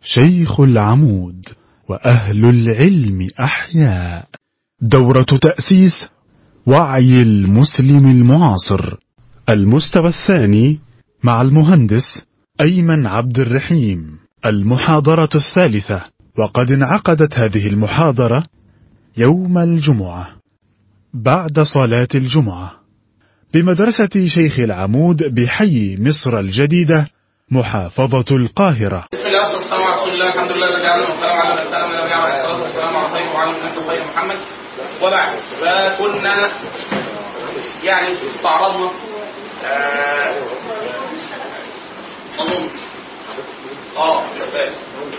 شيخ العمود وأهل العلم أحياء دورة تأسيس وعي المسلم المعاصر المستوى الثاني مع المهندس أيمن عبد الرحيم المحاضرة الثالثة وقد انعقدت هذه المحاضرة يوم الجمعة بعد صلاة الجمعة بمدرسة شيخ العمود بحي مصر الجديدة محافظة القاهرة بسم الله والصلاه والسلام على رسول الله الحمد لله الذي علم وكلم على السلام النبي عليه الصلاه والسلام على خير وعلم الناس خير محمد وبعد فكنا يعني استعرضنا آه، اظن اه شباب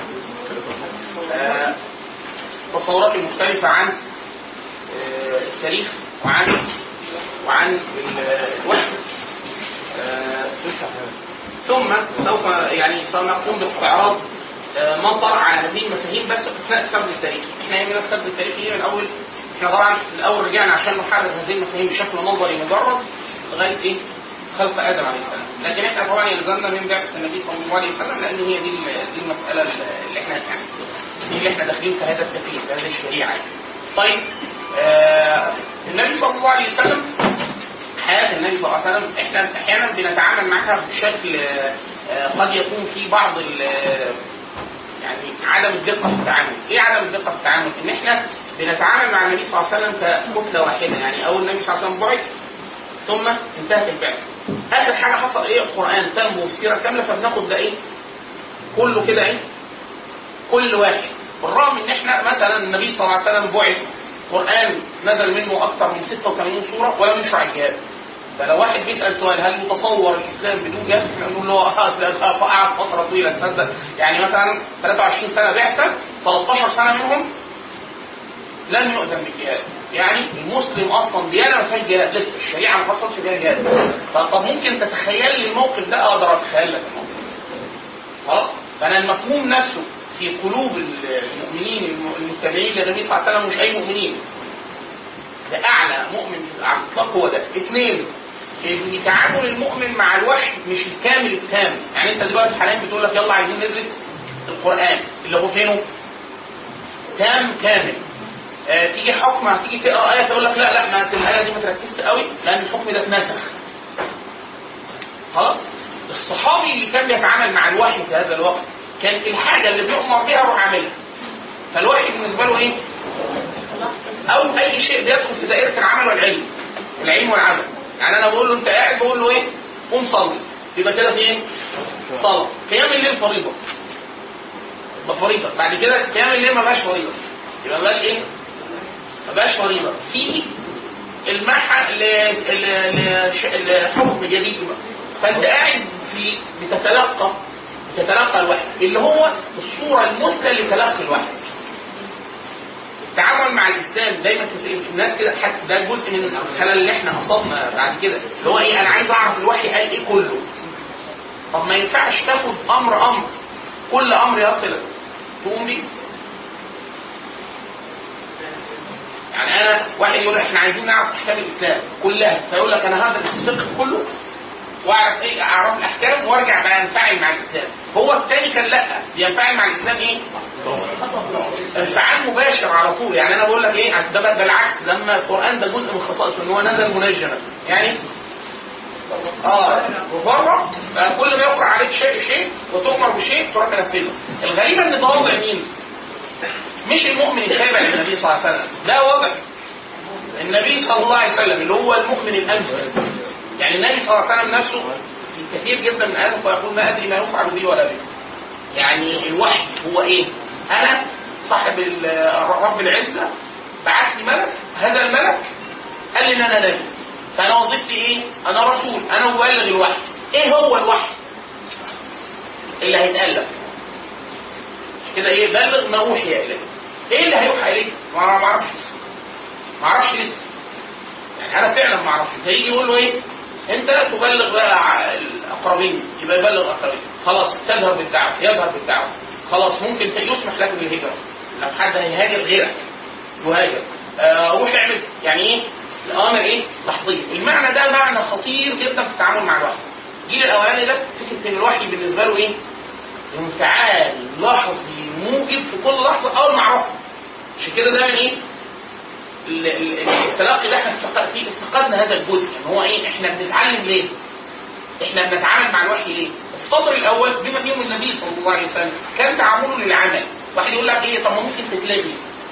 آه، تصورات مختلفه عن آه، التاريخ وعن وعن ال- الوحي آه، ثم سوف يعني سنقوم باستعراض آه، ما طرأ على هذه المفاهيم بس اثناء سرد التاريخ، احنا يهمنا السرد التاريخي من الاول احنا طبعا في الاول رجعنا عشان نحرر هذه المفاهيم بشكل نظري مجرد لغايه ايه؟ خلق ادم عليه السلام، لكن احنا طبعا يلزمنا من بعثه النبي صلى الله عليه وسلم لان هي دي دي المساله اللي احنا يعني دي اللي احنا داخلين في هذا التكليف في هذه الشريعه يعني. طيب آه النبي صلى الله عليه وسلم حياه النبي صلى الله عليه وسلم احنا احيانا بنتعامل معها بشكل آه، قد يكون في بعض ال- يعني عدم الدقه في التعامل، ايه عدم الدقه في التعامل؟ ان احنا بنتعامل مع النبي صلى الله عليه وسلم ككتله واحده يعني اول النبي صلى الله عليه وسلم بعث ثم انتهت البعثه. اخر حاجه حصل ايه؟ القران تم والسيره كامله فبناخد ده ايه؟ كله كده ايه؟ كل واحد بالرغم ان احنا مثلا النبي صلى الله عليه وسلم بعث قران نزل منه اكثر من 86 سوره ولم يشرع الجهاد فلو واحد بيسال سؤال هل يتصور الاسلام بدون جهاد؟ احنا نقول له اه أصل ده قعد فتره طويله تصدق يعني مثلا 23 سنه بعثه 13 سنه منهم لم يؤذن بالجهاد يعني المسلم اصلا ديانه ما فيهاش جهاد لسه الشريعه ما حصلش فيها جهاد فطب ممكن تتخيل لي الموقف ده اقدر اتخيل لك الموقف خلاص فانا المفهوم نفسه في قلوب المؤمنين المتبعين للنبي صلى الله عليه وسلم مش اي مؤمنين ده اعلى مؤمن على الاطلاق هو ده اثنين ان تعامل المؤمن مع الوحي مش الكامل التام يعني انت دلوقتي حاليا بتقول لك يلا عايزين ندرس القران اللي هو فينه تام كامل آه تيجي حكم هتيجي تقرا ايه تقول لك لا لا ما الايه دي ما تركزش قوي لان الحكم ده اتنسخ خلاص الصحابي اللي كان بيتعامل مع الوحي في هذا الوقت كان الحاجه اللي بيؤمر بها يروح عاملها فالوحي بالنسبه له ايه؟ او اي شيء بيدخل في دائره العمل والعلم العلم والعمل يعني انا بقول له انت قاعد بقول له ايه؟ قوم صلي يبقى كده في ايه؟ صلاه قيام الليل فريضه يبقى فريضه بعد كده قيام الليل ما بقاش فريضه يبقى ما بقاش ايه؟ ما بقاش فريضه في المحى ل- ل- لش- لحكم جديد بقى فانت قاعد في بتتلقى بتتلقى الوحي اللي هو الصوره المثلى لتلقي الوحي التعامل مع الاسلام دايما في الناس كده حتى ده جزء من الخلل اللي احنا اصابنا بعد كده اللي هو ايه انا عايز اعرف الوحي قال ايه كله طب ما ينفعش تاخد امر امر كل امر يصلك تقوم بيه يعني انا واحد يقول احنا عايزين نعرف احكام الاسلام كلها فيقول لك انا هدرس الفقه كله واعرف ايه اعرف الاحكام وارجع بقى انفعل مع الاسلام هو الثاني كان لا ينفعل مع الاسلام ايه؟ انفعال مباشر على طول يعني انا بقول لك ايه ده بقى بالعكس لما القران ده جزء من خصائصه ان هو نزل منجما يعني اه وبره بقى كل ما يقرا عليك شيء شيء وتؤمر بشيء تروح تنفذه الغريب ان ده وضع مين؟ مش المؤمن التابع للنبي صلى الله عليه وسلم ده وضع النبي صلى الله عليه وسلم اللي هو المؤمن الامثل يعني النبي صلى الله عليه وسلم نفسه في كثير جدا من اياته يقول ما ادري ما يفعل بي ولا بي يعني الوحي هو ايه؟ انا صاحب ال- رب العزه بعت لي ملك هذا الملك قال لي ان انا نبي فانا وظيفتي ايه؟ انا رسول انا مبلغ الوحي ايه هو الوحي؟ اللي هيتألف كده ايه بلغ ما اوحي اليك ايه اللي هيوحى اليك؟ ما انا ما اعرفش لسه ما اعرفش لسه يعني انا فعلا ما اعرفش فيجي يقول له ايه؟ انت تبلغ بقى ع- الاقربين يبقى يبلغ الاقربين خلاص تظهر بالدعوه يظهر بالدعوه خلاص ممكن ت- يسمح لك بالهجره لو حد هيهاجر غيرك يهاجر آه روح اعمل يعني ايه؟ الاوامر ايه؟ لحظيه المعنى ده معنى خطير جدا في التعامل مع الوحي الجيل الاولاني ده فكره ان الوحي بالنسبه له ايه؟ انفعال لحظي كده دايما ايه ال- ال- ال- التلقي ده احنا افتق- فيه افتقدنا هذا الجزء ان هو ايه احنا بنتعلم ليه؟ احنا بنتعامل مع الوحي ليه؟ السطر الاول بما فيهم النبي صلى الله عليه وسلم كان تعامله للعمل واحد يقول لك ايه طب ما ممكن تتلغي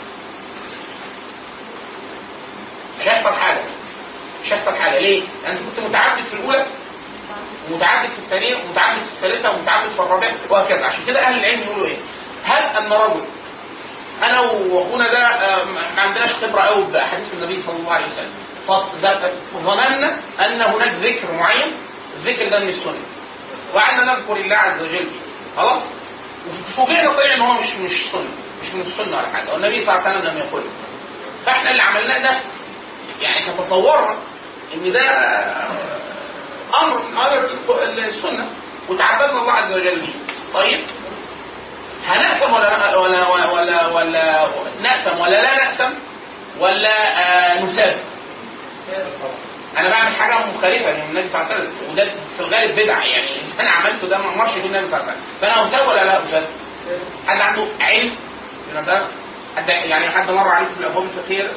مش هيحصل حاجه مش هيحصل حاجه ليه؟ لان انت كنت متعبد في الاولى ومتعبد في الثانيه ومتعبد في الثالثه ومتعبد في الرابعه وهكذا عشان كده اهل العلم يقولوا ايه؟ هل ان رجل انا واخونا ده آه، ما عندناش خبره قوي باحاديث النبي صلى الله عليه وسلم فظ- ظننا ان هناك ذكر معين الذكر ده من السنه وقعدنا نذكر الله عز وجل خلاص وفوجئنا طلع ان هو مش مش سنه مش من السنه ولا حاجه والنبي صلى الله عليه وسلم لم يقله فاحنا اللي عملناه ده يعني تتصورنا ان ده امر من امر السنه وتعبدنا الله عز وجل به طيب هنأثم ولا ولا ولا ولا, ولا نأثم ولا لا نأثم ولا آه نثاب انا بعمل حاجه مخالفه من النبي صلى الله عليه وسلم وده في الغالب بدعه يعني اللي انا عملته ده ما امرش به النبي صلى الله عليه وسلم فانا اثاب ولا لا اثاب؟ حد عنده علم في المساله؟ حد يعني حد مر عليكم في الابواب الفقهيه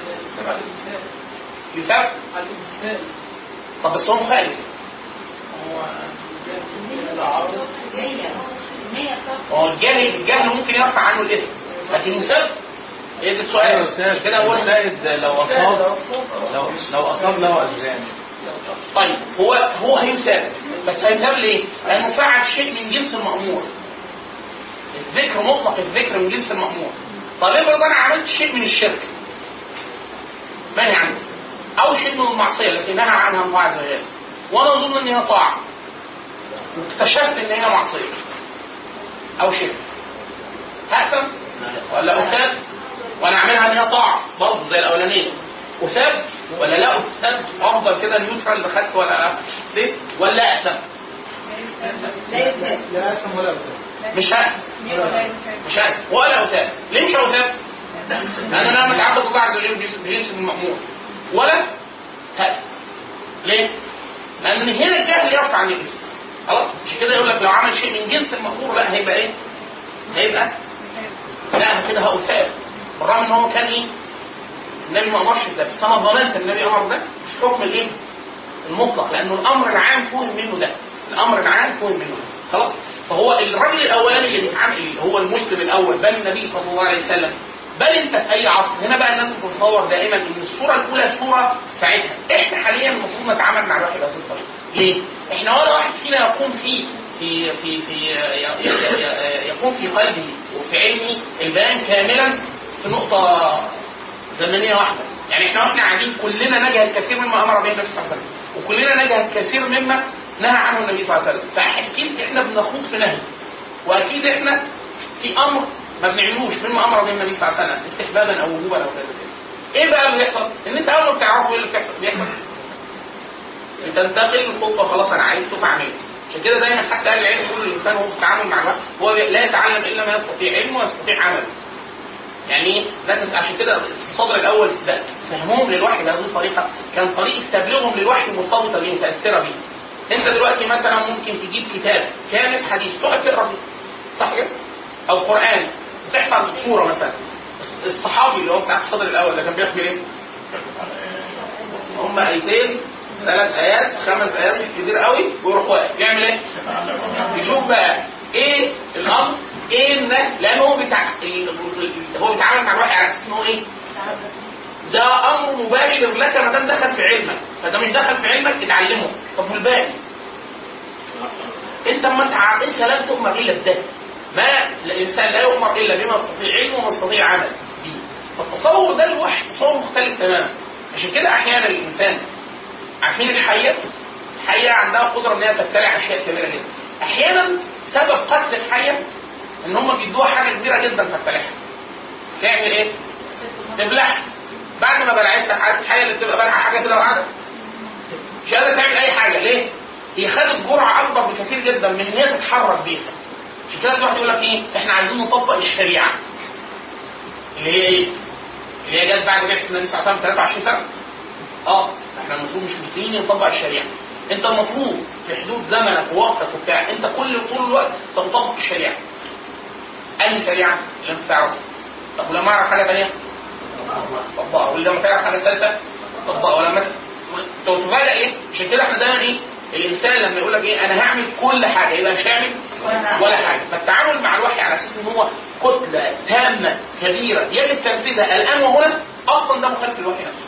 يثاب؟ طب بس هو مخالف هو الجاهل الجهل ممكن يرفع عنه الاثم لكن يثاب ايه ده السؤال ايوه استاذ كده هو السائد لو اصاب لو لو اصاب له اجران طيب هو هو هيثاب بس هيثاب ليه؟ لانه فعل شيء من جنس المأمور الذكر مطلق الذكر من جنس المأمور طب افرض انا عملت شيء من الشرك منهي عنه او شيء من المعصيه التي نهى عنها الله عز وجل وانا اظن ان هي طاعه واكتشفت ان هي معصيه او شرك هأثم ولا أثاب وانا اعملها ان هي طاعه برضه زي الاولانيه اثاب ولا لا اثاب افضل كده النيوترال اللي خدت ولا ليه ولا اثم لا اسم ولا مش هأثم مش هأثم ولا اثاب ليه مش اثاب؟ لان انا متعبد الله عز وجل بجنس المأمور ولا هأثم ليه؟ لان هنا الجهل يرفع عن الاسم خلاص مش كده يقول لك لو عمل شيء من جنس المأمور لا هيبقى ايه؟ هيبقى لا كده هأثاب بالرغم ان هو كان ايه؟ النبي ما امرش بده بس انا ظننت ان النبي امر ده مش حكم الايه؟ المطلق لانه الامر العام فهم منه ده الامر العام فهم منه ده خلاص فهو الراجل الاولاني اللي بيتعامل اللي هو المسلم الاول بل النبي صلى الله عليه وسلم بل انت في اي عصر هنا بقى الناس بتتصور دائما ان الصوره الاولى صوره ساعتها احنا حاليا المفروض نتعامل مع الوحي بهذه الطريقه ليه؟ احنا ولا واحد فينا يقوم فيه في في في ي- ي- ي- يقوم في قلبه وفي علمه البيان كاملا في نقطه زمنيه واحده يعني احنا واحنا قاعدين كلنا نجهل كثير مما امر به النبي صلى الله عليه وسلم وكلنا نجهل كثير مما نهى عنه النبي صلى الله عليه وسلم فاكيد احنا بنخوض في نهي واكيد احنا في امر ما بنعملوش مما امر به النبي صلى الله عليه وسلم استحبابا او وجوبا او غير ذلك ايه بقى اللي بيحصل؟ ان انت اول ما بتعرفوا ايه اللي بيحصل بيحصل بتنتقل الخطوه خلاص انا عرفته فاعمله عشان كده دايما حتى اهل العلم يقول الانسان وهو في التعامل مع الوقت هو لا يتعلم الا ما يستطيع علمه ويستطيع عمله يعني ايه؟ لازم عشان كده الصدر الاول ده فهمهم للوحي بهذه الطريقه كان طريقه تبليغهم للوحي مرتبطه بيه متاثره بيه. انت دلوقتي مثلا ممكن تجيب كتاب كامل حديث تقعد تقرا فيه صح كده؟ او قران تحفظ الصوره مثلا الصحابي اللي هو بتاع الصدر الاول ده كان بيحمل ايه؟ هم ايتين ثلاث ايات خمس ايات كتير قوي ويروح واقف يعمل ايه؟ يشوف بقى ايه الامر ايه النهي لان هو بتاع هو بيتعامل مع الوحي على اساس ان هو ايه؟ ده امر مباشر لك ما دام دخل في علمك فده مش دخل في علمك اتعلمه طب والباقي؟ انت ما انت ع- انت لا تؤمر الا بده ما الانسان لا يؤمر الا بما يستطيع علمه وما يستطيع عمل به فالتصور ده الوحي تصور مختلف تماما عشان كده احيانا الانسان عارفين الحيه الحيه عندها قدره ان هي تبتلع اشياء كبيره جدا احيانا سبب قتل الحيه ان هم بيدوها حاجه كبيره جدا تبتلعها تعمل ايه؟ تبلعها بعد ما بلعتها الحيه اللي بتبقى بلعها حاجه كده وقاعده مش قادره تعمل اي حاجه ليه؟ هي خدت جرعه اكبر بكثير جدا من ان هي تتحرك بيها عشان كده الواحد يقول لك ايه؟ احنا عايزين نطبق الشريعه اللي هي ايه؟ اللي هي جت بعد بعثه النبي صلى الله عليه وسلم 23 سنه اه احنا المفروض مش مسلمين نطبق الشريعه انت المفروض في حدود زمنك ووقتك وبتاع انت كل طول الوقت تطبق الشريعه انهي شريعه اللي انت تعرفها طب ولما اعرف حاجه ثانيه طبقها واللي لما تعرف حاجه ثالثه طبقها ولما تتفاجئ ايه عشان كده احنا دايما ايه الانسان لما يقول لك ايه انا هعمل كل حاجه يبقى مش هيعمل ولا حاجه فالتعامل مع الوحي على اساس ان هو كتله تامه كبيره يجب تنفيذها الان وهنا اصلا ده مخالف للوحي نفسه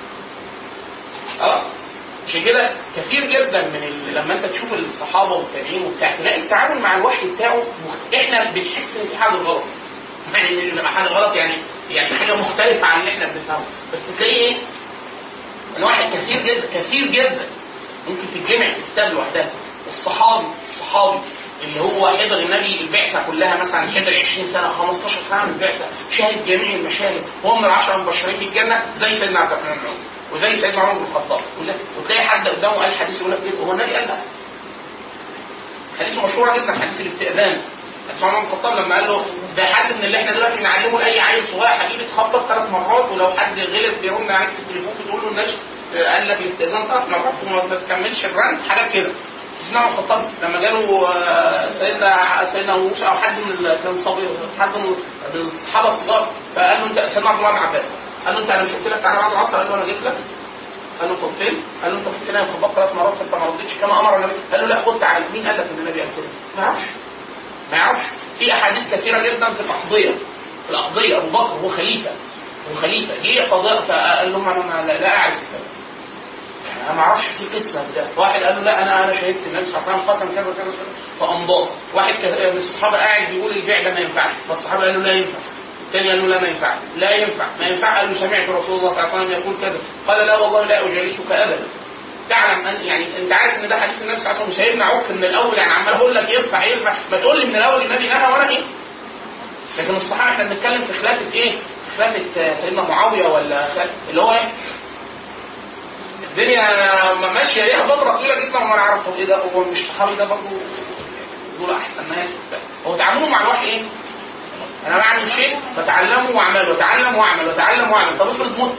خلاص عشان كده كثير جدا من ال... لما انت تشوف الصحابه والتابعين وبتاع تلاقي التعامل مع الوحي بتاعه مخ... احنا بنحس ان في حاجه غلط يعني ان حاجه غلط يعني يعني حاجه مختلفه عن اللي احنا بنفهمه بس تلاقي ايه؟ الواحد كثير جدا كثير جدا ممكن تتجمع في كتاب لوحدها الصحابي الصحابي اللي هو حضر النبي البعثه كلها مثلا حضر 20 سنه 15 سنه من البعثه شاهد جميع المشاهد وهو من العشره المبشرين بالجنه زي سيدنا عبد الرحمن بن عوف وزي سيدنا عمر بن الخطاب وزي- وتلاقي حد قدامه قال حديث يقول لك ايه هو النبي قال ده حديث مشهور جدا حديث الاستئذان حديث عمر بن الخطاب لما قال له ده حد من اللي احنا دلوقتي نعلمه لاي عيل صغير حبيبي تخبط ثلاث مرات ولو حد غلط بيرن عليك في التليفون تقول له النبي قال لك الاستئذان ثلاث مرات وما تكملش الرن حاجات كده سيدنا عمر بن الخطاب لما جاله آه، سيدنا سيدنا موسى او حد من ال- كان صبي حد من من الصحابه الصغار فقال له انت سيدنا عبد الله بن عباس قال له انت انا مش قلت لك تعالى بعد العصر قال له انا جيت لك قال له طب فين؟ قال له انت كنت نايم خبطت ثلاث مرات فانت ما ردتش كما امر النبي قال له لا خد تعالى مين قال لك ان النبي قال كده؟ ما يعرفش ما يعرفش في احاديث كثيره جدا في الاقضيه في الاقضيه ابو بكر هو خليفه هو خليفه جه قضاء فقال لهم انا ما- لا, لا اعرف يعني انا ما اعرفش في قسمه ده واحد قال له لا انا انا شهدت النبي صلى الله عليه وسلم قتل كذا كذا كذا فامضاه واحد ك- من الصحابه قاعد بيقول البيع ده ما ينفعش فالصحابه قالوا لا ينفع الثاني قال له لا ما ينفع لا ينفع ما ينفع قال له سمعت رسول الله صلى الله عليه وسلم يقول كذا قال لا والله لا اجالسك ابدا تعلم ان يعني انت عارف ان ده حديث النبي صلى الله عليه وسلم مش هيبنى عك من الاول يعني عمال اقول لك ينفع ينفع ما تقول لي من الاول النبي نهى وانا ايه لكن الصحابه احنا بنتكلم في خلافه ايه؟ في خلافه آه، سيدنا معاويه ولا خلافة اللي هو ايه؟ الدنيا ما- ماشيه ليها فتره طويله جدا وما نعرف طب ايه ده هو مش صحابي ده برضه دول احسن ناس وبتاع. هو تعامله مع الوحي ايه؟ انا بعمل شيء بتعلمه واعمله واتعلم واعمل واتعلم واعمل طب افرض مت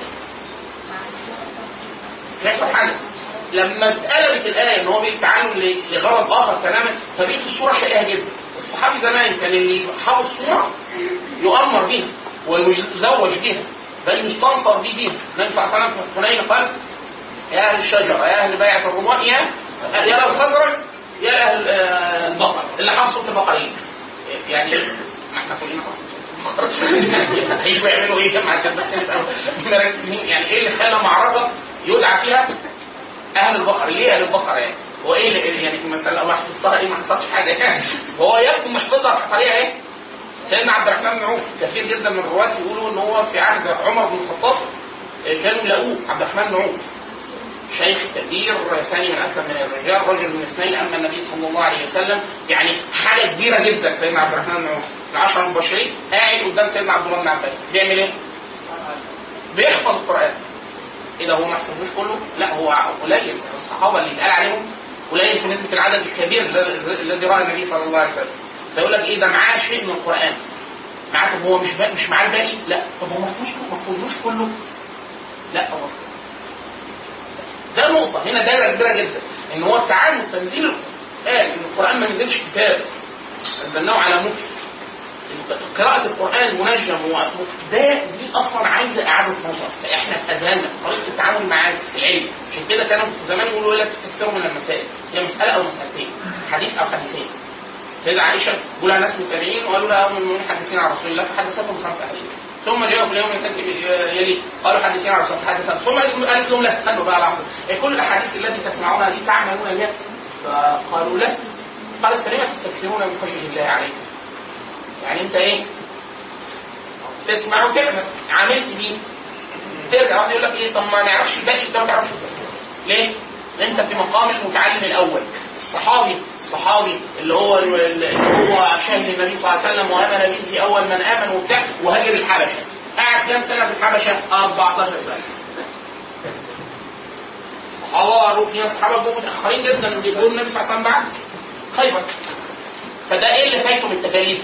مش هيحصل حاجه لما اتقلبت الايه ان هو بيتعلم ل- لغرض اخر تماما فبقت الصوره شائعه جدا الصحابي زمان كان اللي حافظ الصوره يؤمر بها ويزوج بها بل يستنصر به بها النبي صلى الله عليه وسلم في حنين قال يا اهل الشجره يا اهل بيعه الرضوان يا يا اهل الخزرج يا اهل آه، البقر اللي حافظ سوره البقره يعني ما احنا كلنا هيجوا يعملوا ايه جمع عشان بس نبقى مركزين يعني ايه اللي خلى معركه يدعى فيها اهل البقر ليه اهل البقر يعني هو ايه اللي يعني مثلا لو حفظتها ايه ما حصلش حاجه يعني هو يكتب محفظها بطريقه ايه سيدنا عبد الرحمن بن عوف كثير جدا من الرواة يقولوا ان هو في عهد عمر بن الخطاب آه، كانوا يلاقوه عبد الرحمن بن عوف شيخ كبير ثاني من اسلم من الرجال رجل من اثنين اما النبي صلى الله عليه وسلم يعني حاجه كبيره جدا سيدنا عبد الرحمن بن عوف العشره المبشرين قاعد قدام سيدنا عبد الله بن عباس بيعمل ايه؟ بيحفظ القران ايه ده هو ما حفظوش كله؟ لا هو قليل الصحابه اللي اتقال عليهم قليل في نسبه العدد الكبير الذي- الذي راى النبي صلى الله عليه وسلم ده يقول لك ايه ده معاه شيء من القران معاه طب هو مش بقى مش معاه الباقي؟ لا طب هو ما حفظوش ما حفظوش كله؟ لا هو ده نقطة هنا دايرة كبيرة جدا ان هو التعامل تنزيل القرآن ان القرآن ما نزلش كتاب انزلناه على مكتب قراءة القرآن منجم ومكتب ده دي اصلا عايزة اعادة نظر احنا في اذهاننا طريقة التعامل مع العلم عشان كده كانوا زمان يقولوا لا تستكثروا من المسائل هي مسألة او مسألتين حديث او حديثين سيدة عائشة يقول لها ناس متابعين وقالوا لها هم المؤمنين حدثين عن رسول الله فحدثتهم خمس احاديث ثم جاءوا في اليوم الذي يلي قالوا حدثين عن رسول الله حدثت ثم قالت لهم لا استنوا بقى لحظه إيه كل الاحاديث التي تسمعونها دي تعملون بها فقالوا لا قالت فلما تستكثرون من خشيه الله عليكم يعني انت ايه تسمع وتعمل عملت بيه ترجع واحد يقول لك ايه طب ما نعرفش الباقي ده ما تعرفش الباقي. ليه؟ لان انت في مقام المتعلم الاول الصحابي الصحابي اللي هو اللي هو شاهد النبي صلى الله عليه وسلم وامن به اول من امن وبتاع وهاجر الحبشه قعد كام سنه في الحبشه؟ 14 سنه الصحابه في اصحابه جم متاخرين جدا جابوا النبي صلى الله عليه وسلم بعد خيبر فده ايه اللي فايته من التكاليف؟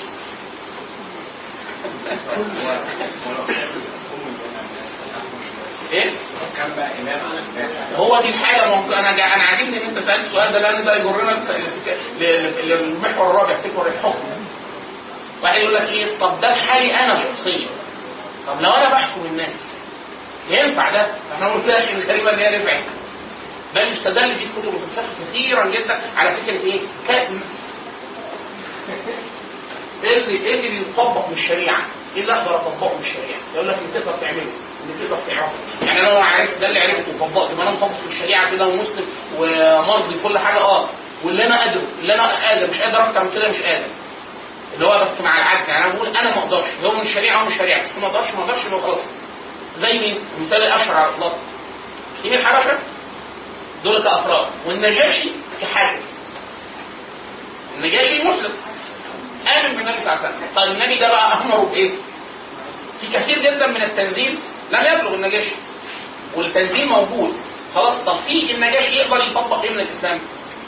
ايه؟ كان بقى امام على الساحه هو دي الحاجه ممكن انا جا... انا عاجبني ان انت سالت السؤال ده لان ده يجرنا للفك- ل- للمحور الرابع فكر الحكم واحد يقول لك ايه طب ده في حالي انا شخصيا طب لو انا بحكم الناس ينفع ده احنا قلنا لك الغريبه ان هي نفعت بل استدل به كتب الفقه كثيرا جدا على فكره ايه؟ كائن ايه اللي ايه اللي يطبق من الشريعه؟ ايه اللي اقدر اطبقه من الشريعه؟ يقول لك اللي تقدر تعمله اللي تقدر تعرفه يعني انا لو عرفت ده اللي عرفته وطبقته يبقى انا مطبق في الشريعه كده ومسلم ومرضي كل حاجه اه واللي انا قادره اللي انا قادر مش قادر اكتر من كده مش قادر اللي هو بس مع العجز يعني انا بقول انا ما اقدرش هو من الشريعه او من الشريعه بس ما اقدرش ما اقدرش يبقى خلاص زي مين؟ المثال الاشهر على الاطلاق مسلمين الحبشه دول كافراد والنجاشي كحاكم النجاشي مسلم امن بالنبي صلى الله عليه وسلم طيب النبي ده بقى امره بايه؟ في كثير جدا من التنزيل لم يبلغ النجاشي والتنزيل موجود خلاص طب في النجاشي يقدر يطبق ايه من الاسلام؟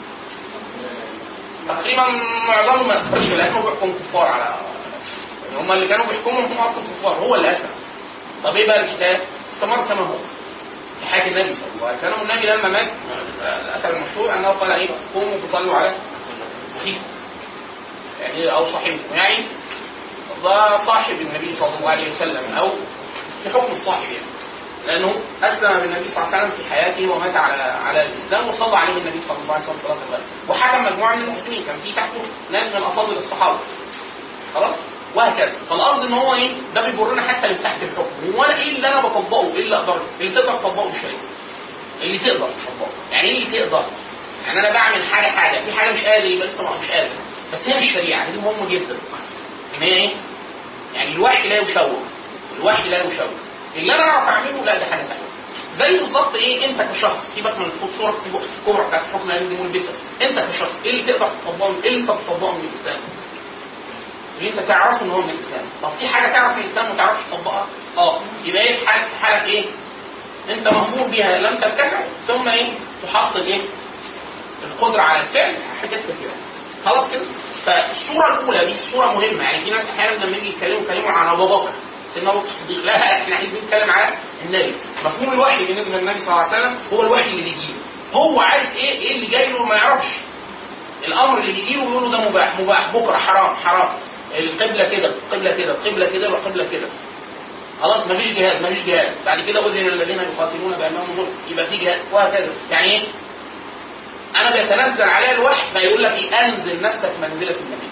تقريبا معظمهم ما يخرجش لانه بيحكم كفار على يعني هم اللي كانوا بيحكموا هم اصلا كفار هو اللي اسلم طب ايه بقى الكتاب؟ استمر كما هو في حياه النبي صلى الله عليه وسلم والنبي لما مات الاثر المشهور انه قال ايه؟ قوموا فصلوا على اخيكم يعني او صاحبكم يعني ده صاحب النبي صلى الله عليه وسلم او في حكم الصاحب يعني لانه اسلم بالنبي صلى الله عليه وسلم في حياته ومات على على الاسلام وصلى عليه النبي صلى الله عليه وسلم صلاه الغائب وحكم مجموعه من المسلمين كان في تحته ناس من افاضل الصحابه خلاص وهكذا فالقصد ان هو ايه ده بيجرنا حتى لمساحه الحكم هو انا ايه اللي انا بطبقه ايه اللي اقدر اللي تقدر تطبقه الشريعه اللي تقدر تطبقه يعني ايه اللي تقدر يعني انا بعمل حاجه حاجه في حاجه مش قادر يبقى لسه مش قادر بس هي مش شريعه دي مهمه جدا ان هي ايه يعني الوحي لا يشوه الوحي لا يشوه اللي انا اعرف اعمله لا ده حاجه ثانيه زي بالظبط ايه انت كشخص سيبك من الصوره الكبرى بتاعت الحكم اللي ملبسه انت كشخص ايه اللي تقدر تطبقه ايه اللي انت بتطبقه من الاسلام اللي انت تعرفه ان هو من الاسلام طب في حاجه تعرف من الاسلام وما تعرفش تطبقها اه يبقى ايه في حالك في حالك ايه انت مامور بها لم ترتفع ثم ايه تحصل ايه القدره على الفعل حاجات كثيره خلاص كده فالصوره الاولى دي صوره مهمه يعني في ناس احيانا لما يجي يتكلموا يتكلموا عن ابو بكر سيدنا ابو بكر الصديق لا احنا عايزين نتكلم على النبي مفهوم الوحي بالنسبه للنبي صلى الله عليه وسلم هو الوحي اللي بيجي له هو عارف ايه ايه اللي جاي له ما يعرفش الامر اللي بيجي له بيقول له ده مباح مباح بكره حرام حرام القبله كده القبله كده القبله كده والقبله كده خلاص مفيش جهاد مفيش جهاد بعد كده اذن الذين يقاتلون بانهم ظلم يبقى في جهاد وهكذا يعني ايه انا بيتنزل عليا الوحي فيقول لك ايه انزل نفسك منزله النبي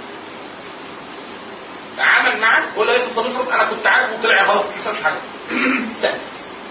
تعامل معك قول له ايه طب افرض انا كنت عارف وطلع غلط ما حصلش حاجه استنى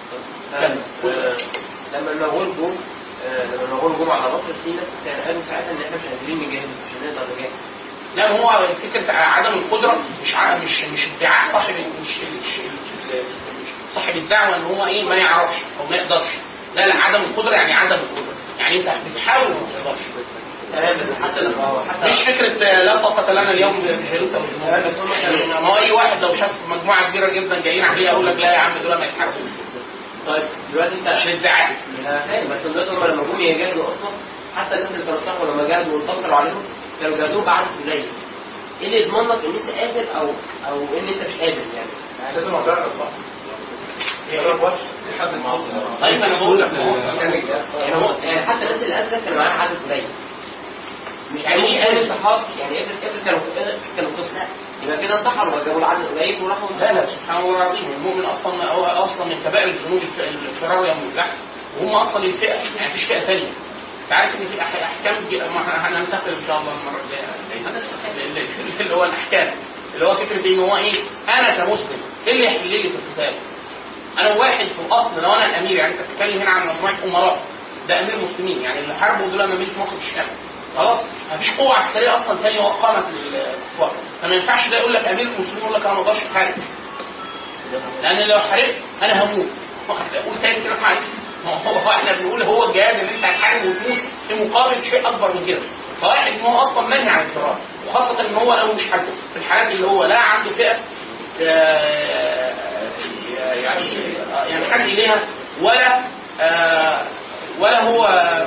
لما المغول جم آه، لما المغول جم على مصر في ناس كانوا قالوا ساعتها ان احنا مش قادرين نجاهد مش هنقدر نجاهد لا هو فكره عدم القدره مش ع- مش مش ادعاء صاحب ال- مش مش ال- صاحب الدعوه ان هو ايه ما يعرفش او ما يقدرش لا لا عدم القدره يعني عدم القدره يعني انت بتحاول وما تقدرش تمام بس حتى لما حتى مش فكره آه، لا طاقه لنا اليوم بجالوت او لا، بس هم يعني ما هو اي واحد لو شاف مجموعه كبيره جدا جايين عليه يقول لك لا يا عم دول ما يتحاربوش طيب دلوقتي انت مش ادعاء انا فاهم بس دلوقتي هم لما جم يجاهدوا اصلا حتى الناس اللي كانوا صحوا لما جاهدوا وانتصروا عليهم كانوا جاهدوا بعدد قليل ايه اللي يضمن لك ان انت قادر او او ان انت مش قادر يعني لازم اجرب بقى اجرب وحش لحد ما اوصل طيب انا بقول لك يعني هو يعني حتى الناس اللي قادره كانوا معاها عدد قليل مش يعني يعني ايه قادر انتحار يعني افرض افرض كانوا كانوا قسم يبقى كده انتحروا وجابوا العدد قليل وراحوا لا لا سبحان الله العظيم المؤمن اصلا هو اصلا من كبائر الذنوب الف- الفرار يوم الزحف وهم اصلا الفئه يعني مفيش فئه ثانيه انت عارف ان في أح- احكام ج- ما احنا هننتقل ان شاء الله المره الجايه اللي هو الاحكام اللي هو فكره ان هو ايه انا كمسلم ايه اللي يحل لي في القتال؟ انا واحد في الاصل لو انا الامير يعني انت بتتكلم هنا عن مجموعه امراء ده امير مسلمين يعني اللي حاربوا دول ممالك مصر في الشام خلاص مفيش قوه عسكريه اصلا ثانيه قامت للكفار فما ينفعش ده يقول لك امير المسلمين يقول لك انا ما اقدرش احارب لان لو حاربت انا هموت قول تاني كده معلش ما هو هو احنا بنقول هو الجهاد ان انت هتحارب وتموت في مقابل شيء اكبر من كده فواحد ان هو اصلا منهي عن الفرار وخاصه ان هو لو مش حالته في الحالات اللي هو لا عنده فئه آه، يعني يعني حد اليها ولا آه، ولا هو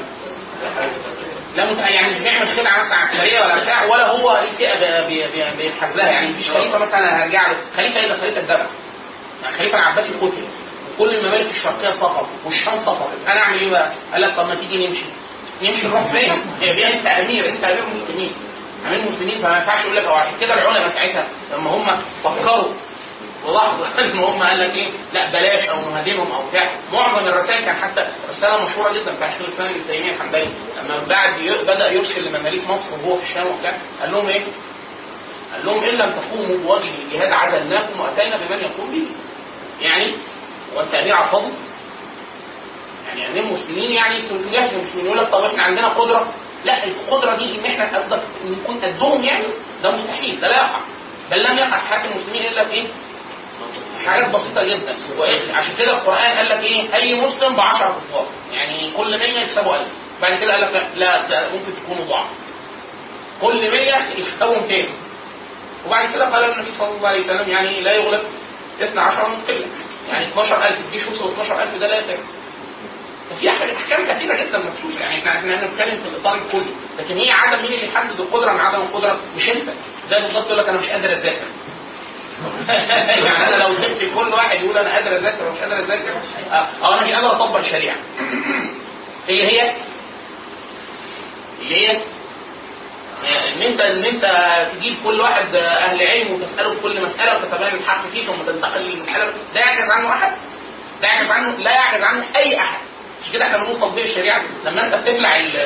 لا مت... يعني مش بيعمل خدعه مثلا عسكريه ولا بتاع ولا هو ليه فئه بي- بي- بي- بينحاز لها يعني مفيش خليفه مثلا هرجع له خليفه ايه ده خليفه الدبع يعني خليفه العباسي قتل كل الممالك الشرقيه سقطت والشام سقطت انا اعمل ايه بقى؟ قال لك طب ما تيجي نمشي نمشي نروح فين؟ هي بقى انت امير انت امير مسلمين امير مسلمين فما ينفعش يقول لك او عشان كده العلماء ساعتها لما هم فكروا لحظه ان هم قال لك ايه لا بلاش او نهاجمهم او بتاع معظم الرسائل كان حتى رساله مشهوره جدا بتاع شيخ الاسلام ابن تيميه الحنبلي لما بعد ي- بدا يرسل لمماليك مصر وهو في الشام وبتاع قال لهم ايه؟ قال لهم ان لم تقوموا بوجه الجهاد عزلناكم واتينا بمن يقوم به يعني هو انت امير على الفضل يعني امير مسلمين يعني تجهز المسلمين يقول لك طب احنا عندنا قدره لا القدره دي ان احنا قصدك نكون قدهم يعني ده مستحيل ده لا يقع بل لم يقع في حياه المسلمين الا في ايه؟ حاجات بسيطه جدا وعشان كده القران قال لك ايه؟ اي مسلم ب 10 كفار يعني كل 100 يكسبوا 1000 بعد كده قال لك لا, لا ده ممكن تكونوا ضعف كل 100 يكسبوا 200 وبعد كده قال النبي صلى الله عليه وسلم يعني لا يغلب 12 من قله يعني 12000 الجيش وصل 12000 ده لا يتم ففي حاجات احكام كثيره جدا مفشوشه يعني احنا احنا بنتكلم في الاطار الكلي لكن هي عدم مين اللي يحدد القدره من عدم القدره مش انت زي بالظبط يقول لك انا مش قادر اذاكر يعني انا لو سبت كل واحد يقول انا قادر اذاكر ومش قادر اذاكر اه أو انا مش قادر اطبق الشريعه اللي هي اللي هي ان انت ان انت تجيب كل واحد اهل علم وتساله في كل مساله وتتبين الحق فيه ثم تنتقل للمساله ده يعجز عنه احد؟ ده يعجز عنه لا يعجز عنه اي احد مش كده احنا بنقول تطبيق الشريعه لما انت بتبلع ال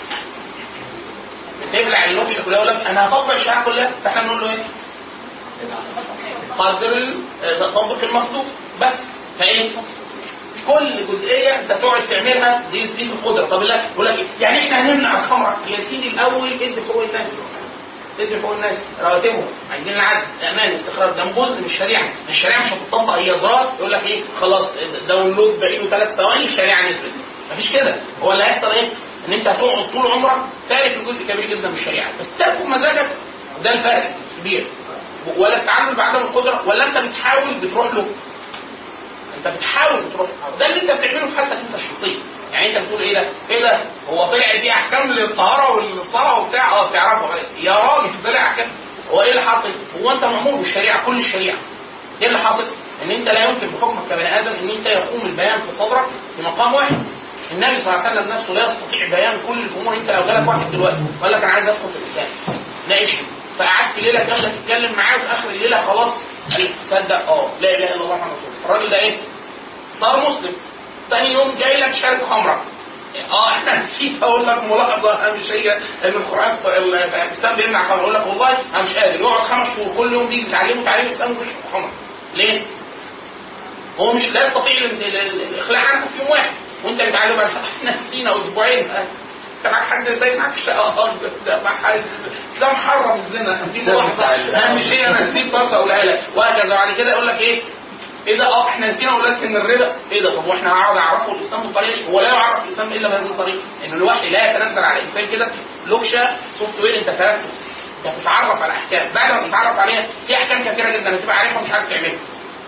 بتبلع اللوكشه كلها يقول لك انا هطبق الشريعه كلها فاحنا بنقول له ايه؟ قدر ال- تطبق المطلوب بس فايه؟ كل جزئيه انت تقعد تعملها دي دي القدره طب لا يقول لك إيه؟ يعني احنا هنمنع الخمره يا سيدي الاول ادي حقوق الناس ادي حقوق الناس رواتبهم عايزين العدل امان استقرار ده جزء من الشريعه الشريعه مش هتطبق هي زرار يقول لك ايه خلاص داونلود باقي له ثلاث ثواني الشريعه نزلت مفيش كده هو اللي هيحصل ايه؟ ان انت هتقعد طول عمرك تارك لجزء كبير جدا من الشريعه بس تاركه بمزاجك ده الفرق كبير ولا التعامل بعدم القدره ولا انت بتحاول بتروح له انت بتحاول تروح ده اللي انت بتعمله في حالتك انت الشخصيه يعني انت بتقول ايه ده ايه ده هو طلع دي احكام للطهاره والصلاه وبتاع اه بتعرفها يا راجل طلع احكام هو ايه اللي حاصل هو انت مامور بالشريعه كل الشريعه ايه اللي حاصل ان انت لا يمكن بحكمك كبني ادم ان انت يقوم البيان في صدرك في مقام واحد النبي صلى الله عليه وسلم نفسه لا يستطيع بيان كل الامور انت لو جالك واحد دلوقتي قال لك انا عايز ادخل في الاسلام ناقشني فقعدت ليله كامله تتكلم معاه وفي اخر الليله خلاص قال تصدق اه لا اله الا الله محمد رسول الله الراجل ده ايه؟ صار مسلم ثاني يوم جاي لك شارب خمره اه احنا نسيت اقول لك ملاحظه مش هي ان القران الاسلام بيمنع خمر اقول لك والله انا مش قادر يقعد خمس شهور كل يوم بيجي تعلمه تعليم الاسلام ويشرب خمر ليه؟ هو مش لا يستطيع ال- ال- ال- الاخلاع عنه في يوم واحد وانت بتعلم احنا نسينا اسبوعين انت معاك حد ازاي معاك الشقه اه ده معاك حد ده محرم الزنا دي ملاحظه اهم شيء انا نسيت برضه اقولها لك وهكذا بعد كده يقول لك ايه ايه ده اه احنا نسينا اقول لك ان الربا ايه ده طب واحنا هنقعد اعرفه الاسلام بالطريقه دي هو لا يعرف الاسلام الا بهذه الطريقه ان الوحي لا يتنزل على الانسان كده لوكشه سوفت وير انت تركته انت بتتعرف على احكام بعد ما تتعرف عليها في احكام كثيره جدا هتبقى عارفها ومش عارف تعملها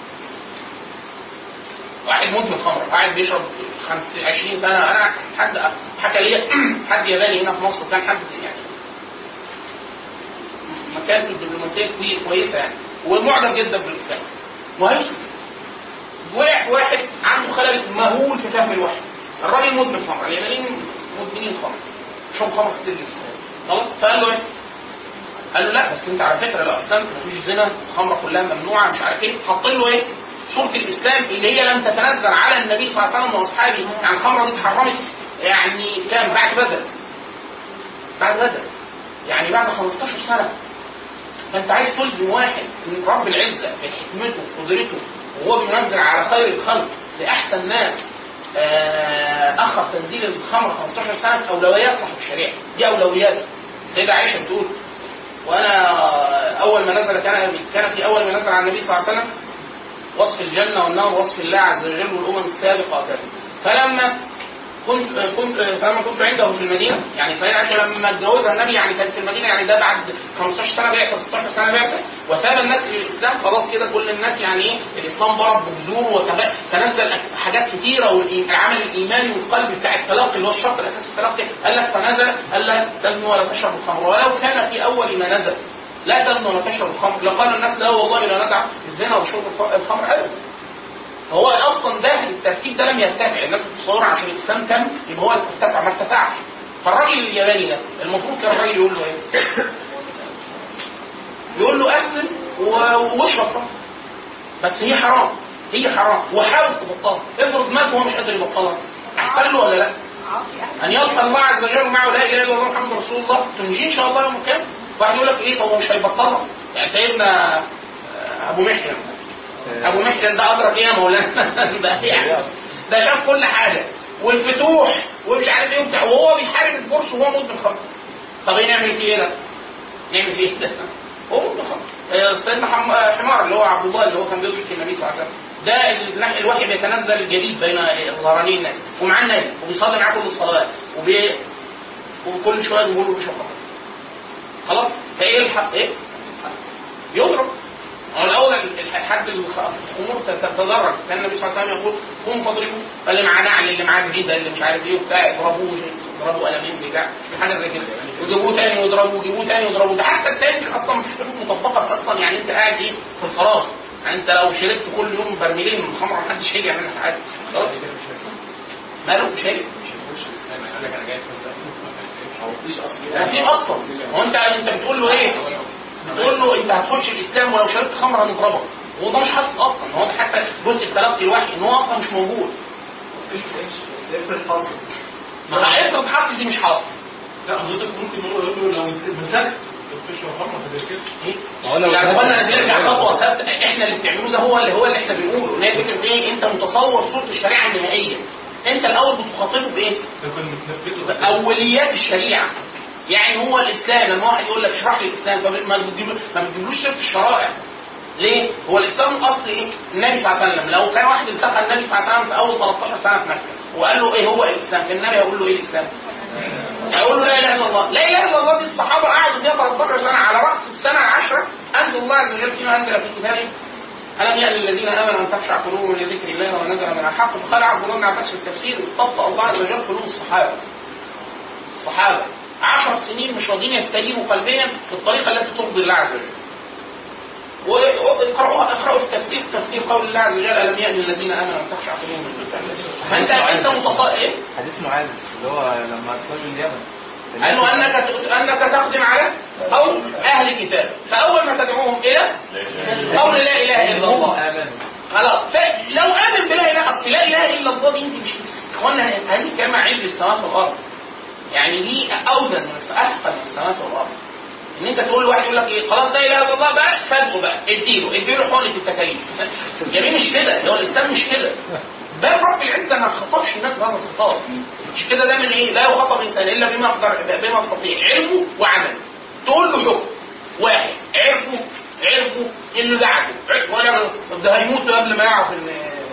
واحد مدمن خمر قاعد بيشرب خمس 20 سنه انا حد حكى لي حد ياباني هنا في مصر وكان حد يعني مكانته الدبلوماسيه كوي- كويسه يعني ومعجب جدا بالاسلام وهيسلم وقع واحد عنده خلل مهول في فهم الوحي الراجل مدمن خمر اليابانيين مدمنين خمر شرب خمر كتير جدا خلاص فقال له ايه؟ قال له لا بس انت على فكره لو اسلمت مفيش زنا الخمره كلها ممنوعه مش عارف ايه حط له ايه؟ صوره الاسلام اللي هي لم تتنزل على النبي صلى الله عليه وسلم واصحابه يعني الخمره دي اتحرمت يعني كان بعد بدر بعد بدر يعني بعد 15 سنه فانت عايز تلزم واحد من رب العزه بحكمته وقدرته وهو بينزل على خير الخلق لاحسن ناس آه، اخر تنزيل الخمر 15 سنه اولويات صاحب الشريعه دي اولويات السيده عائشه بتقول وانا اول ما نزل كان كان في اول ما نزل على النبي صلى الله عليه وسلم وصف الجنه والنار وصف الله عز وجل والامم السابقه وكذا فلما كنت كنت فلما كنت عنده في المدينه يعني سيدنا عائشه لما اتجوزها النبي يعني كانت في المدينه يعني ده بعد 15 سنه بعثه 16 سنه بعثه وثاب الناس للاسلام خلاص كده كل الناس يعني ايه الاسلام ضرب بجذور وتب- تنزل حاجات كثيره والعمل الايماني والقلبي بتاع التلقي اللي هو الشرط الاساسي في التلقي قال لك فنزل قال لا تزنوا ولا تشربوا الخمر ولو كان في اول ما نزل لا تزنوا ولا تشربوا الخمر لقال الناس لا والله لا ندع الزنا وشرب الخ- الخمر ابدا هو اصلا ده الترتيب ده لم يرتفع الناس بتصور عشان الاسلام تم يبقى هو اللي ارتفع ما ارتفعش فالراجل الياباني ده المفروض كان الراجل يقول له ايه؟ يقول له اسلم و- واشرب خمر بس هي حرام هي حرام وحاول تبطلها افرض مات وهو مش قادر يبطلها احسن له ولا لا؟ ان يلقى الله عز وجل معه لا اله الا الله محمد رسول الله تنجيه ان شاء الله يوم القيامه واحد يقول لك ايه طب هو مش هيبطلها يعني سيدنا آه، ابو محسن ابو محسن ده ادرك ايه يا مولانا ده يعني ده شاف كل حاجه والفتوح ومش عارف ايه وبتاع وهو بيحارب الفرس وهو مدمن خمر طب ايه نعمل فيه ايه ده؟ نعمل فيه ايه ده؟ هو مدمن خمر آه، سيدنا حم- آه، حمار اللي هو عبد الله اللي هو كان بيدرك النبي صلى الله عليه وسلم ده النح- الوحي بيتنزل الجديد بين ظهراني الناس ومعاه النبي وبيصلي معاه كل الصلوات وبي وكل شويه بيقول له بيشرب خمر خلاص فايه الحق ايه؟ يضرب هو الاول الحد الخمور تتدرج كان النبي صلى الله عليه وسلم يقول قوم فاضربوا فاللي معاه نعل اللي معاه جريده اللي مش عارف ايه وبتاع اضربوه يضربوا قلمين بتاع حاجه زي كده يجيبوه تاني ويضربوه يجيبوه تاني ويضربوه ده حتى التاني اصلا مش حدود مطبقه اصلا يعني انت قاعد ايه في الفراغ يعني انت لو شربت كل يوم برميلين من الخمر محدش هيجي يعمل لك حاجه خلاص ماله مش هيجي مفيش اصلا هو انت انت بتقول له ايه؟ بتقول له انت هتخش الاسلام ولو شربت خمر هنضربك هو ده مش حاصل اصلا هو ده حتى جزء التلقي الوحي ان هو اصلا مش موجود ما هيفرض حاصل دي مش حاصل لا حضرتك ممكن هو يقول له لو انت مسكت تشرب خمره زي كده ايه؟ يعني قلنا نرجع خطوه ثابته احنا اللي بتعملوه ده هو اللي هو اللي احنا بنقوله ان هي فكره ايه انت متصور صوره الشريعه النهائيه انت الاول بتخاطبه بايه؟ لو كان متنفذه اوليات الشريعه يعني هو الاسلام لما واحد يقول لك اشرح لي الاسلام فما بتجيب- ما بتجيبلوش سيره الشرائع ليه؟ هو الاسلام الاصل ايه؟ النبي صلى الله عليه وسلم لو كان واحد التقى النبي صلى الله عليه وسلم في اول 13 سنه في مكه وقال له ايه هو الاسلام؟ كان النبي هيقول له ايه الاسلام؟ هيقول له لا اله الا الله، لا اله الا الله دي الصحابه قعدوا فيها 13 سنه على راس السنه العشره انزل الله عز وجل فيما انزل في كتابه ألم يأن للذين آمنوا أن تخشع قلوبهم لذكر الله وما نزل من الحق فقال عبد الله بن عباس في التفسير استبطأ الله عز وجل قلوب الصحابة الصحابة عشر سنين مش راضيين يستجيبوا قلبيا بالطريقة التي ترضي الله عز وجل واقرأوا اقرأوا في التفسير تفسير قول الله عز وجل ألم يأن للذين آمنوا أن تخشع قلوبهم لذكر الله فأنت أنت متص إيه؟ حديث معاذ اللي هو لما اسلموا اليمن قال له انك انك تقدم على قوم اهل كتاب فاول ما تدعوهم الى قول لا اله الا الله امنوا خلاص فلو امن بلا اله اصل لا اله الا الله دي انت مش اخوانا هذه كلمه علم السماوات والارض يعني دي اوزن من الس- اثقل من السماوات والارض ان انت تقول لواحد يقول لك ايه خلاص لا اله الا الله بقى فادعه بقى اديله اديله حقنه التكاليف جميل مش كده هو الاسلام مش كده بل رب العزه ما خطبش الناس بهذا الخطاب مش كده ده من ايه لا يخاطب انسان الا بما يقدر بما يستطيع علمه وعمله تقول له حكم واحد عرفه عرفه انه ده عدو عرف- ولا ده هيموت قبل ما يعرف ان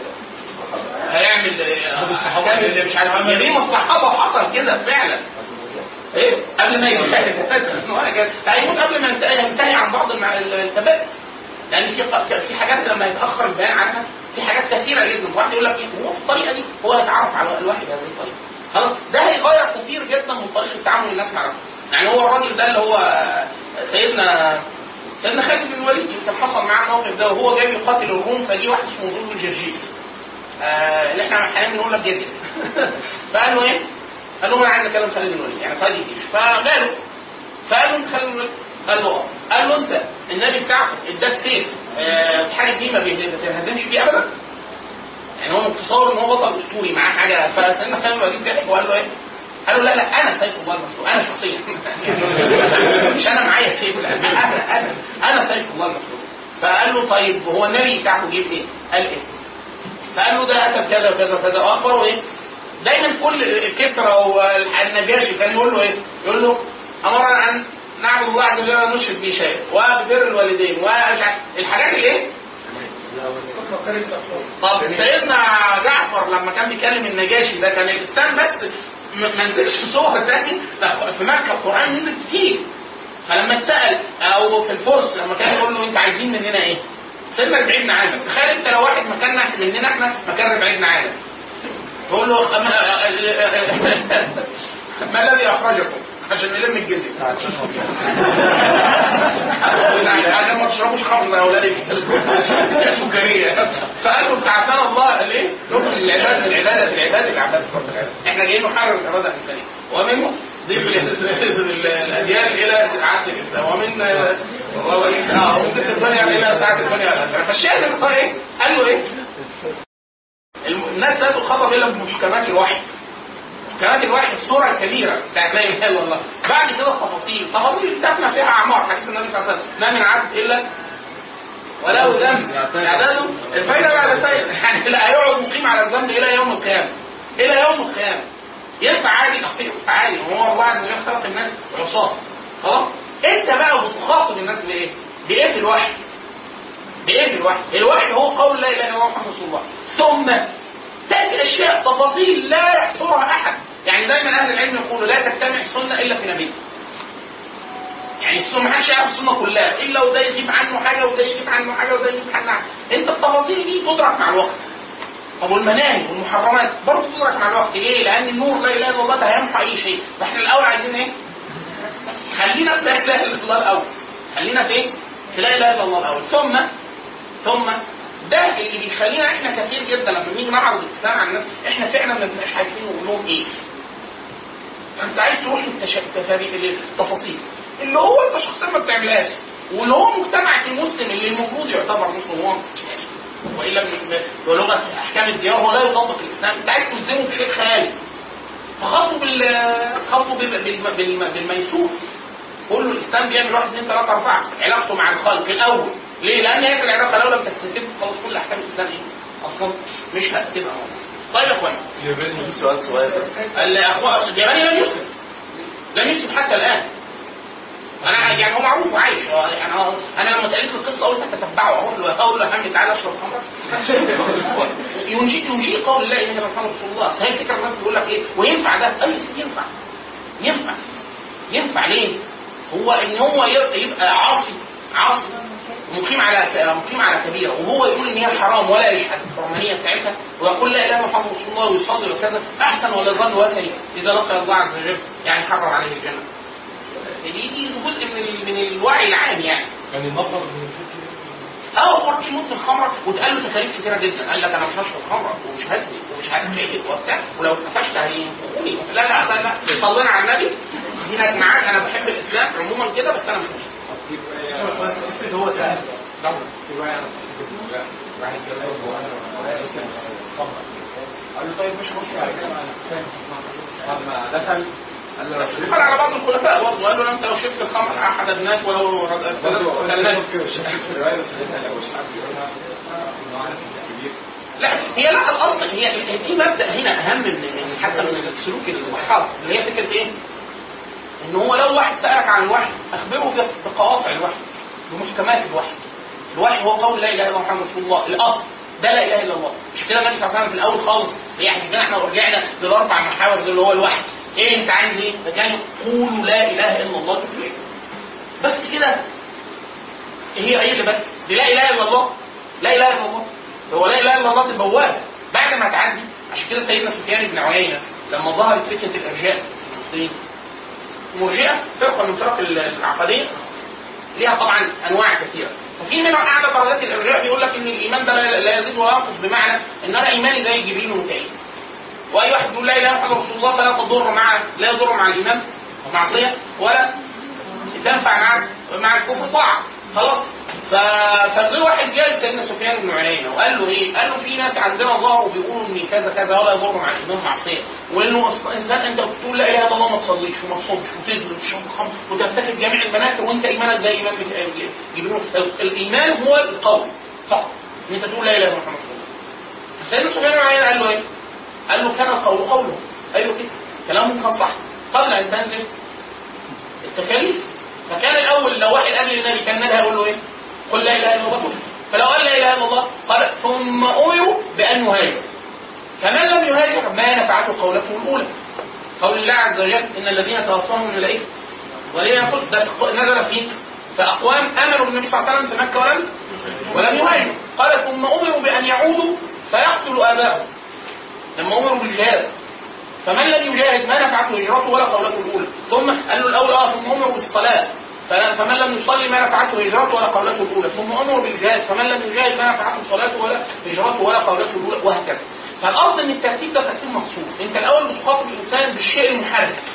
هيعمل هيعمل مش عارف يا ما الصحابه حصل كده فعلا ايه قبل ما ينتهي هيموت قبل ما ينتهي ينتهي عن بعض المع- الكبائر لان في ق- في حاجات لما يتاخر البيان عنها في حاجات كثيره جدا واحد يقول لك ايه هو الطريقه دي هو يتعرف على الواحد بهذه الطريقه خلاص ده هيغير كثير جدا من طريقه تعامل الناس مع نفسه يعني هو الراجل ده اللي هو سيدنا سيدنا خالد بن الوليد يمكن حصل معاه الموقف ده وهو جاي يقاتل الروم فجي واحد اسمه ذو جرجيس آه اللي احنا حاليا بنقول لك جرجس فقال له ايه؟ قال له انا عايز اكلم خالد بن الوليد يعني قائد الجيش فجاله فقال له انت خالد بن الوليد قال له اه قال له انت النبي بتاعكم اداك سيف آه، بتحارب بيه ما بتنهزمش بيه ابدا يعني هو متصور ان هو بطل اسطوري معاه حاجه فسيدنا خالد بن الوليد ضحك وقال له ايه؟ قال له لا لا انا سيف الله المسلول انا شخصيا مش انا معايا سيف لا انا انا انا سيف الله المسلول فقال له طيب هو النبي بتاعكم جيب ايه؟ قال ايه؟ فقال له ده اتى بكذا وكذا وكذا واخبره ايه؟ دايما كل كسرى والنجاشي كان يقول له ايه؟ يقول له امرنا ان نعبد الله عز وجل ولا نشرك به شيئا وبر الوالدين ومش عارف الحاجات اللي ايه؟ طب سيدنا جعفر لما كان بيكلم النجاشي ده كان الاسلام بس م- ما نزلش صور تاني لا، في مكه القران نزل كتير فلما اتسال او في الفرس لما كان يقول له انت عايزين مننا ايه؟ سيدنا ربعين عامر تخيل انت لو واحد مكاننا مننا احنا مكان ربعين عامر تقول له ما, ما الذي اخرجكم؟ عشان نلم الجلد عشان ما تشربوش خمر يا اولاد سكريه فقال له بتاعتنا الله ليه؟ نخرج العباده العباده العباده العباده احنا جايين نحرر الاراده الانسانيه ومنه ضيف ال- الاديان الى عدل الاسلام ومن اه ومن ضد الدنيا الى سعاده الدنيا والاخره فالشاهد ان هو ايه؟ قال له ايه؟ الم- الناس لا تخاطب الا بمحكمات الوحي محكمات الوحي الصوره الكبيره بتاعت لا اله الا الله بعد كده التفاصيل تفاصيل تفنى فيها اعمار حديث النبي صلى الله عليه وسلم ما من عبد الا وله ذنب يعتاده الفايده بعد الفايده يعني لا هيقعد مقيم على الذنب الى يوم القيامه الى يوم القيامه ينفع عادي ينفع عادي هو الله عز وجل خلق الناس عصاة خلاص انت بقى بتخاطب الناس بايه؟ بايه في الوحي؟ بايه في الوحي؟ الوحي هو قول لا اله الا الله محمد رسول الله ثم تاتي اشياء تفاصيل لا يحصرها احد يعني دايما اهل العلم يقولوا لا تجتمع السنه الا في نبي يعني السنه ما حدش يعرف السنه كلها الا وده يجيب عنه حاجه وده يجيب عنه حاجه وده يجيب عنه حاجه انت التفاصيل دي تدرك مع الوقت طب والمناهي والمحرمات برضه تدرك مع الوقت ليه؟ لان النور لا اله الا الله ده هيمحو اي شيء فاحنا الاول عايزين ايه؟ خلينا في لا اله الا الله الاول خلينا في ايه؟ في لا اله الا الله الاول ثم ثم ده اللي بيخلينا احنا كثير جدا لما بنيجي نعرض الاسلام على الناس احنا فعلا ما بنبقاش عارفين نقول لهم ايه فانت عايز تروح للتفاصيل اللي هو انت شخصيا ما بتعملهاش واللي هو مجتمعك المسلم اللي المفروض يعتبر مسلم هو يعني والا ب- بلغه احكام الديار هو لا يطبق الاسلام انت عايز تلزمه بشيء خيالي فخطوا بال خطوا بال- بال- بال- بالميسور قول له الاسلام بيعمل واحد اثنين ثلاثه اربعه علاقته مع الخلق الاول ليه؟ لان هذه العلاقه لو لم تستتب خلاص كل احكام الاسلام ايه؟ اصلا مش هتبقى موجوده. طيب يا اخوانا في سؤال صغير بس الاخوة الياباني لم يسلم لم يسلم حتى الان انا يعني هو معروف وعايش هو يعني هو انا لما اتقالت له القصه قلت اتتبعه اقول له اقول له يا حمدي تعالى اشرب خمره ينشي ينشي قول لا اله الا محمد رسول الله اصل هي الفكره الناس بيقول لك ايه وينفع ده؟ اي ينفع ينفع ينفع ليه؟ هو ان هو ي- يبقى عاصي عاصي مقيم على مقيم على كبيره وهو يقول ان هي حرام ولا يشهد الحرمانيه بتاعتها ويقول لا اله الا محمد رسول الله ويصلي وكذا احسن ولا ظن وثني اذا لقي الله عز وجل يعني حرم عليه الجنه. دي دي جزء من ال- من الوعي العام يعني. يعني المطر من الفتي اه هو راجل مدمن خمره واتقال له تكاليف كتيره جدا قال لك انا مش هشرب خمره ومش هزني ومش هتحرق وبتاع ولو اتقفشت هينفخوني لا لا لا لا صلينا على النبي دينك معاك انا بحب الاسلام عموما كده بس انا مش مسلم. افرض هو سأل طبعا. واحد كلمه هو انا قال له طيب مش هخش على كده بعد ما دخل قال له بس قال على بعض الخلفاء برضه قال له انت لو شربت الخمر حددناك ولو برضه قتلناك الروايه بس لقيتها لو مش عارف يقولها انه عارف الكبير لا هي لا الاصل هي هي في مبدا هنا اهم من من حتى من السلوك الوحاط اللي هي فكره ايه؟ ان هو لو واحد سالك عن الوحي اخبره بقواطع الوحي بمحكمات الوحي الوحي هو قول لا اله الا الله محمد رسول الله الاصل ده لا اله الا الله مش كده النبي صلى الله عليه وسلم في الاول خالص يعني كده احنا رجعنا للاربع محاور دول اللي هو الوحي ايه انت عايز ايه؟ ده كان قولوا لا اله الا الله تفلح بس كده هي ايه اللي بس دي لا اله الا الله لا اله الا الله هو لا اله الا الله البوابه بعد ما تعدي عشان كده سيدنا سفيان بن عيينه لما ظهرت فكره الارجاء في المسلمين مرجئه فرقه من فرق العقديه ليها طبعا انواع كثيره ففي منها اعلى درجات الارجاء بيقول لك ان الايمان ده لا لا يزيد ولا ينقص بمعنى ان انا ايماني زي جبريل وميكائيل واي واحد يقول لا اله الا الله رسول الله فلا تضر مع لا يضر مع الايمان معصيه ولا تنفع مع مع الكفر طاعه خلاص ف... فجه واحد جاء سيدنا سفيان بن عيينه وقال له ايه؟ قال له في ناس عندنا ظهروا بيقولوا ان كذا كذا ولا يضر مع الايمان معصيه وانه أصل انسان انت بتقول لا اله الا الله ما تصليش وما تصومش وتزني وتشرب خمر وترتكب جميع المناكر وانت ايمانك زي ايمان بت- جبريل ال- الايمان هو القول فقط ان انت تقول لا اله الا الله محمد رسول الله سيدنا سفيان بن عيينه قال له ايه؟ قال له كان القول قوله قال له كده كلامه كان صح قبل ان تنزل التكاليف فكان الاول لو واحد قبل النبي كان النبي هيقول له ايه؟ قل لا اله الا الله كفر فلو قال لا اله الا الله قال ثم امروا بان يهاجر فمن لم يهاجر ما نفعته قولته الاولى قول الله عز وجل ان الذين توفاهم الملائكه وليه يقول ده نزل فيه فاقوام امنوا بالنبي صلى الله عليه وسلم في مكه ولم ولم يهاجروا قال ثم امروا بان يعودوا فيقتلوا ابائهم لما امروا بالجهاد فمن لم يجاهد ما نفعته هجرته ولا قولته الاولى ثم قال له الاول اه ثم امروا بالصلاه فلا- فمن لم يصلي ما نفعته هجرته ولا قولته الاولى ثم امروا بالجهاد فمن لم يجاهد ما نفعته صلاته ولا هجرته ولا قولته الاولى وهكذا فالقصد ان الترتيب ده ترتيب مقصود انت الاول بتخاطب الانسان بالشيء المحرك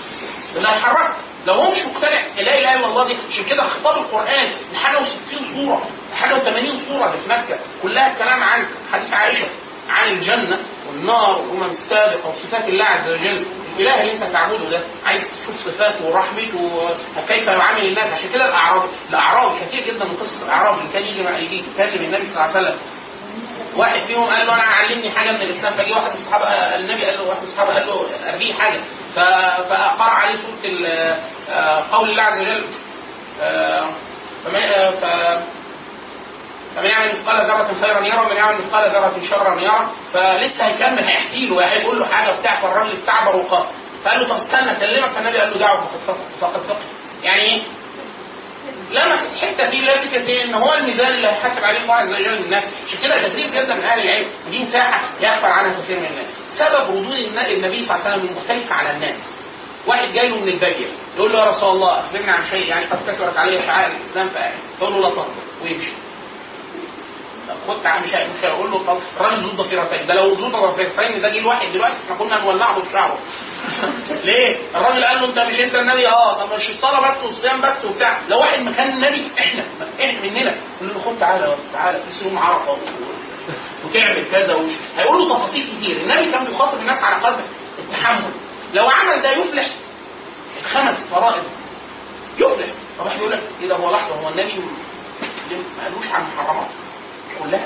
اللي هيحركك لو هو مش مقتنع لا اله الا الله دي عشان كده خطاب القران حاجه و60 سوره حاجه و80 سوره اللي في مكه كلها الكلام عن حديث عائشه عن الجنه والنار والامم السابقه وصفات الله عز وجل الاله اللي انت تعبده ده عايز تشوف صفاته ورحمته وكيف يعامل الناس عشان كده الاعراب الاعراب كثير جدا من قصص الاعراب اللي كان يجي يجي يكلم النبي صلى الله عليه وسلم واحد فيهم قال له انا علمني حاجه من الاسلام فجي واحد من الصحابه النبي قال له واحد من الصحابه قال له اريه حاجه ف- فقرا عليه سوره ال- آه، قول الله عز وجل آه، فمن آه، ف- فمن يعمل مثقال ذرة خيرا يرى ومن يعمل مثقال ذرة شرا يرى فلسه هيكمل هيحكي له هيقول له حاجه بتاع فالراجل استعبر وقال فقال له طب استنى اكلمك فالنبي قال له دعوه فقد فقد- فقد فقد يعني ايه؟ لمس حته فيه اللي هي فكره ايه ان هو الميزان اللي هيحاسب عليه الله عز وجل الناس عشان كده كثير جدا من اهل العلم ودي مساحه يغفل عنها كثير من الناس سبب ردود الن- النبي صلى الله عليه وسلم المختلفه على الناس واحد جاي له من الباديه يقول له يا رسول الله اخبرني عن شيء يعني قد كثرت علي شعائر الاسلام فيقول له لا تغضب ويمشي طب خد تعالى مش مش هيقول له طب الراجل ذو ضفيرتين ده لو ذو ضفيرتين ده جه الواحد دلوقتي احنا كنا نولع له في شعره ليه؟ الراجل قال له انت مش انت النبي اه طب مش الصلاه بس والصيام بس وبتاع لو واحد مكان النبي احنا احنا مننا يقول له خد تعالى تعالى في صوم عرفه و- وتعمل كذا ومش هيقول له تفاصيل كتير النبي كان بيخاطب الناس على قدر التحمل لو عمل ده يفلح خمس فرائض يفلح طب واحد يقول لك ايه ده هو لحظه هو النبي ما قالوش عن محرمات كلها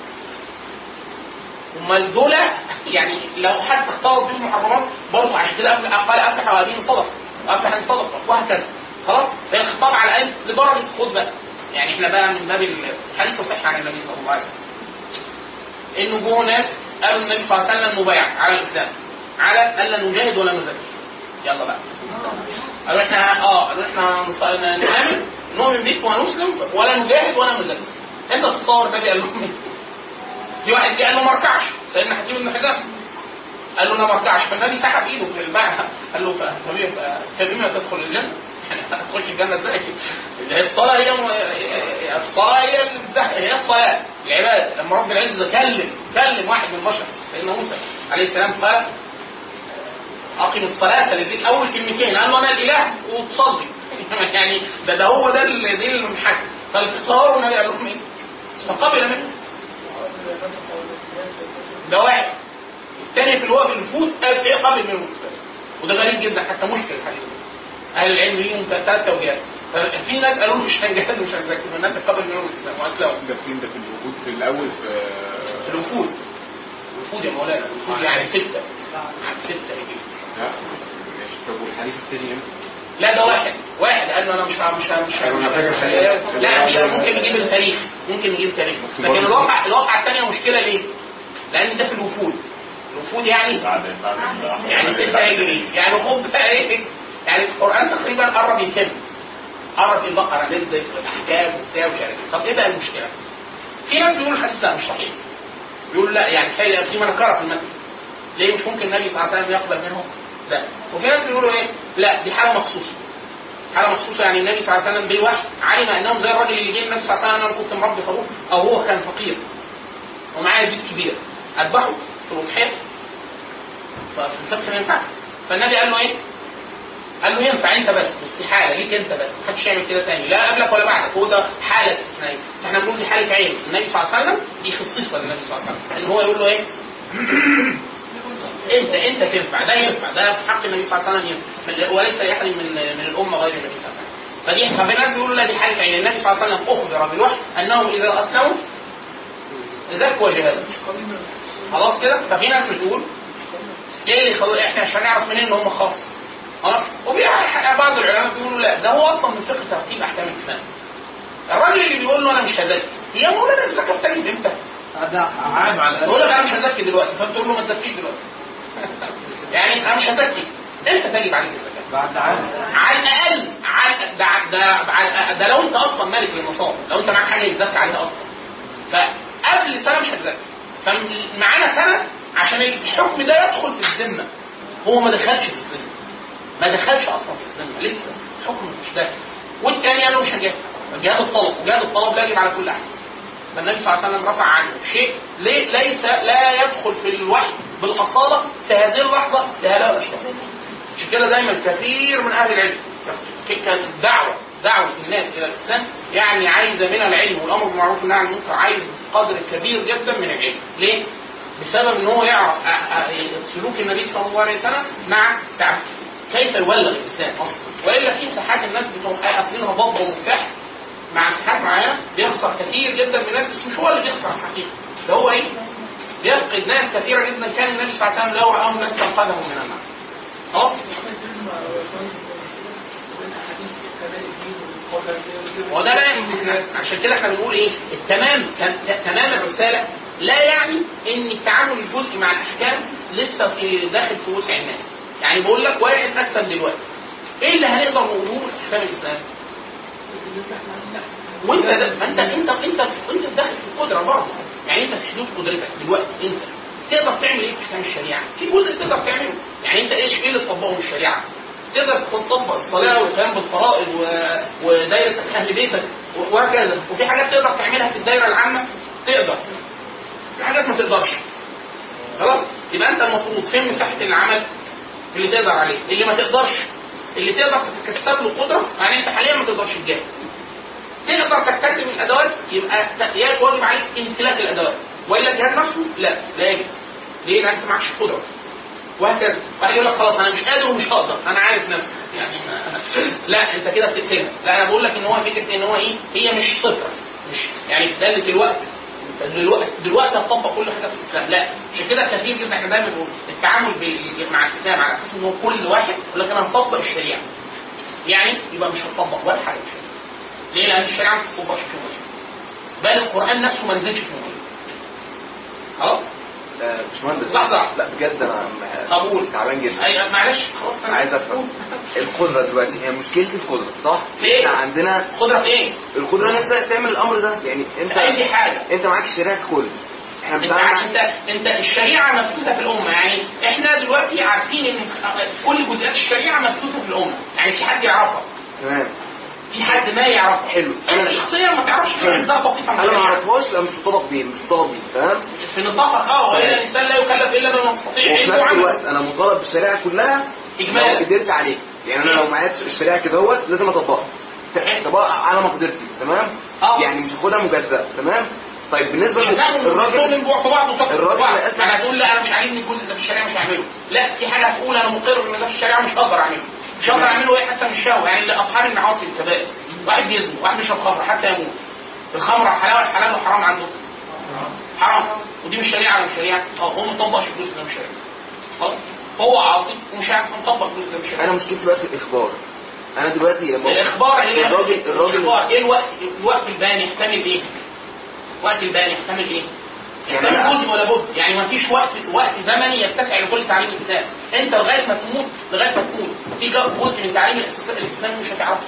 امال دول يعني لو حد اختلط بهم المحرمات برضه عشان كده أفلح- قال افلح وابين صدق افلح ان صدق وهكذا خلاص هي الخطاب على الاقل لدرجه خد بقى يعني احنا بقى من باب الحديث الصحيح عن النبي صلى الله عليه وسلم انه جوه ناس قالوا النبي صلى الله عليه وسلم مبايع على الاسلام على الا نجاهد ولا نزكي يلا بقى قالوا احنا اه قالوا احنا نص- نؤمن نؤمن بيك ونسلم ولا نجاهد ولا نزكي انت تتصور النبي قال لهم ايه؟ في واحد جه قال له ما اركعش سيدنا حكيم بن حزام قال له انا ما اركعش فالنبي سحب ايده في الماء قال له ف- فبي- فبما تدخل الجنه يعني هتخش الجنه ازاي؟ اللي هي الصلاه هي م- الصلاه هي الز- هي الصلاه العباده لما رب العزه كلم كلم واحد من البشر سيدنا موسى عليه السلام قال اقم الصلاه للبيت اول كلمتين قال له انا الاله وتصلي يعني ده ده هو ده اللي دي المحك فالتصور النبي قال لهم ايه؟ فقبل منه ده واحد الثاني في الوقت الفوت قال ايه قبل منه الاسلام وده غريب جدا حتى مشكل الحديث اهل العلم ليهم ثلاث توجيهات في ناس قالوا له مش هنجهز ومش هنزكي فالناس قبل منهم الاسلام واسلموا ده فين ده في الوجود في الاول في الوفود الوفود يا مولانا الوفود يعني ستة عن ستة هجري ها ماشي طب والحديث الثاني امتى؟ لا ده واحد واحد قال له انا مش ه- مش ه- مش ه- أيوة، مش أنا ه- فاكر مش ه- الحقيقة. لا مش ه- ممكن نجيب التاريخ ممكن نجيب التاريخ لكن الواقع الواقع الثانية مشكلة ليه؟ لأن ده في الوفود الوفود يعني بعد بعد يعني ستة هجري يعني خد بقى ايه يعني القرآن تقريبا قرب يتم قرب البقرة نزلت والأحكام وبتاع ومش عارف إيه. طب ايه بقى المشكلة؟ في ناس بيقولوا الحديث ده مش صحيح يقول لا يعني حي- في منكرة في المتن ليه مش ممكن النبي صلى الله عليه وسلم يقبل منهم؟ لا وفي ناس بيقولوا ايه؟ لا دي حالة مخصوصة حالة مخصوصة يعني النبي صلى الله عليه وسلم بالوحي علم انهم زي الراجل اللي جه النبي صلى الله عليه وسلم انا كنت مربي خروف او هو كان فقير ومعايا بيت كبير اذبحه في الاضحيه ففي الفتح ما ينفعش فالنبي قال له ايه؟ قال له ينفع انت بس استحاله ليك انت بس محدش يعمل كده تاني لا قبلك ولا بعدك هو ده حاله استثنائيه احنا بنقول دي حاله عين النبي صلى الله عليه وسلم دي خصيصه للنبي صلى الله عليه وسلم ان هو يقول له ايه؟ انت انت تنفع ده ينفع ده في حق النبي صلى الله عليه وسلم ينفع وليس لاحد من من الامه غير النبي صلى الله عليه وسلم فدي ففي ناس بيقولوا لا دي حاله عين النبي صلى الله عليه وسلم اخبر بالوحي انهم اذا اسلموا زكوا جهادهم خلاص كده ففي ناس بتقول ايه اللي خلاص احنا مش هنعرف منين ان هم خاص خلاص وفي بعض العلماء بيقولوا لا ده هو اصلا من فقه ترتيب احكام الاسلام الراجل اللي بيقول له انا مش هزكي هي مولانا الزكاه بتجب امتى؟ هذا عام على يقول لك انا مش هزكي دلوقتي فبتقول له ما تزكيش دلوقتي يعني انا مش هزكي انت تجب عليك الزكاه بعد عام على الاقل على ده ده ده, ده لو انت اصلا مالك للنصاب لو انت معاك حاجه يتزكى عليها اصلا فقبل سنه مش هتزكي فمعانا سنه عشان الحكم ده يدخل في الذمه هو ما دخلش في الذمه ما دخلش اصلا في الذمه لسه الحكم مش داخل والتاني قال له مش هجاهد جهاد الطلب وجهاد الطلب لا يجب على كل احد فالنبي صلى الله عليه وسلم رفع عنه شيء ليه ليس لا يدخل في الوحي بالاصاله في هذه اللحظه لهؤلاء الاشخاص عشان كده دايما كثير من اهل العلم ك- كانت دعوه دعوه الناس الى الاسلام يعني عايزه من العلم والامر بالمعروف والنهي عن المنكر عايز قدر كبير جدا من العلم ليه؟ بسبب ان هو يعرف أ- أ- سلوك النبي صلى الله عليه وسلم مع تعب كيف يبلغ الاسلام اصلا والا في ساحات الناس بتقوم قافلينها ضبه ومفتاح مع ساحات معينه بيخسر كثير جدا من الناس بس مش هو اللي بيخسر الحقيقه ده هو ايه؟ بيفقد ناس كثيره جدا كان النبي صلى الله عليه وسلم لو راهم ناس تنقذهم من النار خلاص؟ وده لا يعني عشان كده احنا بنقول ايه التمام كان ت- تمام الرساله لا يعني ان التعامل الجزئي مع الاحكام لسه في داخل في وسع الناس يعني بقول لك واحد اكتب دلوقتي ايه اللي هنقدر نقوله له في احكام الاسلام وانت ده فانت انت انت انت داخل في القدره برضه يعني انت في حدود قدرتك دلوقتي انت تقدر تعمل ايه في احكام الشريعه؟ في جزء تقدر تعمله يعني انت ايش ايه اللي تطبقه من الشريعه؟ تقدر تطبق الصلاه والقيام بالفرائض و... ودايره اهل بيتك و- وهكذا وفي حاجات تقدر تعملها في الدايره العامه تقدر في حاجات ما تقدرش خلاص يبقى انت المفروض فين مساحه العمل اللي تقدر عليه اللي ما تقدرش اللي تقدر تتكسب له قدره يعني انت حاليا ما تقدرش تجاهد تقدر تكتسب الادوات يبقى ت- يجب واجب عليك امتلاك الادوات والا الجهاد نفسه لا لا يجب ليه؟ لان انت معكش قدره وهكذا واحد يقول لك خلاص انا مش قادر ومش هقدر انا عارف نفسي يعني ما لا انت كده بتقتلها لا انا بقول لك ان هو فكره ان هو ايه هي مش صفر مش يعني في داله الوقت انت دلوقتي دلوقتي هتطبق كل حاجه في الاسلام لا عشان كده كثير جدا احنا دايما بنقول التعامل ب- مع الاسلام على اساس ان هو كل واحد يقول لك انا هطبق الشريعه يعني يبقى مش هتطبق ولا حاجه في الشريعه ليه؟ لان الشريعه ما بتطبقش في يومين بل القران نفسه ما نزلش في يومين خلاص آه، باشمهندس لحظة. لا بجد انا طب قول. تعبان جدا اي معلش خلاص انا عايز افهم القدره دلوقتي هي مشكلتي القدره صح؟ ليه؟ احنا عندنا قدره في ايه؟ القدره ان انت تعمل الامر ده يعني انت اي حاجه انت معاك الشريعه ككل احنا انت بنتعامل عارف انت انت الشريعه مبثوثه في الامه يعني احنا دلوقتي عارفين ان كل جزئيات الشريعه مبثوثه في الامه يعني في حد يعرفها تمام في حد ما يعرفها حلو. انا شخصيا ما تعرفش في اجزاء بسيطه من انا ما الشريعة. اعرفهاش يبقى مش مطابق بيه مش مطابق بيه تمام في نطاقك اه والا الانسان لا يكلف الا بما يستطيع وفي علمه نفس وعمله الوقت انا مطالب بالشريعه كلها إجمالا. لو قدرت عليه يعني انا لو معايا الشريعه كده اهوت لازم اطبقها طبقها على مقدرتي تمام اه. يعني مش هاخدها مجزأة تمام طيب بالنسبه مش هتعمل للراجل الراجل بعض بعض وتقطع الراجل بعض للأسف- يعني هتقول لا انا مش عاجبني الجزء ده في الشريعه مش هعمله لا في حاجه هتقول انا مقر ان ده في الشريعه مش هقدر اعمله مش هقدر اعمله ايه حتى مش شهوه يعني اللي اصحاب المعاصي الكبائر واحد بيزني واحد بيشرب خمر حتى يموت الخمر حلال ولا حلال وحرام عنده حرام ودي مش شريعه ولا مش شريعه اه هو ما طبقش الجزء ده مش شريعه خلاص هو عاصي ومش عارف مطبق الجزء ده مش شريعه انا مشكلتي بقى في الاخبار انا دلوقتي لما الاخبار اللي الراجل الراجل الاخبار ايه الوقت الوقت البيان يحتمل ايه؟ وقت البيان يحتمل ايه؟ يعني يحتمل أنا- بد ولا بد يعني ما فيش وقت وقت زمني يتسع لكل تعليم الاسلام انت لغايه ما تموت لغايه ما تموت في جزء من تعليم الإس- الاسلام مش هتعرفه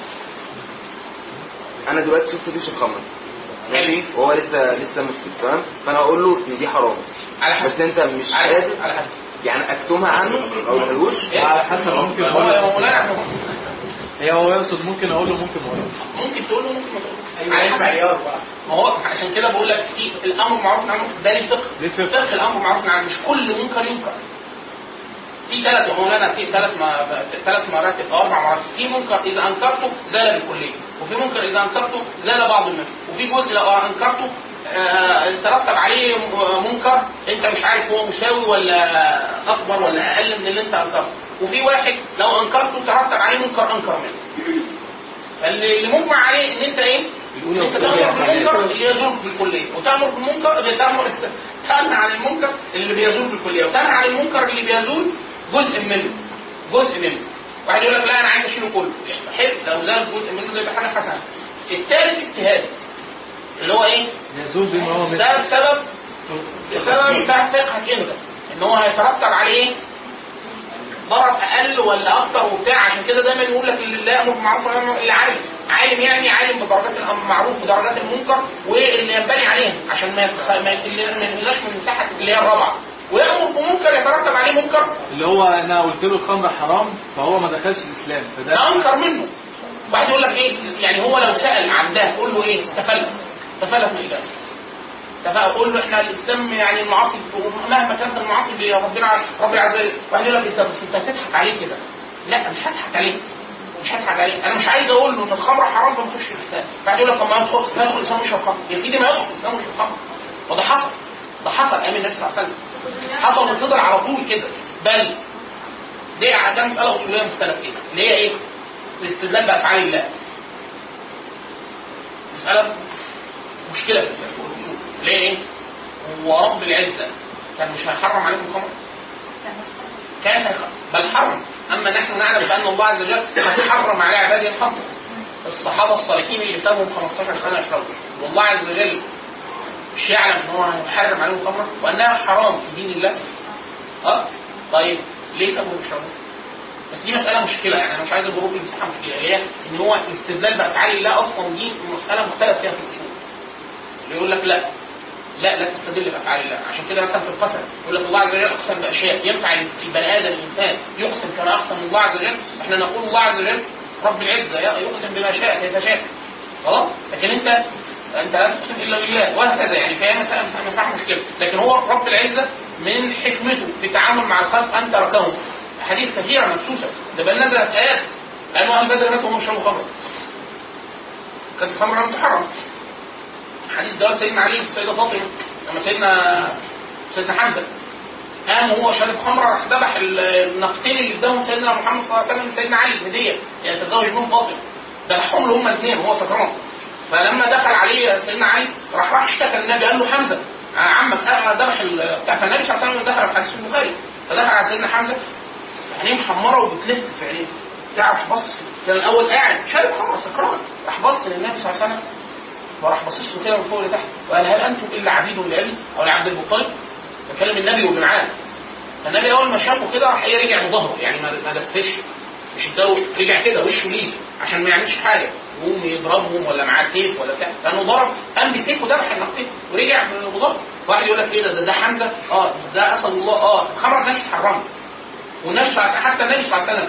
انا دلوقتي شفت بيشرب خمر ماشي وهو لسه لسه مسلم تمام فانا اقول له ان دي حرام على حسب بس انت مش على قادر حسب على حسب يعني اكتمها عنه او ملوش إيه؟ على حسب ممكن هو أقول يا له. مولانا إحنا هي هو يقصد ممكن اقول له ممكن ما اقولوش ممكن تقول له ممكن ما تقولش على حسب ما هو عشان كده بقول لك في الامر معروف عن المنكر ده ليه فقه ليه فقه؟ فقه الامر معروف عن مش كل منكر ينكر في ثلاث يا مولانا في ثلاث ما ثلاث مراتب او اربع مراتب في منكر اذا انكرته زال بالكليه وفي منكر اذا انكرته زال بعض منه وفي جزء لو انكرته آه، ترتب عليه م- منكر انت مش عارف هو مساوي ولا اكبر ولا اقل من اللي انت انكرته وفي واحد لو انكرته ترتب عليه منكر انكر منه فاللي اللي مجمع عليه ان انت ايه؟ الأولى انت والثانية تامر بالمنكر حاجة. اللي يزول في الكليه وتامر بالمنكر تامر تنهى عن المنكر اللي بيزول في الكليه وتنهى عن المنكر اللي بيزول جزء منه جزء منه واحد يقول لك لا انا عايز اشيله كله يعني حلو لو زال جزء منه ده يبقى حاجه حسنه الثالث اجتهادي اللي هو ايه؟ يزول بما هو مثل ده بسبب بسبب بتاع فقهك انت ان هو هيترتب عليه ضرر اقل ولا اكتر وبتاع عشان كده دايما يقول لك اللي لا يامر بالمعروف ولا ينهى اللي عالم عالم يعني عالم بدرجات المعروف ودرجات المنكر واللي ينبني عليها عشان ما يتخ... ما يقل- ما ينزلش من مساحه اللي هي الرابعه ويامر بمنكر يترتب عليه منكر اللي هو انا قلت له الخمر حرام فهو ما دخلش الاسلام ده فده انكر منه واحد يقول لك ايه يعني هو لو سال عن ده قول له ايه تفلت تفلت من الاجابه تفا- قول له احنا الاسلام يعني المعاصي مهما كانت المعاصي اللي ربنا رب العز وجل واحد يقول لك انت بس انت هتضحك عليه كده لا مش هضحك عليه مش هضحك عليه انا مش عايز اقول له ان الخمر حرام فنخش الاسلام بعد يقول لك طب ما يدخل ما يدخل الاسلام يشرب خمر يا سيدي ما يدخل الاسلام يشرب خمر وده حصل ده حصل ايام النبي صلى الله عليه وسلم حصل وفضل على طول كده بل دي ده مساله اصوليه مختلف فيها اللي هي ايه؟ الاستدلال بافعال الله مساله مشكله في الأصول. اللي هي ايه؟ هو رب العزه كان مش هيحرم عليكم الخمر؟ كان هيخ- بل حرم اما نحن نعلم بان الله عز وجل قد حرم على عباده الخمر الصحابه الصالحين اللي سابهم 15 سنه يشربوا والله عز وجل مش يعلم ان هو هيحرم عليهم الخمر وانها حرام في دين الله اه طيب ليه سابهم يشربوا؟ بس دي مساله مشكله يعني انا مش عايز الجروب المساحه مشكله اللي هي ان هو الاستدلال بافعال الله اصلا دي مساله مختلف فيها في الاصول اللي يقول لك لا لا لا تستدل بافعال الله عشان كده مثلا في القسم يقول لك الله عز وجل اقسم باشياء ينفع البني ادم الانسان يقسم كما اقسم الله عز وجل احنا نقول الله عز وجل رب العزه يقسم بما شاء كيف شاء خلاص لكن انت انت لا تقسم الا بالله وهكذا يعني فهي مساله مساحه مساحة مشكله لكن هو رب العزه من حكمته في التعامل مع الخلق ان تركهم احاديث كثيره مبسوسه ده بل نزلت ايات لانه اهل بدر ماتوا وهم يشربوا خمر كانت الخمر لم تحرم حديث جواز سيدنا علي والسيده فاطمه لما سيدنا سيدنا حمزه قام وهو شارب خمره راح ذبح النقطين اللي اداهم سيدنا محمد صلى الله عليه وسلم لسيدنا علي هديه يتزوج بهم فاطمه ذبحهم له هما الاثنين وهو سكران فلما دخل عليه سيدنا علي راح راح اشتكى النبي قال له حمزه آه، عمك آه، ذبح ال- بتاع فالنبي صلى الله عليه وسلم دخل في حديث البخاري فدخل على سيدنا حمزه عينيه محمره وبتلف في عينيه بتاع راح بص كان الاول قاعد شارب خمره سكران راح بص للنبي صلى الله عليه وسلم وراح باصص له كده من فوق لتحت وقال هل انتم الا عبيد لابي او لعبد المطلب؟ بكلم النبي واللي معاه فالنبي اول ما شافه كده راح ايه رجع بظهره يعني ما ما دفش مش يسوي رجع كده وشه ليه عشان ما يعملش حاجه يقوم يضربهم ولا معاه سيف ولا بتاع لانه ضرب قام بسيف وذبح النقطين ورجع بظهره واحد يقول لك ايه ده ده, ده حمزه اه ده اسد الله اه الخمر ما كانش حرام والنبي صلى الله عليه وسلم حتى النبي صلى الله عليه وسلم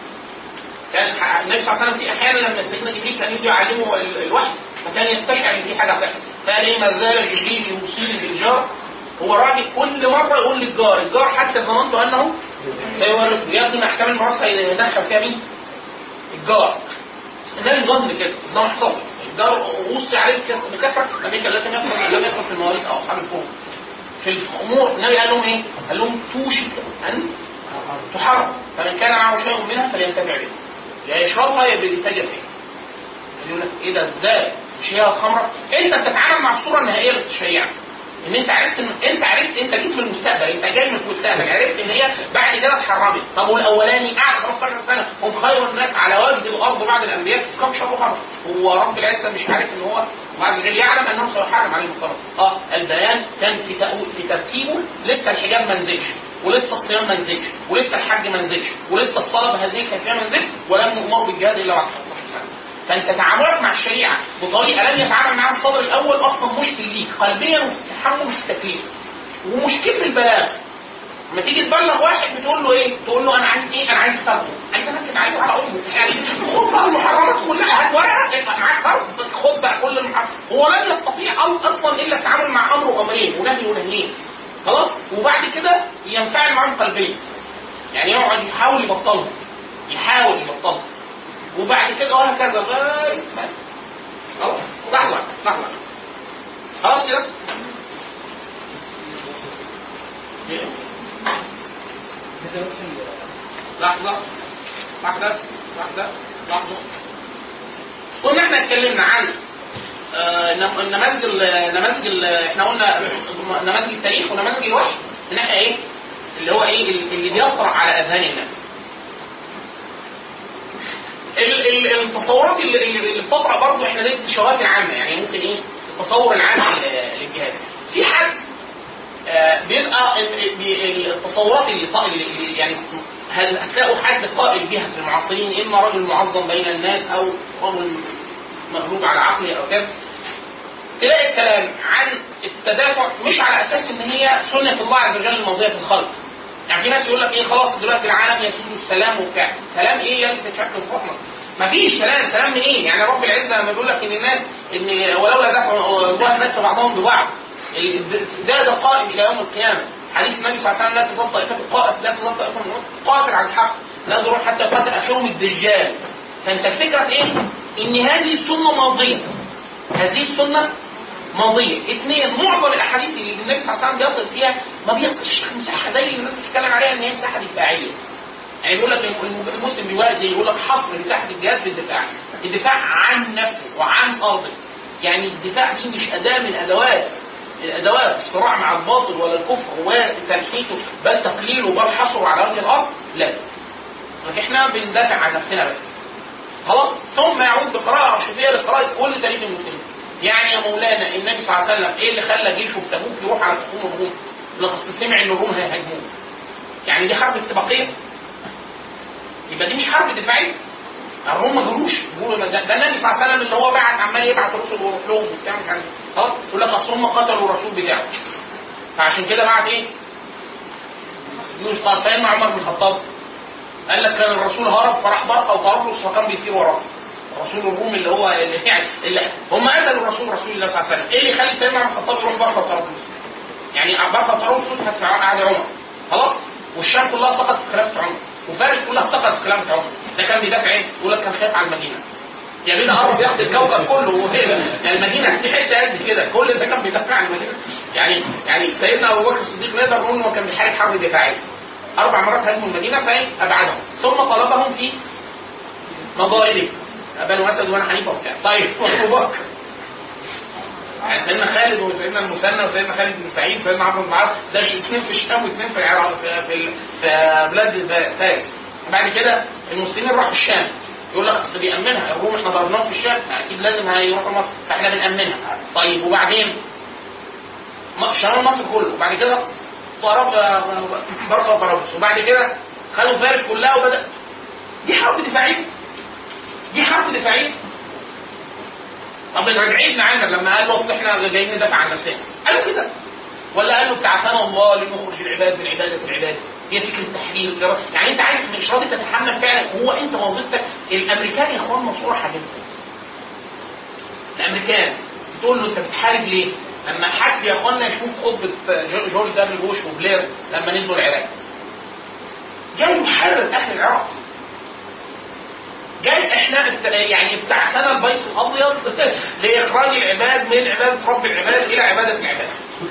كان ح- النبي صلى الله عليه وسلم في احيانا لما سيدنا جبريل كان يجي يعلمه ال- الوحي فكان يستشعر ان في حاجه هتحصل فقال ايه ما زال جبريل يوصيني بالجار هو راجل كل مره يقول للجار الجار حتى ظننت انه سيورثه يا ابني احكام الميراث هيدخل فيها مين؟ الجار النبي ظن كده بس ده ما حصلش الجار وصي عليه بكس- بكثره لم يكن لم يدخل لم يدخل في المواريث او اصحاب الفروض في الامور النبي قال لهم ايه؟ قال لهم توشك ان تحرم فمن كان معه شيء منها فلينتفع به يا يشربها يا بيتاجر فيها يقول لك ايه ده ازاي مش هي الخمره انت بتتعامل مع الصوره النهائيه للشريعه ان انت عرفت ان انت عرفت انت جيت في المستقبل انت جاي من المستقبل عرفت ان هي بعد كده اتحرمت طب والاولاني قعد 15 سنه هم خير الناس على وجه الارض بعد الانبياء كم شربوا خمر هو رب العزه مش عارف ان هو بعد ذلك يعلم انه سيحرم عليهم الخمر اه البيان كان في تأويل في ترتيبه لسه الحجاب ما نزلش ولسه الصيام ما نزلش ولسه الحج ما نزلش ولسه الصلاه بهذه الكيفيه ما نزلش ولم يؤمروا بالجهاد الا بعد 15 سنه فانت تعاملك مع الشريعه بطريقه لم يتعامل معها الصدر الاول اصلا مشكل ليك قلبيا وفي التحمل وفي التكليف ومشكل في البلاغ لما تيجي تبلغ واحد بتقول له ايه؟ تقول له انا عايز ايه؟ انا عايز فرد عايز انكد عليه على امه يعني خد بقى المحرمات كلها هات ورقه ابقى معاك فرد خد بقى كل المحرمات هو لن يستطيع أص- اصلا الا التعامل مع امر وامرين ونهي ونهيين خلاص وبعد كده ينفعل معاهم قلبيا يعني يقعد يحاول يبطلهم يحاول يبطلهم وبعد كده وهكذا لغايه ما خلاص لحظه لحظه خلاص كده إيه؟ لحظه لحظه لحظه لحظه قلنا احنا اتكلمنا عن آه، نم- النماذج ال- النماذج ال- احنا قلنا نماذج التاريخ ونماذج الوحي ان احنا ايه اللي هو ايه اللي بيطرأ على اذهان الناس ال- ال- التصورات اللي, اللي اللي بتطرأ برضه احنا دي الشواذ العامه يعني ممكن ايه التصور العام لل- للجهاد في حد آه، بيبقى ال- بي- التصورات اللي طا- اللي اللي يعني هل هتلاقوا حد قائل بها في المعاصرين اما رجل معظم بين الناس او رجل مغلوب على عقله او كده تلاقي الكلام عن التدافع مش على اساس ان هي سنه الله عز وجل الموضوعه في الخلق يعني في ناس يقول لك ايه خلاص دلوقتي العالم يسود السلام وبتاع سلام ايه يا انت شكل الحكمه مفيش سلام سلام منين يعني رب العزه لما بيقول لك ان الناس ان ولولا دفع الله الناس بعضهم ببعض ده ده قائم الى يوم القيامه حديث النبي صلى الله عليه وسلم لا تظل طائفه قائد لا تظل طائفه من الأمة قاتل على الحق لا ضرور حتى يقاتل اخرهم الدجال فانت الفكره في ايه؟ ان هذه السنه ماضيه هذه السنه ماضيه اثنين معظم الاحاديث اللي النبي صلى الله عليه وسلم بيصل فيها ما بيصلش مساحه زي اللي الناس بتتكلم عليها ان هي مساحه دفاعيه يعني بيقول لك الم- المسلم بيوارد ايه؟ يقول لك حصر مساحه الجهاد في الدفاع الدفاع عن نفسه وعن ارضه يعني الدفاع دي مش اداه من ادوات الادوات الصراع مع الباطل ولا الكفر وتنحيته بل تقليله بل حصره على وجه الارض لا لكن احنا بندافع عن نفسنا بس خلاص ثم يعود بقراءه ارشيفيه لقراءه كل تاريخ المسلمين يعني يا مولانا النبي صلى الله عليه وسلم ايه اللي خلى جيشه في تبوك يروح على خصوم الروم لقد سمع ان الروم هيهاجموه يعني دي حرب استباقيه يبقى دي مش حرب دفاعيه الروم ما جروش بيقولوا ده, ده النبي صلى الله عليه وسلم اللي هو بعت عمال يبعت رسل ويروح لهم وبتاع مش عارف خلاص يقول لك اصل هم قتلوا الرسول بتاعه فعشان كده بعت ايه؟ يونس قال سيدنا عمر بن الخطاب قال لك كان الرسول هرب فراح برقه وطرطس فكان بيطير وراه رسول الروم اللي هو اللي يعني اللي هم قتلوا الرسول رسول الله صلى الله عليه وسلم ايه اللي يخلي سيدنا عمر بن الخطاب يروح برقه وطرطس؟ يعني برقه وطرطس فتحت في عهد عمر خلاص والشام كلها سقطت في خلافه عمر وفارس كلها سقطت في خلافه عمر ده كان بيدافع ايه؟ يقول لك كان خايف على المدينه يا بينا قرب ياخد الكوكب كله وهي يعني المدينه في حته قد كده كل ده كان بيدافع عن المدينه يعني يعني سيدنا ابو بكر الصديق نقدر نقول انه كان بيحارب حرب دفاعيه اربع مرات هاجموا المدينه فايه ابعدهم ثم طلبهم في مضائره بنو اسد وانا حنيفه وبتاع طيب ابو بكر يعني سيدنا خالد وسيدنا المثنى وسيدنا خالد بن سعيد وسيدنا عمرو بن العاص ده اثنين في الشام واثنين في العراق في, في, في بلاد فارس بعد كده المسلمين راحوا الشام يقول لك اصل بيأمنها الروم احنا ضربناهم في الشام اكيد لازم هيروحوا مصر فاحنا بنأمنها طيب وبعدين م- شمال مصر كله وبعد كده ضرب برقه وطرابلس وبعد كده خدوا فارس كلها وبدأ دي حرب دفاعيه دي حرب دفاعيه طب بعيد عنك لما قالوا اصل احنا جايين ندافع عن نفسنا قالوا كده ولا قالوا ابتعثنا الله لنخرج العباد من عباده العباد هي فكره تحرير الإرادة. يعني انت عارف مش راضي تتحمل فعلا هو انت وظيفتك الامريكان يا اخوان صراحه جدا الامريكان بتقول له انت بتحارب ليه؟ لما حد يا اخوانا يشوف خطبه جو- جورج دبليو بوش وبلير لما نزلوا العراق جاي يحرر اهل العراق جاي احنا ابت- يعني ابتعثنا البيت الابيض لاخراج العباد من عباده رب العباد الى عباده العباد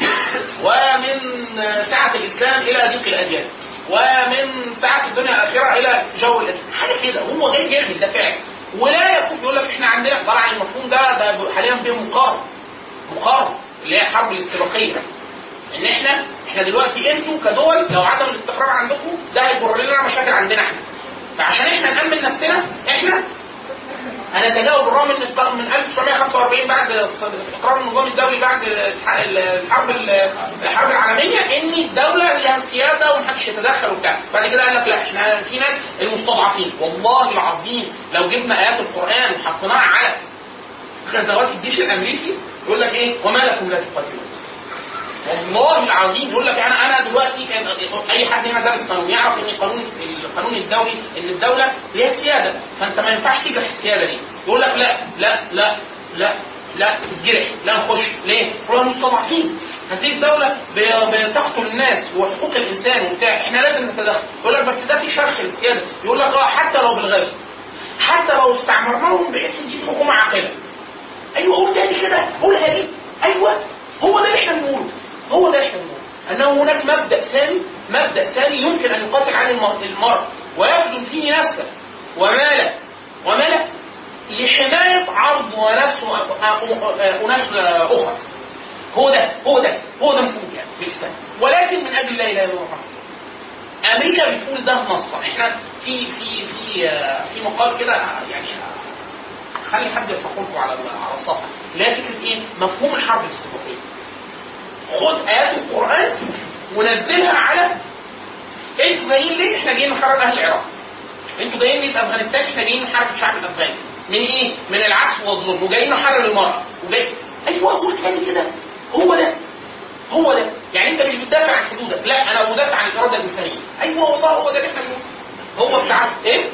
ومن سعه الاسلام الى ضيق الاديان ومن سعه الدنيا الاخره الى جو الاديان حاجه كده هو جاي يعمل ده فعلا ولا يكون يقول لك احنا عندنا طبعا المفهوم ده ده حاليا فيه مقارنه مقارنه اللي هي الحرب الاستباقيه ان احنا احنا دلوقتي انتوا كدول لو عدم الاستقرار عندكم ده هيجر لنا مشاكل عندنا احنا فعشان احنا نامن نفسنا احنا هنتجاوب بالرغم ان الق- من 1945 بعد استقرار النظام الدولي بعد الح- الحرب الحرب العالميه ان الدوله لها سياده ومحدش يتدخل وبتاع بعد كده قال لك لا احنا في ناس المستضعفين والله العظيم لو جبنا ايات القران وحطيناها على غزوات الجيش الامريكي يقول لك ايه وما لكم لا تقاتلون والله العظيم يقول لك انا انا دلوقتي كان اي حد هنا دارس قانون يعرف ان القانون القانون الدولي ان الدوله ليها سياده فانت ما ينفعش تجرح السياده دي يقول لك لا لا لا لا لا تتجرح لا نخش ليه؟ هو مستضعفين هذه الدوله ب- بتقتل الناس وحقوق الانسان وبتاع احنا لازم نتدخل يقول لك بس ده في شرخ للسياده يقول لك اه حتى لو بالغزو حتى لو استعمرناهم بحيث تجيب حكومه عاقله ايوه قول تاني كده قولها دي ايوه هو ده اللي احنا بنقوله هو ده اللي احنا بنقوله انه هناك مبدا ثاني مبدا ثاني يمكن ان يقاتل عن الم- المرء ويبذل فيه نفسه وماله وماله لحمايه عرض ونفس اناس اخرى هو ده هو ده هو ده مفهوم يعني في الاسلام ولكن من اجل لا اله الا الله امريكا بتقول ده نصا احنا في في في آه، في مقال كده يعني آه، خلي حد يطرحه لكم على على الصفحه اللي هي فكره ايه؟ مفهوم الحرب الاستباقيه. خد ايات القران ونزلها على انتوا جايين ليه؟ احنا جايين نحرر اهل العراق. انتوا جايين ليه في افغانستان؟ احنا جايين نحارب الشعب الافغاني. من ايه؟ من العسف والظلم وجايين نحرر المراه وجاي ايوه قول تاني كده هو ده هو ده يعني انت مش بتدافع عن حدودك لا انا بدافع عن الاراده الانسانيه ايوه والله هو ده اللي احنا بنقوله هو بتاع ايه؟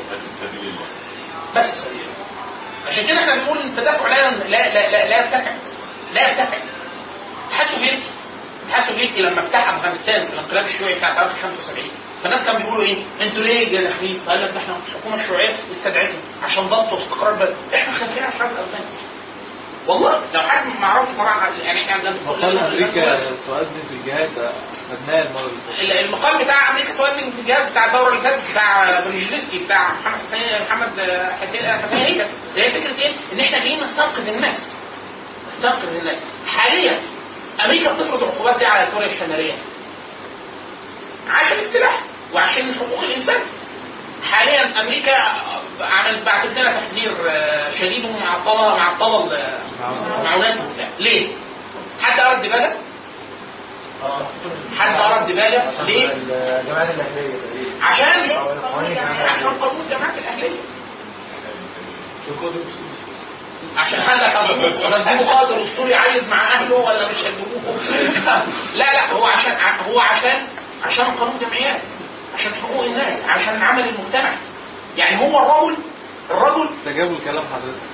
بس عشان كده احنا بنقول ان التدافع لا لا لا لا, لا يرتفع لا يرتفع الاتحاد السوفيتي الاتحاد السوفيتي لما افتح افغانستان في الانقلاب الشيوعي بتاع 75 فالناس كانوا بيقولوا ايه؟ انتوا ليه داخلين؟ فقال لك ده احنا الحكومه الشيوعيه استدعتنا عشان ضبط واستقرار البلد، احنا خايفين على الشعب الافغاني. والله لو حد ما يعرفش طبعا يعني احنا عندنا وقال امريكا تؤذن في الجهاد ده خدناه المره اللي فاتت ال- المقال بتاع امريكا تؤذن في الجهاز بتاع الدوره اللي فاتت بتاع برجلسكي بتاع محمد حسين محمد حسين حسين هيكل اللي هي فكره ايه؟ ان احنا جايين نستنقذ الناس نستنقذ الناس حاليا امريكا بتفرض العقوبات دي على كوريا الشماليه عشان السلاح وعشان حقوق الانسان حاليا امريكا عملت بعتت لنا تحذير آه، شديد ومعطله معطله ال- المعونات وبتاع ليه؟ حد قرا الدباجه؟ حد قرا الدباجه؟ ليه؟ الجماعات الاهليه تقريبا عشان عشان قانون الجامعات الاهليه عشان حد هتجيبوا قائد الاسطوري يعيد مع اهله ولا مش هتجيبوه لا لا هو عشان هو عشان عشان قانون جمعيات عشان حقوق الناس عشان عمل المجتمع يعني هو الرجل الرجل استجابوا لكلام حضرتك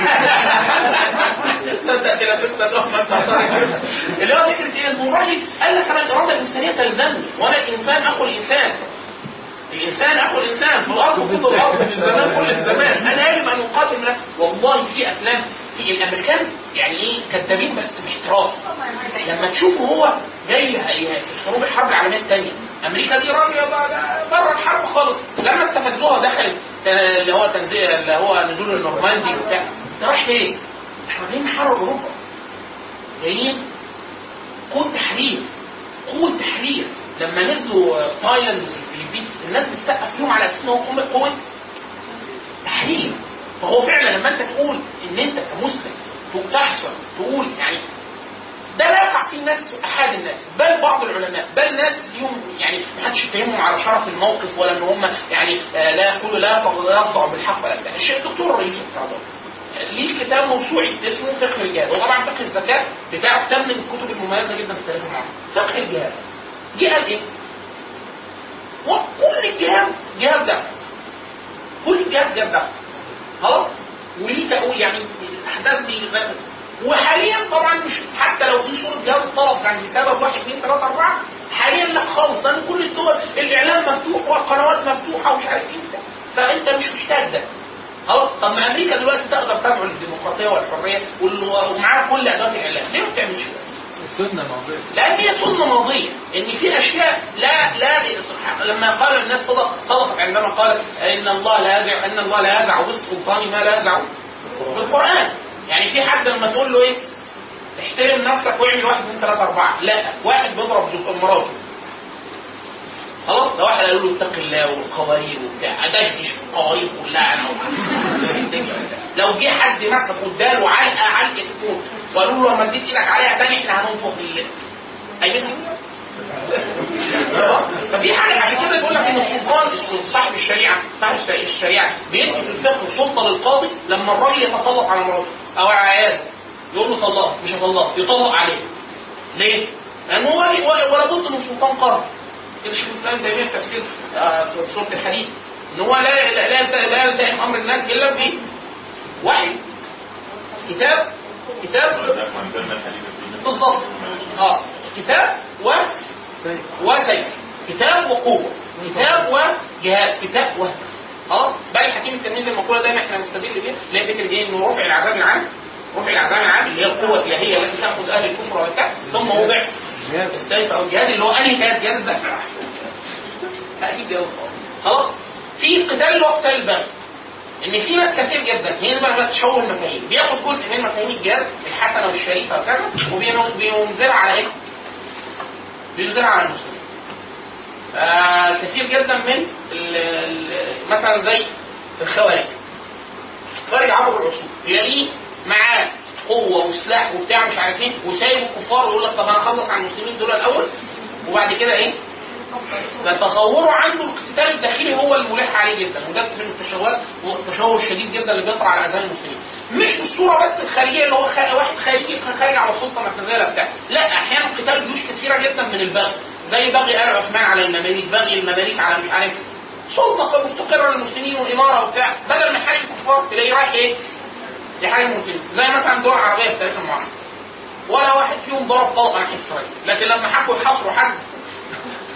تصدق كده تستدعوا ما انت اللي هو فكره ايه؟ انه الراجل قال لك انا الاراده الانسانيه تلزمني وانا الانسان اخو الانسان الانسان اخو الانسان في الارض كل الارض في الزمان كل الزمان انا يجب ان اقاتل له. والله في افلام في الامريكان يعني ايه كذابين بس باحتراف لما تشوفه هو جاي في حروب الحرب العالميه الثانيه امريكا دي راجيه بره الحرب خالص لما استفزوها دخلت آه، اللي هو تنزيل اللي هو نزول النورماندي وبتاع انت رايح فين؟ احنا جايين نحرر اوروبا جايين قوة تحرير قوة تحرير لما نزلوا آه، تايلاند والفلبين الناس بتسقف لهم على اساس ان هو قوة قوة تحرير فهو فعلا لما انت تقول ان انت كمسلم تحصل تقول يعني ده لا يقع فيه الناس احد الناس بل بعض العلماء بل ناس ليهم يعني ما حدش يتهمهم على شرف الموقف ولا ان هم يعني آه، لا يقولوا لا يصدع لا يصدع بالحق ولا بتاع الشيخ الدكتور الرئيس بتاع ده ليه كتاب موسوعي اسمه فقه الجهاد وطبعا فقه الزكاه بتاعه كتاب من الكتب المميزه جدا في التاريخ المعاصر فقه الجهاد جه قال ايه؟ وكل الجهاد جهاد ده كل الجهاد جهاد ده خلاص وليه تأويل يعني الاحداث دي وحاليا طبعا مش حتى لو في صوره جهاد طلب يعني بسبب واحد اثنين ثلاثه اربعه حاليا لا خالص لان كل الدول الاعلام مفتوح والقنوات مفتوحه ومش عارف ايه وبتاع. فانت مش محتاج ده خلاص طب ما امريكا دلوقتي تقدر تدعو للديمقراطيه والحريه وال- ومعاها كل ادوات الاعلام ليه ما بتعملش كده؟ السنه الماضيه لان هي سنه ماضيه ان في اشياء لا لا لما قال الناس صدق صدقت عندما قال ان الله لا يزع ان الله لا يزع بالسلطان ما لا يزع بالقران يعني في حد لما تقول له ايه احترم نفسك واعمل واحد اثنين ثلاثه اربعه لا واحد بيضرب زوج مراته خلاص ده واحد قالوا له اتق الله والقوارير وبتاع ادشدش في القوارير كلها انا لو جه حد مسك واداله علقه علقه موت وقالوا له لو مديت ايدك عليها تاني احنا هننفخ الليل هيمدها ففي حاجه عشان كده بيقول لك ان السلطان صاحب الشريعه صاحب الشريعه بيدي في الفقه سلطه للقاضي لما الراجل يتسلط على مراته او على عياله يقول له طلقها مش هطلقها يطلق عليه ليه؟ لان هو ولا بد من سلطان قهر كده شيخ الاسلام تيميه في تفسير آه، في سوره الحديد ان هو لا لا لا, لا يلتئم امر الناس الا ب وحي كتاب كتاب بالظبط اه كتاب و وسيف كتاب وقوه كتاب وجهاد كتاب وهب خلاص بل حكيم التلميذ المقوله دايما احنا بنستدل بيها اللي هي فكره ايه انه رفع العذاب العام رفع العذاب العام اللي هي القوه الالهيه التي تاخذ اهل الكفر والكفر ثم وضع السيف او الجهاد اللي هو انهي جهاد جهاد الدفع اكيد جهاد خلاص في قتال اللي هو قتال البغي ان في ناس كثير جدا هي بقى بقى تشوه المفاهيم بياخد جزء من مفاهيم الجهاد الحسنه والشريفه وكذا وبينزلها على ايه؟ بينزلها على المسلمين آه كثير جدا من ال ال مثلا زي الخوارج الخوارج عبر العصور تلاقيه معاه قوه وسلاح وبتاع مش عارف ايه وسايب الكفار ويقول لك طب انا اخلص على المسلمين دول الاول وبعد كده ايه؟ ده تصوره عنده الاقتتال الداخلي هو الملح عليه جدا وده من التشوهات والتشوه الشديد جدا اللي بيطرا على اذهان المسلمين مش بالصوره بس الخارجيه اللي هو خ... واحد خارجي خارج على سلطه مركزيه بتاع لا احيانا قتال جيوش كثيره جدا من البغي زي بغي ال عثمان على المماليك بغي المماليك على مش عارف سلطه مستقره للمسلمين واماره وبتاع بدل ما يحارب الكفار تلاقيه رايح ايه؟ يحارب المسلمين زي مثلا دول عربيه في تاريخ المعاصر ولا واحد فيهم ضرب طلقه ناحيه اسرائيل لكن لما حكوا يحاصروا حد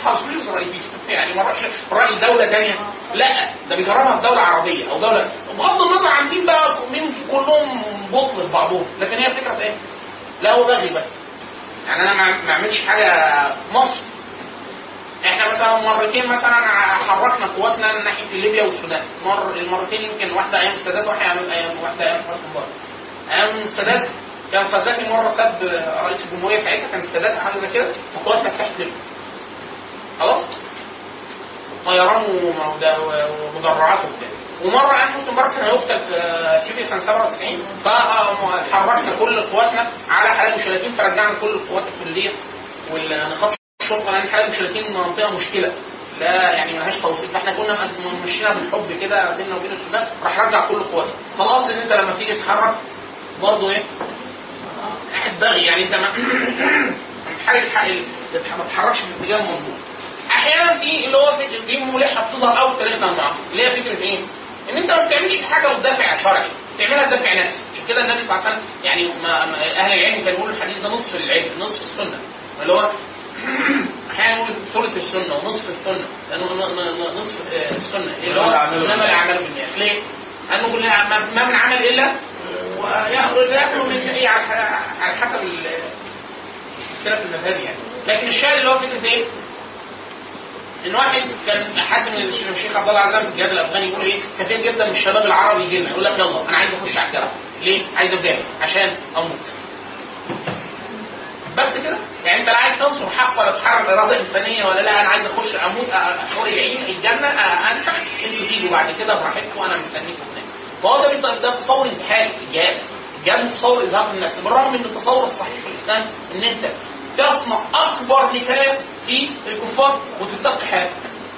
خالص مش اسرائيلي يعني ما راحش راجل دوله ثانيه لا ده بيجربها في دوله عربيه او دوله بغض النظر عن مين بقى مين كلهم بطل في بعضهم لكن هي الفكره في ايه؟ لا هو بغي بس يعني انا ما ما اعملش حاجه في مصر احنا مثلا مرتين مثلا حركنا قواتنا ناحيه ليبيا والسودان مر المرتين يمكن واحده ايام السادات واحده ايام ايام واحده ايام حسني مبارك ايام السادات كان قذافي مره سب رئيس الجمهوريه ساعتها كان السادات أو حاجه زي كده فقواتنا فتحت ليبيا خلاص طيران ومد- ومدرعات وبتاع ومره قام حسني مبارك كان هيقتل في ليبيا سنه 97 فحركنا كل قواتنا على حلب وشلاتين فرجعنا كل القوات الكليه والنقاط الشرطه لان حلب وشلاتين منطقه مشكله لا يعني ملهاش توصيل فاحنا كنا م- مشينا بالحب كده بيننا وبين السودان راح رجع كل قواتنا فالاصل ان انت لما تيجي تتحرك برضه ايه قاعد باغي يعني انت ما بتحارب الحق ما تتحركش في الاتجاه المظبوط احيانا في اللي هو فكره دي ملحه بتظهر قوي في تاريخنا المعاصر اللي هي فكره ايه؟ ان انت ما بتعملش حاجه بدافع شرعي بتعملها بدافع نفسي عشان كده النبي صلى الله عليه وسلم يعني ما ما اهل العلم كانوا يقولوا الحديث ده نصف العلم نصف السنه اللي هو احيانا يقول ثلث السنه ونصف السنه لانه ن- ن- نصف آه، السنه اللي هو انما الاعمال بالنيات ليه؟ لانه كلنا ما ما من عمل الا ويخرج يخرج من ايه على على حسب ال- اختلاف المذاهب يعني لكن الشاهد اللي هو فكره ايه؟ ان واحد كان حد من الش- الشيخ عبد الله عزام الجهاد الافغاني يقول ايه كثير جدا من الشباب العربي يجي لنا يقول لك يلا انا عايز اخش على الجبهه ليه؟ عايز اتجاهد عشان اموت بس كده يعني انت لا عايز تنصر حق ولا تحرر اراده انسانيه ولا لا انا عايز اخش اموت احور العين الجنه أ- انفع انتوا تيجوا بعد كده براحتكم وانا مستنيكم هناك فهو ده بيبقى ده تصور انتحاري الجهاد الجهاد تصور اظهار النفس بالرغم من التصور الصحيح في الاسلام ان انت تصنع اكبر نكايه في الكفار وتستبقي حياتك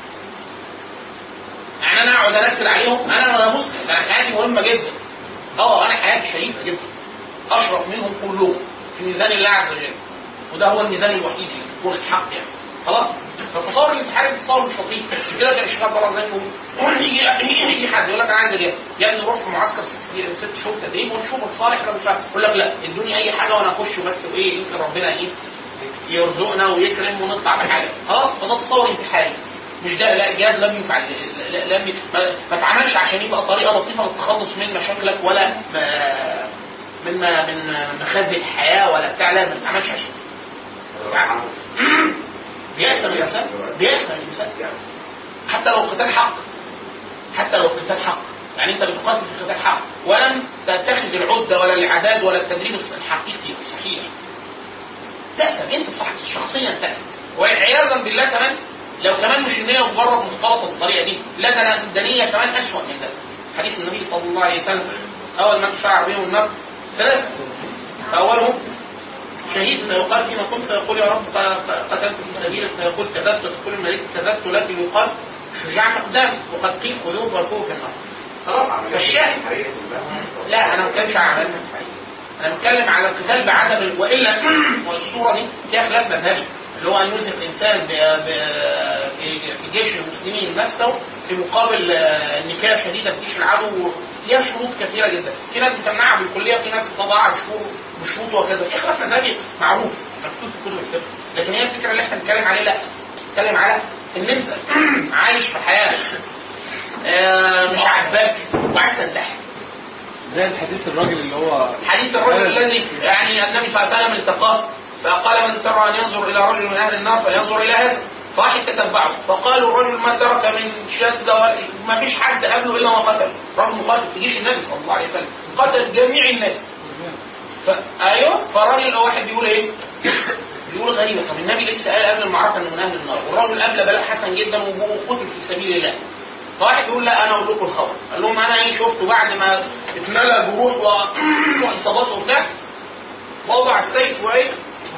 يعني انا اقعد انكد عليهم انا انا مسلم انا حياتي مهمه جدا اه انا حياتي شريفه جدا اشرف منهم كلهم في ميزان الله عز وجل وده هو الميزان الوحيد اللي يكون الحق يعني خلاص فالتصور الانتحاري ده تصور مش لطيف عشان كده كان الشيخ عبد الله زي ما بيقول يجي يجي حد يقول لك انا عايز اجي يا ابني روح في معسكر ست ست شهور تدريب ونشوف الصالح لو مش عارف يقول لك لا ادوني اي حاجه وانا اخش بس وايه يمكن ربنا ايه يرزقنا ويكرم ونطلع بحاجه خلاص فده تصور انتحاري مش ده لا الجهاد لم يفعل لا- لا- لم ي- ما ما اتعملش عشان يبقى طريقه لطيفه للتخلص من مشاكلك ولا م- من ما- من مخازن الحياه ولا بتاع لا ما اتعملش عشان يعني بيأثم الانسان بيأثم الانسان حتى لو القتال حق حتى لو القتال حق يعني انت بتقاتل في قتال حق ولم تتخذ العده ولا الاعداد ولا التدريب الحقيقي الصحيح تأثم انت صح شخصيا تأثم وعياذا بالله كمان لو كمان مش النية مجرد مختلطة بالطريقة دي لا ده ده نية كمان أسوأ من ده حديث النبي صلى الله عليه وسلم أول ما تشعر بهم النار ثلاثة فأولهم شهيد فيقال فيما كنت فيقول يا رب ق- ق- قتلت في سبيلك فيقول كذبت تقول الملك كذبت لكن يقال شجاع مقدام وقد قيل خذوه واركوه في النار خلاص فالشاهد لا انا ما بتكلمش على عملنا انا بتكلم على القتال بعدم ال- والا والصوره دي فيها خلاف مذهبي اللي هو ان يوزن الانسان ب- ب- في في جيش المسلمين نفسه في مقابل آه، النكايه شديده في جيش العدو ليها شروط كثيره جدا في ناس بتمنعها بالكليه في ناس بتضعها بشروط بشروط وكذا في خلاف مذهبي معروف مكتوب في كتب الفقه لكن هي الفكره اللي احنا بنتكلم عليه لا بنتكلم على ان انت عايش في حياه آه، مش عاجباك وعايز تنتحر زي الحديث الراجل اللي هو حديث الرجل الذي يعني النبي صلى الله عليه وسلم التقاه فقال من سر ان ينظر الى رجل من اهل النار فلينظر الى هذا فواحد تتبعه فقالوا الرجل ما ترك من شده ما فيش حد قبله الا ما قتل رجل مقاتل في جيش النبي صلى الله عليه وسلم قتل جميع الناس ف... ايوه فالراجل واحد بيقول ايه؟ بيقول غريبه طب النبي لسه قال قبل المعركه انه من اهل النار والراجل قبل بلاء حسن جدا وقتل في سبيل الله فواحد يقول لا انا اقول لكم الخبر قال لهم انا ايه شفته بعد ما اتملى جروح و- واصابات وبتاع وضع السيف وايه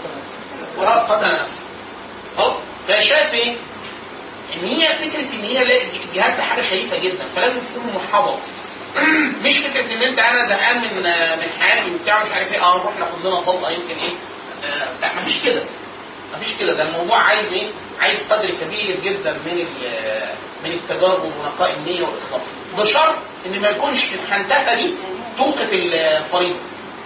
وقتل نفسه خلاص فشاف ايه ان هي فكره ان هي لا- الجهاد ده حاجه شريفه جدا فلازم تكون محافظ مش فكره ان انت انا زهقان من من حياتي وبتاع مش عارف ايه اه نروح ناخد لنا طلقه يمكن ايه آه لا مفيش كده مفيش كده ده الموضوع عايز ايه؟ عايز قدر كبير جدا من ال- من التجارب ونقاء النيه والاخلاص بشرط ان ما يكونش الحنتفه دي توقف الفريضه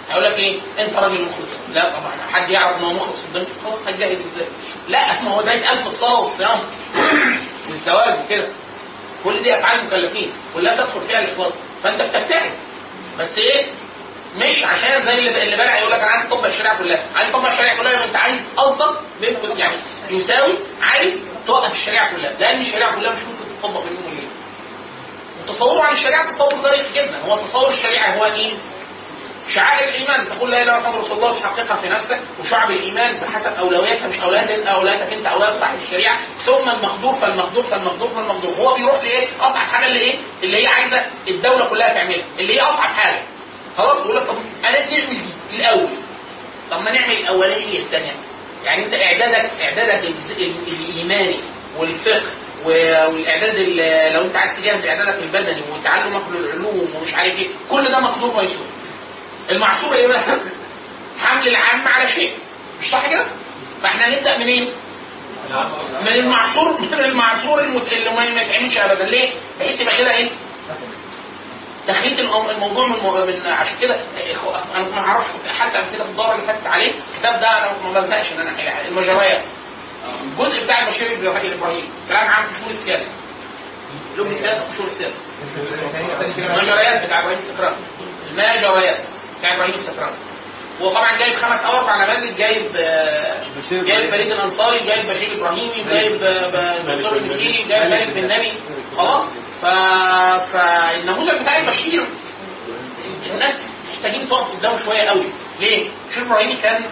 هيقول لك ايه انت راجل مخلص لا طبعا حد يعرف ان هو مخلص قدامك خلاص هتجاهد ازاي لا ما هو ده يتقال في الصلاه والصيام والزواج وكده كل دي افعال مكلفين كلها تدخل فيها الاخلاص فانت بتجتهد بس ايه مش عشان زي اللي اللي بلع يقول لك انا عايز اطبق الشريعه كلها عايز اطبق الشريعه كلها يبقى انت عايز قصدك بين يعني يساوي عايز توقف الشريعه كلها لان الشريعه كلها مش ممكن تطبق بين يوم وليله وتصوره عن الشريعه تصور ضيق جدا هو تصور الشريعه هو ايه شعائر الايمان تقول لا اله الا الله رسول الله تحققها في نفسك وشعب الايمان بحسب اولوياتها مش اولويات اولوياتك انت اولويات صاحب الشريعه ثم المقدور فالمقدور فالمقدور فالمقدور هو بيروح لايه اصعب حاجه اللي ايه اللي هي عايزه الدوله كلها تعملها اللي هي اصعب حاجه خلاص يقول لك طب انا نعمل دي الاول طب ما نعمل الاولانيه الثانيه يعني انت اعدادك اعدادك الز- ال- الايماني والفقه و- والاعداد ال- لو انت عايز تجهز اعدادك البدني وتعلمك للعلوم ومش عارف ايه كل ده مقدور ميسور المعصور ايه بقى؟ حمل العام على شيء مش صح كده؟ فاحنا هنبدا منين؟ من المعصور من المعصور المت... اللي ما ما يتعملش ابدا ليه؟ بحيث يبقى كده ايه؟ تخليط الأم- الموضوع من, مو- من عشان كده إخو- انا ما اعرفش حتى قبل كده في الدوره اللي فاتت عليه الكتاب ده انا ما بزهقش ان انا احكي عليه المجريات الجزء بتاع البشير الابراهيم كلام عن قشور السياسه لب السياسه قشور السياسه المجريات بتاع ابراهيم استقرار المجريات بتاع ابراهيم استقرار هو طبعا جايب خمس او اربع نماذج جايب آه، جايب فريد الانصاري جايب بشير ابراهيمي جايب آه، ب- دكتور المسيري جايب مالك بن نبي خلاص ف... فالنموذج بتاع البشير الناس محتاجين تقف قدامه شويه قوي ليه؟ بشير ابراهيمي كان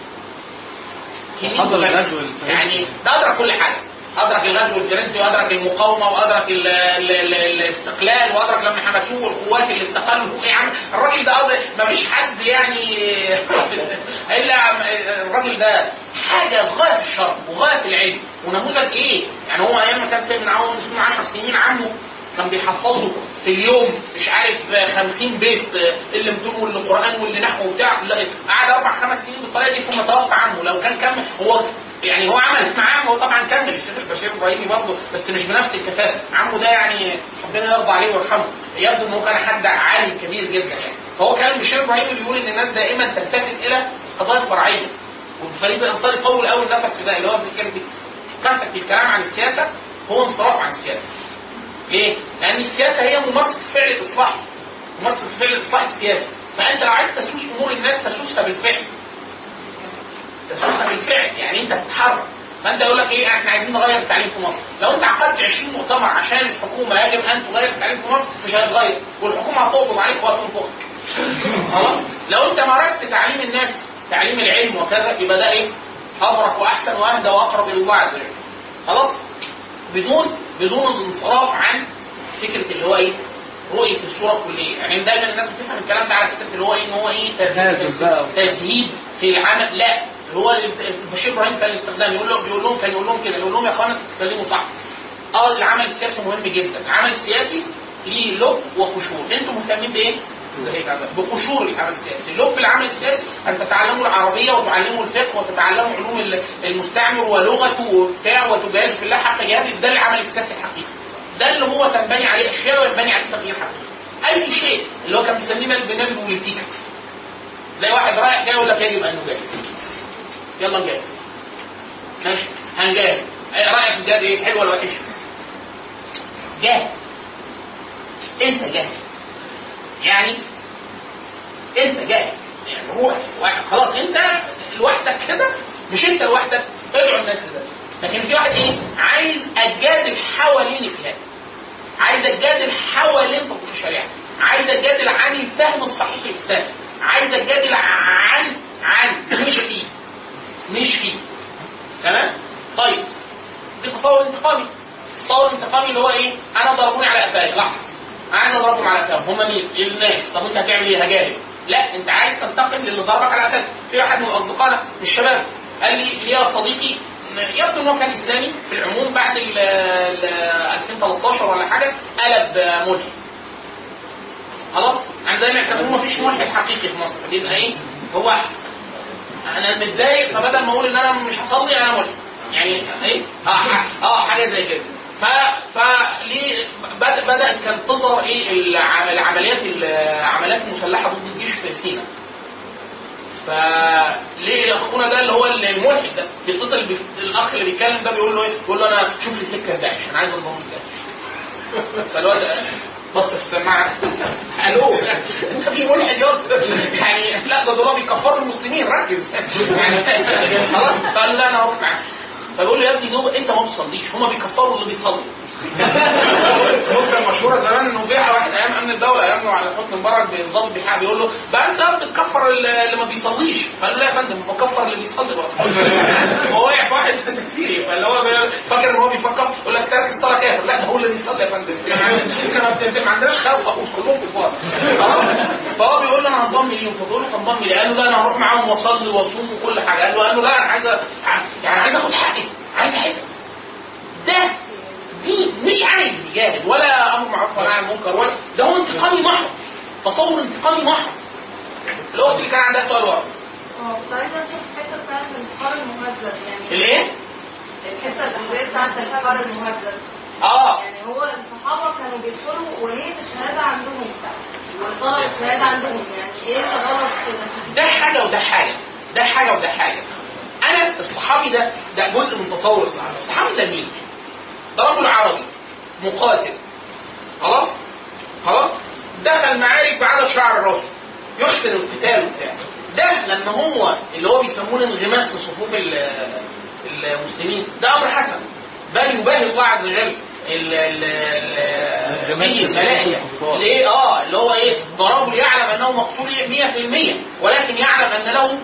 حضر الغزو الفرنسي. يعني ده ادرك كل حاجه ادرك الغزو الفرنسي وادرك المقاومه وادرك ال ال ال الاستقلال وادرك لما حبسوه والقوات اللي استقلوا ايه عم الراجل ده أدرك ما فيش حد يعني الا الراجل ده حاجه غايه في الشرف وغايه في العلم ونموذج ايه؟ يعني هو ايام ما كان سيد من عمره مسلم 10 سنين عمه كان بيحفظه في اليوم مش عارف 50 بيت اللي متون واللي قران واللي نحو وبتاع لا، قعد اربع خمس سنين بالطريقه دي ثم توفى عنه لو كان كمل هو يعني هو عمل مع عمه هو طبعا كمل الشيخ البشير ابراهيمي برضه بس مش بنفس الكفاءه عمه ده يعني ربنا يرضى عليه ويرحمه يبدو ان هو كان حد عالم كبير جدا يعني فهو كان البشير ابراهيمي بيقول ان الناس دائما تلتفت الى قضايا فرعيه وفريد الانصاري طول قوي النفس في ده اللي هو كان كثرة الكلام عن السياسه هو انصراف عن السياسه ليه؟ لأن السياسة هي ممارسة فعل الإصلاح ممارسة فعل الإصلاح السياسي فأنت لو عايز تسوس أمور الناس تسوسها بالفعل تسوسها بالفعل يعني أنت بتتحرك فأنت يقول لك إيه إحنا عايزين نغير التعليم في مصر لو أنت عقدت 20 مؤتمر عشان الحكومة يجب أن تغير التعليم في مصر مش هيتغير والحكومة هتقبض عليك وهتنفخك خلاص لو أنت مارست تعليم الناس تعليم العلم وكذا يبقى ده إيه أبرك وأحسن وأهدى وأقرب إلى الله عز وجل خلاص بدون بدون الانصراف عن فكره اللي هو ايه رؤيه الصوره الكليه يعني دايما الناس بتفهم الكلام ده على فكره اللي هو ايه ان هو ايه تهازل بقى. تجديد في العمل لا هو البشير ابراهيم كان الاستخدام يقول لهم بيقول لهم كان يقول لهم كده يقول لهم يا اخوانا تتكلموا صح اه العمل السياسي مهم جدا العمل السياسي ليه لب وقشور انتوا مهتمين بايه؟ بقشور العمل السياسي لب العمل السياسي ان تتعلموا العربيه وتعلموا الفقه وتتعلموا علوم ال- المستعمر ولغته وبتاع وتجاهدوا في الله حق جهاده ده العمل السياسي الحقيقي ده اللي هو تنبني عليه اشياء وينبني عليه تغيير حقيقي اي شيء اللي هو كان بيسميه مالك بن نبي بوليتيكا تلاقي واحد رايح جاي يقول لك يجب ان نجاهد يلا نجاهد ماشي هنجاهد إيه رايك في الجهاد ايه حلو ولا وحش جاهد انت جاهد يعني انت جاهد يعني روح واحد خلاص انت لوحدك كده مش انت لوحدك ادعو الناس لده لكن في واحد ايه عايز اجادل حوالين الجهاد عايز اجادل حوالين تطبيق الشريعه عايز اجادل عن الفهم الصحيح للاسلام عايز اجادل عن عن مش فيه مش فيه تمام طيب دي تصور انتقامي تصور انتقامي اللي هو ايه انا ضربوني على قفايا لحظه انا عايز اضربهم على قفاهم هم مين الناس طب انت هتعمل ايه هجاهد لا انت عايز تنتقم للي ضربك على قفاك في واحد من اصدقائنا من الشباب قال لي ليا صديقي يبدو ان هو كان اسلامي في العموم بعد ال ال 2013 ولا حاجه قلب ملحد خلاص يعني دايما يعتبروه مفيش ملحد حقيقي في مصر بيبقى ايه هو انا متضايق فبدل ما اقول ان انا مش هصلي انا ملحد يعني ايه اه ح- اه حاجه زي كده ف ف ليه بد- بدات كانت تظهر ايه الع- العمليات العمليات المسلحه ضد الجيش في سيناء فليه اخونا ده اللي هو الملحد ده بيتصل بي... الاخ اللي بيتكلم ده بيقول له ايه؟ بيقول له انا شوف لي سكه داعش انا عايز انضم لداعش فالواد بص في السماعه الو انت في ملحد يا أسطى؟ يعني لا ده دول بيكفروا المسلمين ركز يعني خلاص فقال له لا انا هروح معاك فبيقول له يا ابني دوب انت ما بتصليش هما بيكفروا اللي بيصلي ممكن مشهوره زمان انه بيع واحد ايام امن الدوله ايام على حسن مبارك بالظبط بيحق بيقول له بقى انت بتكفر اللي ما بيصليش فقال له لا يا فندم بكفر اللي بيصلي بقى هو واقع في واحد تكفيري فاللي هو بي- فاكر ان هو بيفكر يقول لك تارك الصلاه كافر لا ده هو اللي بيصلي يا فندم يعني احنا ما بت- ما عندناش خلق خالص كلهم كفار خلاص؟ فهو بيقول له انا هنضم ليهم فبيقول له تنضم لي قال له لا انا هروح معاهم واصلي واصوم وكل حاجه قال له قال له لا انا عايز أ- يعني عايز اخد حقي عايز احس ده دي مش عايز يجاهد ولا امر معروف ولا عن منكر ولا ده هو انتقامي محض تصور انتقامي محض الاخت اللي كان عندها سؤال ورا اه كنت عايزه اشوف الحته بتاعت الانتحار المهذب يعني الايه؟ الحته الاساسيه بتاعت الانتحار المهذب اه يعني هو الصحابه كانوا بيدخلوا ونيه الشهاده عندهم وطلب الشهاده عندهم يعني ايه الغلط كده؟ ده حاجه وده حاجه ده حاجه وده حاجه انا الصحابي ده ده جزء من تصور الصحابي الصحابي ده مين؟ ده رجل عربي مقاتل خلاص؟ خلاص؟ دخل معارك بعدد شعر راسه يحسن القتال وبتاع ده لما هو اللي هو بيسموه الانغماس في صفوف ال- المسلمين ده امر حسن بل يباهي الله عز وجل ال- ال- ال- الملائكه ليه اه اللي هو ايه ضربه يعلم انه مقتول 100% ولكن يعلم ان له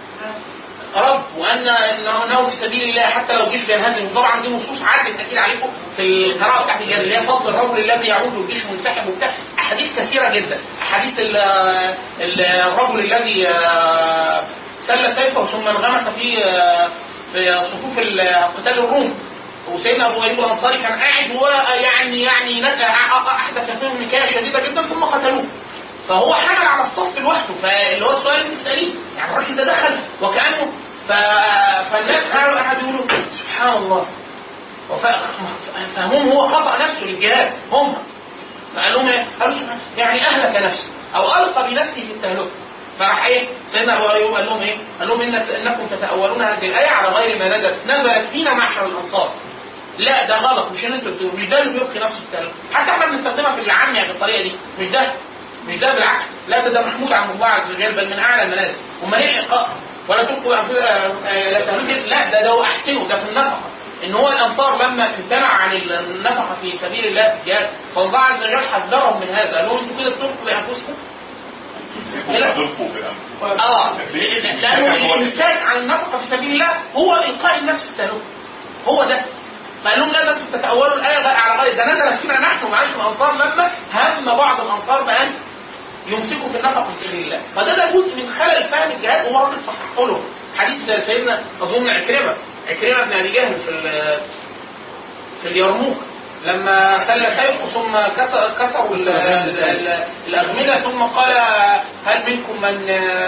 رب وان انه انه في سبيل الله حتى لو الجيش بينهزم وطبعا دي نصوص عدت اكيد عليكم في القراءه بتاعت الجهاد اللي هي فضل الرجل الذي يعود والجيش منسحب وبتاع احاديث كثيره جدا احاديث ال- ال- الرجل الذي آه، سل سيفه ثم انغمس في آه، في صفوف ال- قتال الروم وسيدنا ابو ايوب الانصاري كان قاعد ويعني يعني نك- احدث فيهم نكايه شديده جدا ثم قتلوه فهو حمل على الصف لوحده فاللي هو السؤال اللي بتساليه يعني الراجل ده دخل وكانه ف... فالناس قعدوا قعدوا يقولوا سبحان الله وف... فهم هو خطا نفسه للجهاد هم فقال لهم ايه؟ قالوا سبحان يعني اهلك نفسه او القى بنفسه في التهلكه فراح ايه؟ سيدنا ابو ايوب قال لهم ايه؟ قال لهم إن انكم تتاولون هذه الايه على غير ما نزلت، نزلت فينا معشر الانصار. لا ده غلط مش اللي انتوا بتقولوا مش ده اللي بيلقي نفسه في التهلكه، حتى احنا بنستخدمها في العاميه بالطريقه دي، مش ده مش ده بالعكس، لا ده ده محمود عند الله عز وجل بل من اعلى المنازل، امال ايه الإلقاء؟ ولا تلقوا أنفس- آه، آه، لا تهلكوا لا ده ده هو احسنه ده في النفقه ان هو الانصار لما امتنع عن النفقه في سبيل الله جاد فالله عز وجل حذرهم من هذا قال لهم انتوا كده بتلقوا بانفسكم تلقوا بأنفسكم اه لانه الامساك عن النفقه في سبيل الله هو القاء النفس في التهلكه هو ده فقال لهم لا ده انتم تتاولوا الايه غ- على غير ده نزلت فينا نحن معاشر الانصار لما هم بعض الانصار بان يمسكوا في النفقه في سبيل الله فده ده جزء من خلل فهم الجهاد هو راجل صححه له حديث سيدنا اظن عكرمه عكرمه بن ابي جهل في ال- في اليرموك لما سل سيفه ثم كسر كسروا ال- ال- ال- الأغمدة ثم قال هل منكم من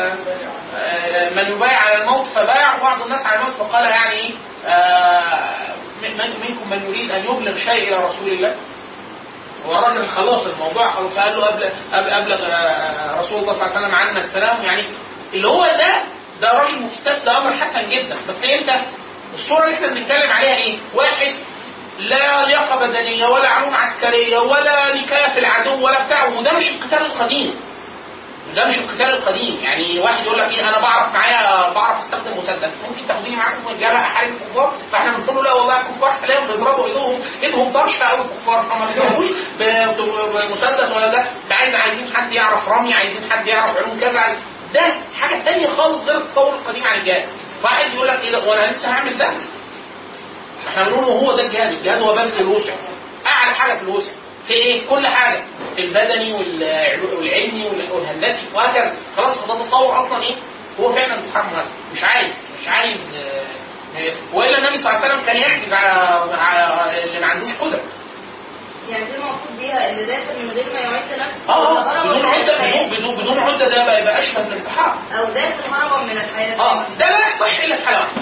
آه، من يبايع على الموت فبايع بعض الناس على الموت فقال يعني إيه، آه، من- منكم من يريد أن يبلغ شيء إلى رسول الله والراجل خلاص الموضوع خلاص فقال له أبلغ, أبلغ آه، رسول الله صلى الله عليه وسلم عنا السلام يعني اللي هو ده ده راجل مفتاح ده أمر حسن جدا بس امتى؟ الصورة اللي احنا بنتكلم عليها ايه؟ واحد لا لياقة بدنية ولا علوم عسكرية ولا نكاية في العدو ولا بتاع وده مش القتال القديم ده مش القتال القديم يعني واحد يقول لك ايه انا بعرف معايا بعرف استخدم مسدس ممكن تاخديني معاكم في الجبهه احارب الكفار فاحنا بنقول له لا والله الكفار حاليا بيضربوا ايدهم ايدهم طرشه قوي الكفار فما بيضربوش ب- بمسدس ولا ده ده عايز عايزين حد يعرف رمي عايزين حد يعرف علوم كذا عايز- ده حاجه ثانيه خالص غير التصور القديم عن الجهاد واحد يقول لك ايه ده وانا لسه هعمل ده احنا بنقول هو ده الجهاد الجهاد هو بذل الوسع اعلى حاجه في الوسع في ايه كل حاجه البدني والع- والعلمي وال- والهندسي وهكذا خلاص فده تصور اصلا ايه هو فعلا امتحان مهندس مش عايز مش عايز آه، آه، والا النبي صلى الله عليه وسلم كان يعجز على على اللي ما عندوش قدره يعني دي المقصود بيها اللي داخل من غير ما يعد نفسه اه ولا آه، هربا بدون من عده الحياة. بدون بدون بدون عده ده بقى يبقى اشبه بالانتحار او داخل هربا من الحياه اه ده لا يصح الا في حاله واحده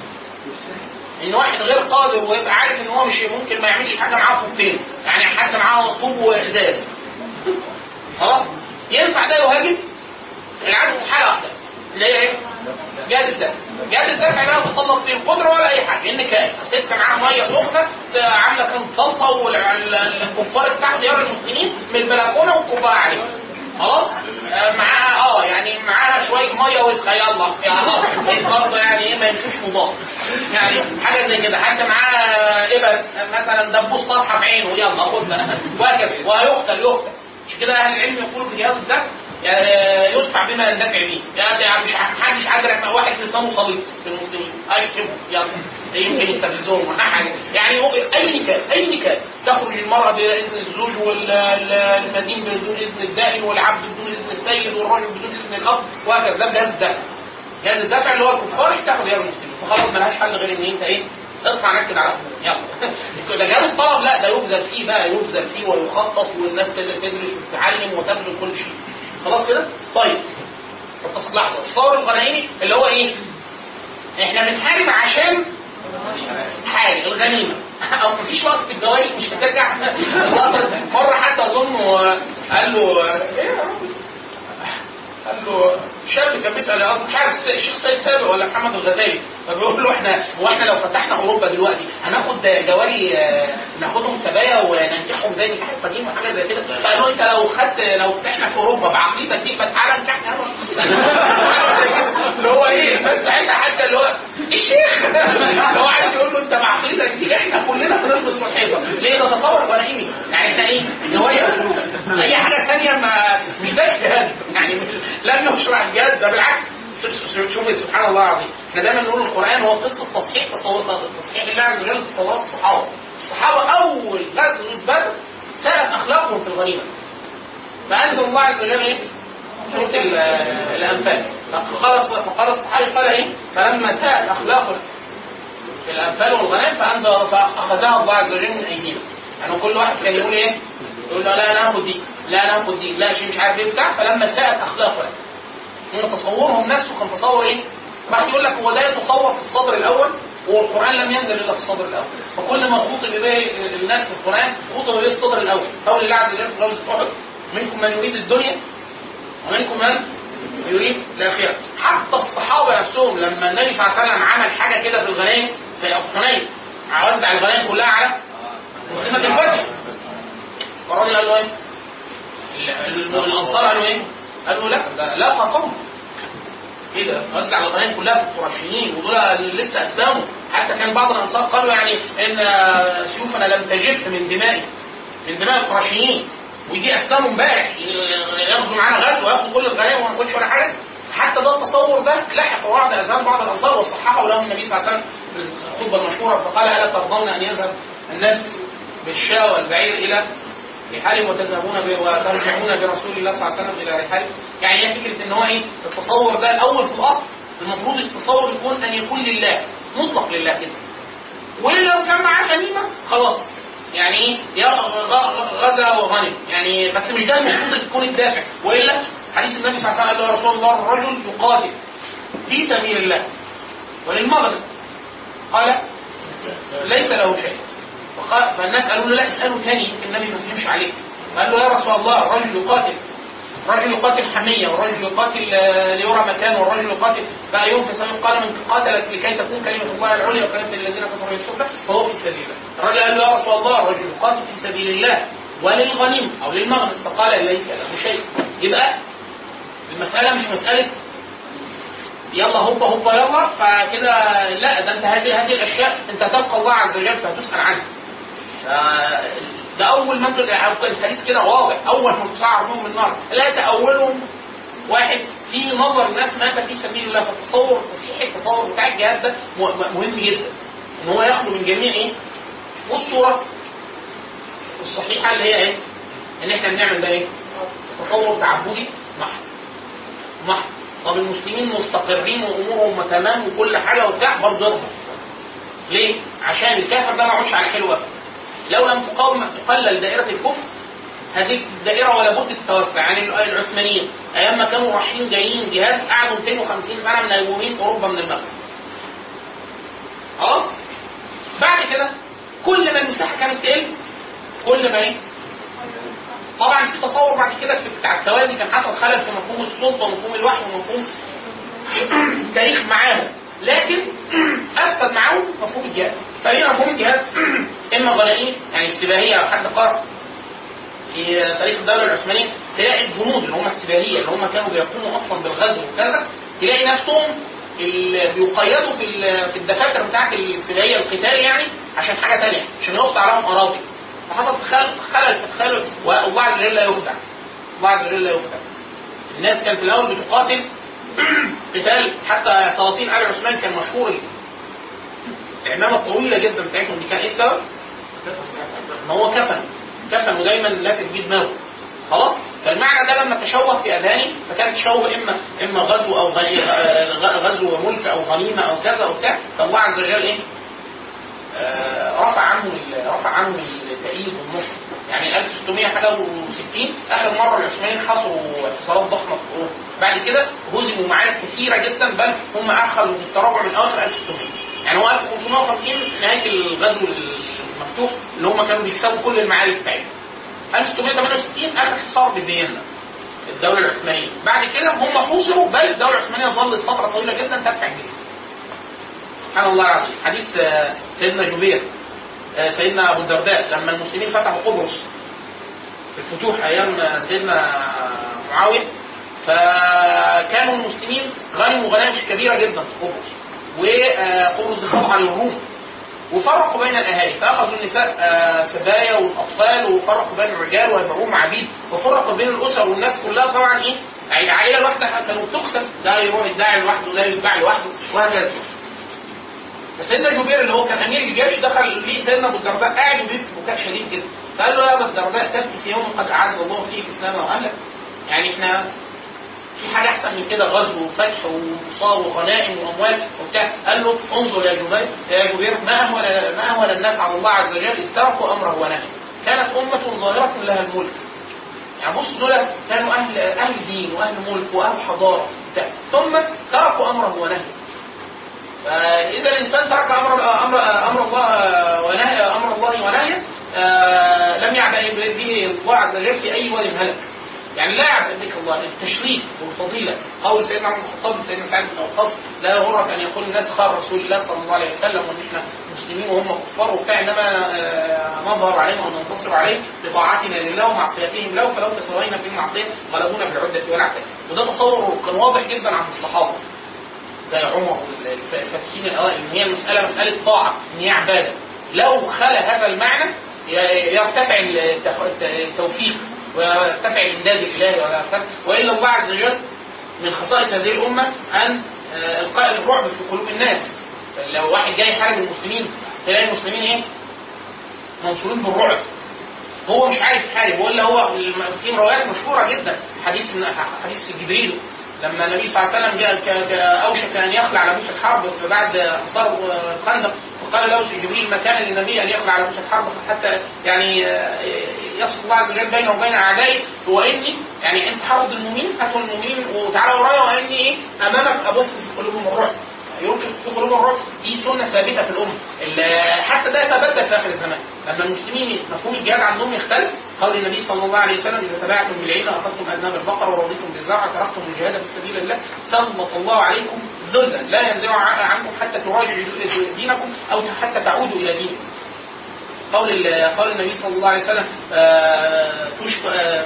ان واحد غير قادر ويبقى عارف ان هو مش ممكن ما يعملش حاجه معاه طوبتين يعني حتى معاه طوب وازاز خلاص ينفع ده يهاجم العدو في حاله واحده اللي هي ايه؟ جهاز الدفع جهاز الدفع لا يتطلب فيه القدره ولا اي حاجه ان كان ست معاها ميه سخنه عامله كام صلصه والكفار بتاع ديار المسلمين من البلكونه والكوبايه عليها خلاص آه، معاها اه يعني معاها شويه ميه وسخه يلا يا الله إيه برضه يعني ايه ما يمشوش مضاد يعني حاجه زي كده حتى معاها ابر مثلا دبوس طرحه بعينه يلا خدها وهكذا وهيقتل يقتل مش كده اهل العلم يقولوا في جهاز الدفع يعني يدفع بما يندفع به يعني مش محدش قادر واحد لسانه صليط في المسلمين اشتمه يلا يمكن يستفزهم ولا حاجه يعني هو اي نكاح اي نكاح تخرج المراه باذن الزوج والمدين بدون اذن الدائن والعبد بدون اذن السيد والرجل بدون اذن الاب وهكذا ده جهاز الدفع جهاز الدفع اللي هو الكفار يفتحوا ديار المسلمين فخلاص ملهاش حل غير ان انت ايه اطلع نكد على اخوك يلا ده جهاز الطلب لا ده يبذل فيه بقى يبذل فيه ويخطط والناس تدرس وتتعلم وتبذل كل شيء خلاص كده طيب بس لحظه التصور الغنائمي اللي هو ايه احنا بنحارب عشان حاجه الغنيمه او مفيش وقت في الجواري مش هترجع مره حتى اظن قال له ايه يا رب قال له شاب كان بيسال يا مش عارف الشيخ سيد سابق ولا محمد الغزالي فبيقول له احنا هو احنا لو فتحنا اوروبا دلوقتي هناخد جواري آه، ناخدهم سبايا وننكحهم زي نكاح القديم وحاجه زي كده فقال له انت لو خدت لو فتحنا في اوروبا بعقليتك دي فتعالى نكحنا حاجه زي كده اللي هو ايه بس ساعتها حتى اللي هو الشيخ اللي هو عايز يقول له انت بعقليتك دي احنا كلنا بنلبس في الحيطه ليه ده تصور غنائمي يعني احنا ايه جواري او فلوس اي حاجه ثانيه ما مش ده اجتهاد يعني مش لم يشرع الجهاد ده بالعكس شوف سبحان الله العظيم احنا دايما نقول القران هو قصه تصحيح تصور تصحيح الله عز وجل تصورات الصحابه الصحابه اول غزوه بدر سالت اخلاقهم في الغنيمه فانزل الله عز وجل ايه؟ سوره ال- الانفال فقال فقال الصحابي قال ايه؟ فلما ساءت اخلاق في الانفال والغنائم فانزل فاخذها الله عز وجل من ايدينا يعني كل واحد كان يقول ايه؟ يقول له لا انا هاخد دي لا انا هاخد دي لا شيء مش عارف ايه بتاع فلما ساءت اخلاقنا هم تصورهم نفسه كان تصور ايه؟ واحد يقول لك هو ده يتصور في الصدر الاول والقران لم ينزل الا في الصدر الاول فكل ما خطب به الناس في القران خطب به الصدر الاول قول الله عز وجل في غزوه احد منكم من يريد الدنيا ومنكم من يريد الاخره حتى الصحابه نفسهم لما النبي صلى الله عليه وسلم عمل حاجه كده في الغنائم في حنين وزع الغنائم كلها على مسلمه الفتح فالراجل قال له ايه؟ ال- ال- الانصار قالوا ايه؟ قالوا لا ده لا قوم ايه ده؟ وزع الغنائم كلها في القرشيين ودول لسه اسلموا حتى كان بعض الانصار قالوا يعني ان سيوفنا لم تجف من دماء من دماء القرشيين ويجي اسلموا امبارح ياخدوا معانا غزو وياخدوا كل الغنائم وما ناخدش ولا حاجه حتى ده التصور ده لحق بعض اذهان بعض الانصار وصححه لهم النبي صلى الله عليه وسلم في الخطبه المشهوره فقال الا ترضون ان يذهب الناس بالشاة والبعير الى رحالهم وتذهبون ب... وترجعون برسول الله صلى الله عليه وسلم الى رحالهم يعني هي فكره ان هو ايه التصور ده الاول في الاصل المفروض التصور يكون ان يكون لله مطلق لله كده ولو كان معاه غنيمه خلاص يعني ايه يا غ- غ- غزا وغنم يعني بس مش ده المفروض يكون الدافع والا حديث النبي صلى الله عليه وسلم قال له يا رسول الله الرجل يقاتل في سبيل الله وللمغرب قال ليس له شيء فقال- فالناس قالوا له لا اساله تاني يمكن النبي ما فهمش عليك قال له يا رسول الله الرجل يقاتل الرجل يقاتل حمية والرجل يقاتل آه، ليرى مكان والرجل يقاتل بقى يوم في سبيل قال من قاتل لكي تكون كلمة الله العليا وكلمة الذين كفروا السفلى فهو في سبيل الله الرجل قال له يا رسول الله الرجل يقاتل في سبيل الله وللغنيم أو للمغنم فقال ليس له شيء يبقى المسألة مش مسألة يلا هوبا هوبا يلا فكده لا ده انت هذه هذه الاشياء انت تلقى الله عز وجل فهتسال عنها آه، ده اول ما انت الحديث كده واضح اول ما تصعر بهم النار لا تاولهم واحد في نظر الناس مات في سبيل الله فالتصور التصحيح التصور بتاع الجهاد ده م- م- مهم جدا ان هو يخلو من جميع ايه والصوره الصحيحه اللي هي ايه ان احنا بنعمل ده ايه تصور تعبدي محض محض طب المسلمين مستقرين وامورهم تمام وكل حاجه وبتاع برضه يرضى ليه؟ عشان الكافر ده ما يقعدش على حلو ابدا لو لم تقاوم تقلل دائره الكفر هذه الدائره ولا بد تتوسع يعني العثمانيين ايام ما كانوا رايحين جايين جهاد قعدوا 250 سنه من نيومين اوروبا من المغرب اه بعد كده كل ما المساحه كانت تقل كل ما ايه طبعا في تصور بعد كده في- بتاع التوازي كان حصل خلل في مفهوم السلطه ومفهوم الوحي ومفهوم التاريخ معاهم لكن افسد معاهم مفهوم الجهاد فهنا مفهوم الجهاد اما غنائم يعني استباهيه لو حد قرأ في تاريخ الدوله العثمانيه تلاقي الجنود اللي هم السباهيه اللي هم كانوا بيقوموا اصلا بالغزو وكذا تلاقي نفسهم ال- بيقيدوا في ال- في الدفاتر بتاعت السباهيه القتال يعني عشان حاجه ثانيه عشان يقطع لهم اراضي فحصل خلل خلل في التخيل وبعض الرجال لا يخدع بعض الرجال لا يخدع الناس كانت في الاول بتقاتل قتال حتى سلاطين ال عثمان كان مشهور العمامه الطويله جدا بتاعتهم دي كان ايه السبب؟ ان هو كفن كفن ودايما لافت بيه دماغه خلاص فالمعنى ده لما تشوه في اذهاني فكان تشوه اما اما غزو او غني آه، غزو وملك او غنيمه او كذا او بتاع فالله عز وجل ايه؟ آه، رفع عنهم ال- رفع عنهم التأييد والنصر يعني 1600 حاجه و60 اخر مره العثمانيين حصروا اعتصارات ضخمه في اوروبا بعد كده هزموا معارك كثيره جدا بل هم اخذوا بالتراجع من اواخر 1600 يعني هو 1550 نهايه الغزو المفتوح اللي هم كانوا بيكسبوا كل المعارك بتاعتهم 1668 اخر حصار بفيينا الدوله العثمانيه بعد كده هم حوصروا بل الدوله العثمانيه ظلت فتره طويله جدا تدفع الجزيه سبحان الله العظيم حديث آه، سيدنا جبير آه، سيدنا ابو الدرداء لما المسلمين فتحوا قبرص في الفتوح ايام آه، سيدنا معاويه فكانوا المسلمين غنموا غنائم كبيره جدا في قبرص وقبرص دي خاضعه للروم وفرقوا بين الاهالي فاخذوا النساء آه، سبايا والاطفال وفرقوا بين الرجال ويبيعوهم عبيد وفرقوا بين الاسر والناس كلها طبعا ايه يعني العائله الواحده كانوا بتقتل ده يروح يدعي لوحده ده يتباع لوحده وهكذا فسيدنا جبير اللي هو كان امير الجيش دخل ليه سيدنا ابو الدرداء قاعد وبيبكي بكاء شديد جدا فقال له يا ابا الدرداء تبكي في يوم قد اعز الله فيه الاسلام واهله يعني احنا في حاجه احسن من كده غزو وفتح وانتصار وغنائم واموال وبتاع قال له انظر يا جبير يا جبير ما اهون ما اهون الناس على الله عز وجل استركوا امره ونهيه كانت امه ظاهره لها الملك يعني بص دول كانوا اهل اهل دين واهل ملك واهل حضاره بتاع. ثم تركوا امره ونهيه فاذا الانسان ترك امر امر امر الله ونهي امر الله ونهيه آه، لم يعبأ به الله عز وجل في اي واد هلك يعني لا يعبأ بك الله التشريف والفضيله قول سيدنا عمر بن الخطاب سيدنا سعد بن وقاص لا يغرك ان يقول الناس خار رسول الله صلى الله عليه وسلم وان احنا مسلمين وهم كفار وبتاع انما آه، نظهر عليهم وننتصر عليهم بطاعتنا لله ومعصيتهم له فلو تسوينا في المعصيه غلبونا بالعده والعتاد وده تصور كان واضح جدا عند الصحابه زي عمر والفاتحين الاوائل ان هي المساله مساله طاعه ان هي عباده لو خلا هذا المعنى ي- يرتفع التف- التوفيق ويرتفع الامداد الالهي ولا يرتفع والا الله عز وجل من خصائص هذه الامه ان آه، القاء الرعب في قلوب الناس لو واحد جاي يحارب المسلمين تلاقي المسلمين ايه؟ منصورين بالرعب هو مش عارف يحارب ولا هو الم- في روايات مشهوره جدا حديث حديث جبريل لما النبي صلى الله عليه وسلم جاء ك- ك- اوشك ان يخلع لبوس الحرب بعد انصار الخندق فقال له جبريل ما كان للنبي ان يخلع لبوس الحرب حتى يعني آه، يفصل الله عز وجل بينه وبين اعدائه واني يعني انت حرض المؤمنين هاتوا المؤمنين وتعالى ورايا واني ايه امامك ابث في قلوبهم الرعب يلقي في قلوب الرعب دي سنه ثابته في الامه ال- حتى ده يتبدل في اخر الزمان لما المسلمين مفهوم الجهاد عندهم يختلف قول النبي صلى الله عليه وسلم اذا تبعتم بالعين اخذتم اذناب البقر ورضيتم بالزرع تركتم الجهاد في سبيل الله سلط الله عليكم ذلا لا ينزع ع- عنكم حتى تراجعوا دينكم او حتى تعودوا الى دينكم قول ال- قول النبي صلى الله عليه وسلم آه تشك آه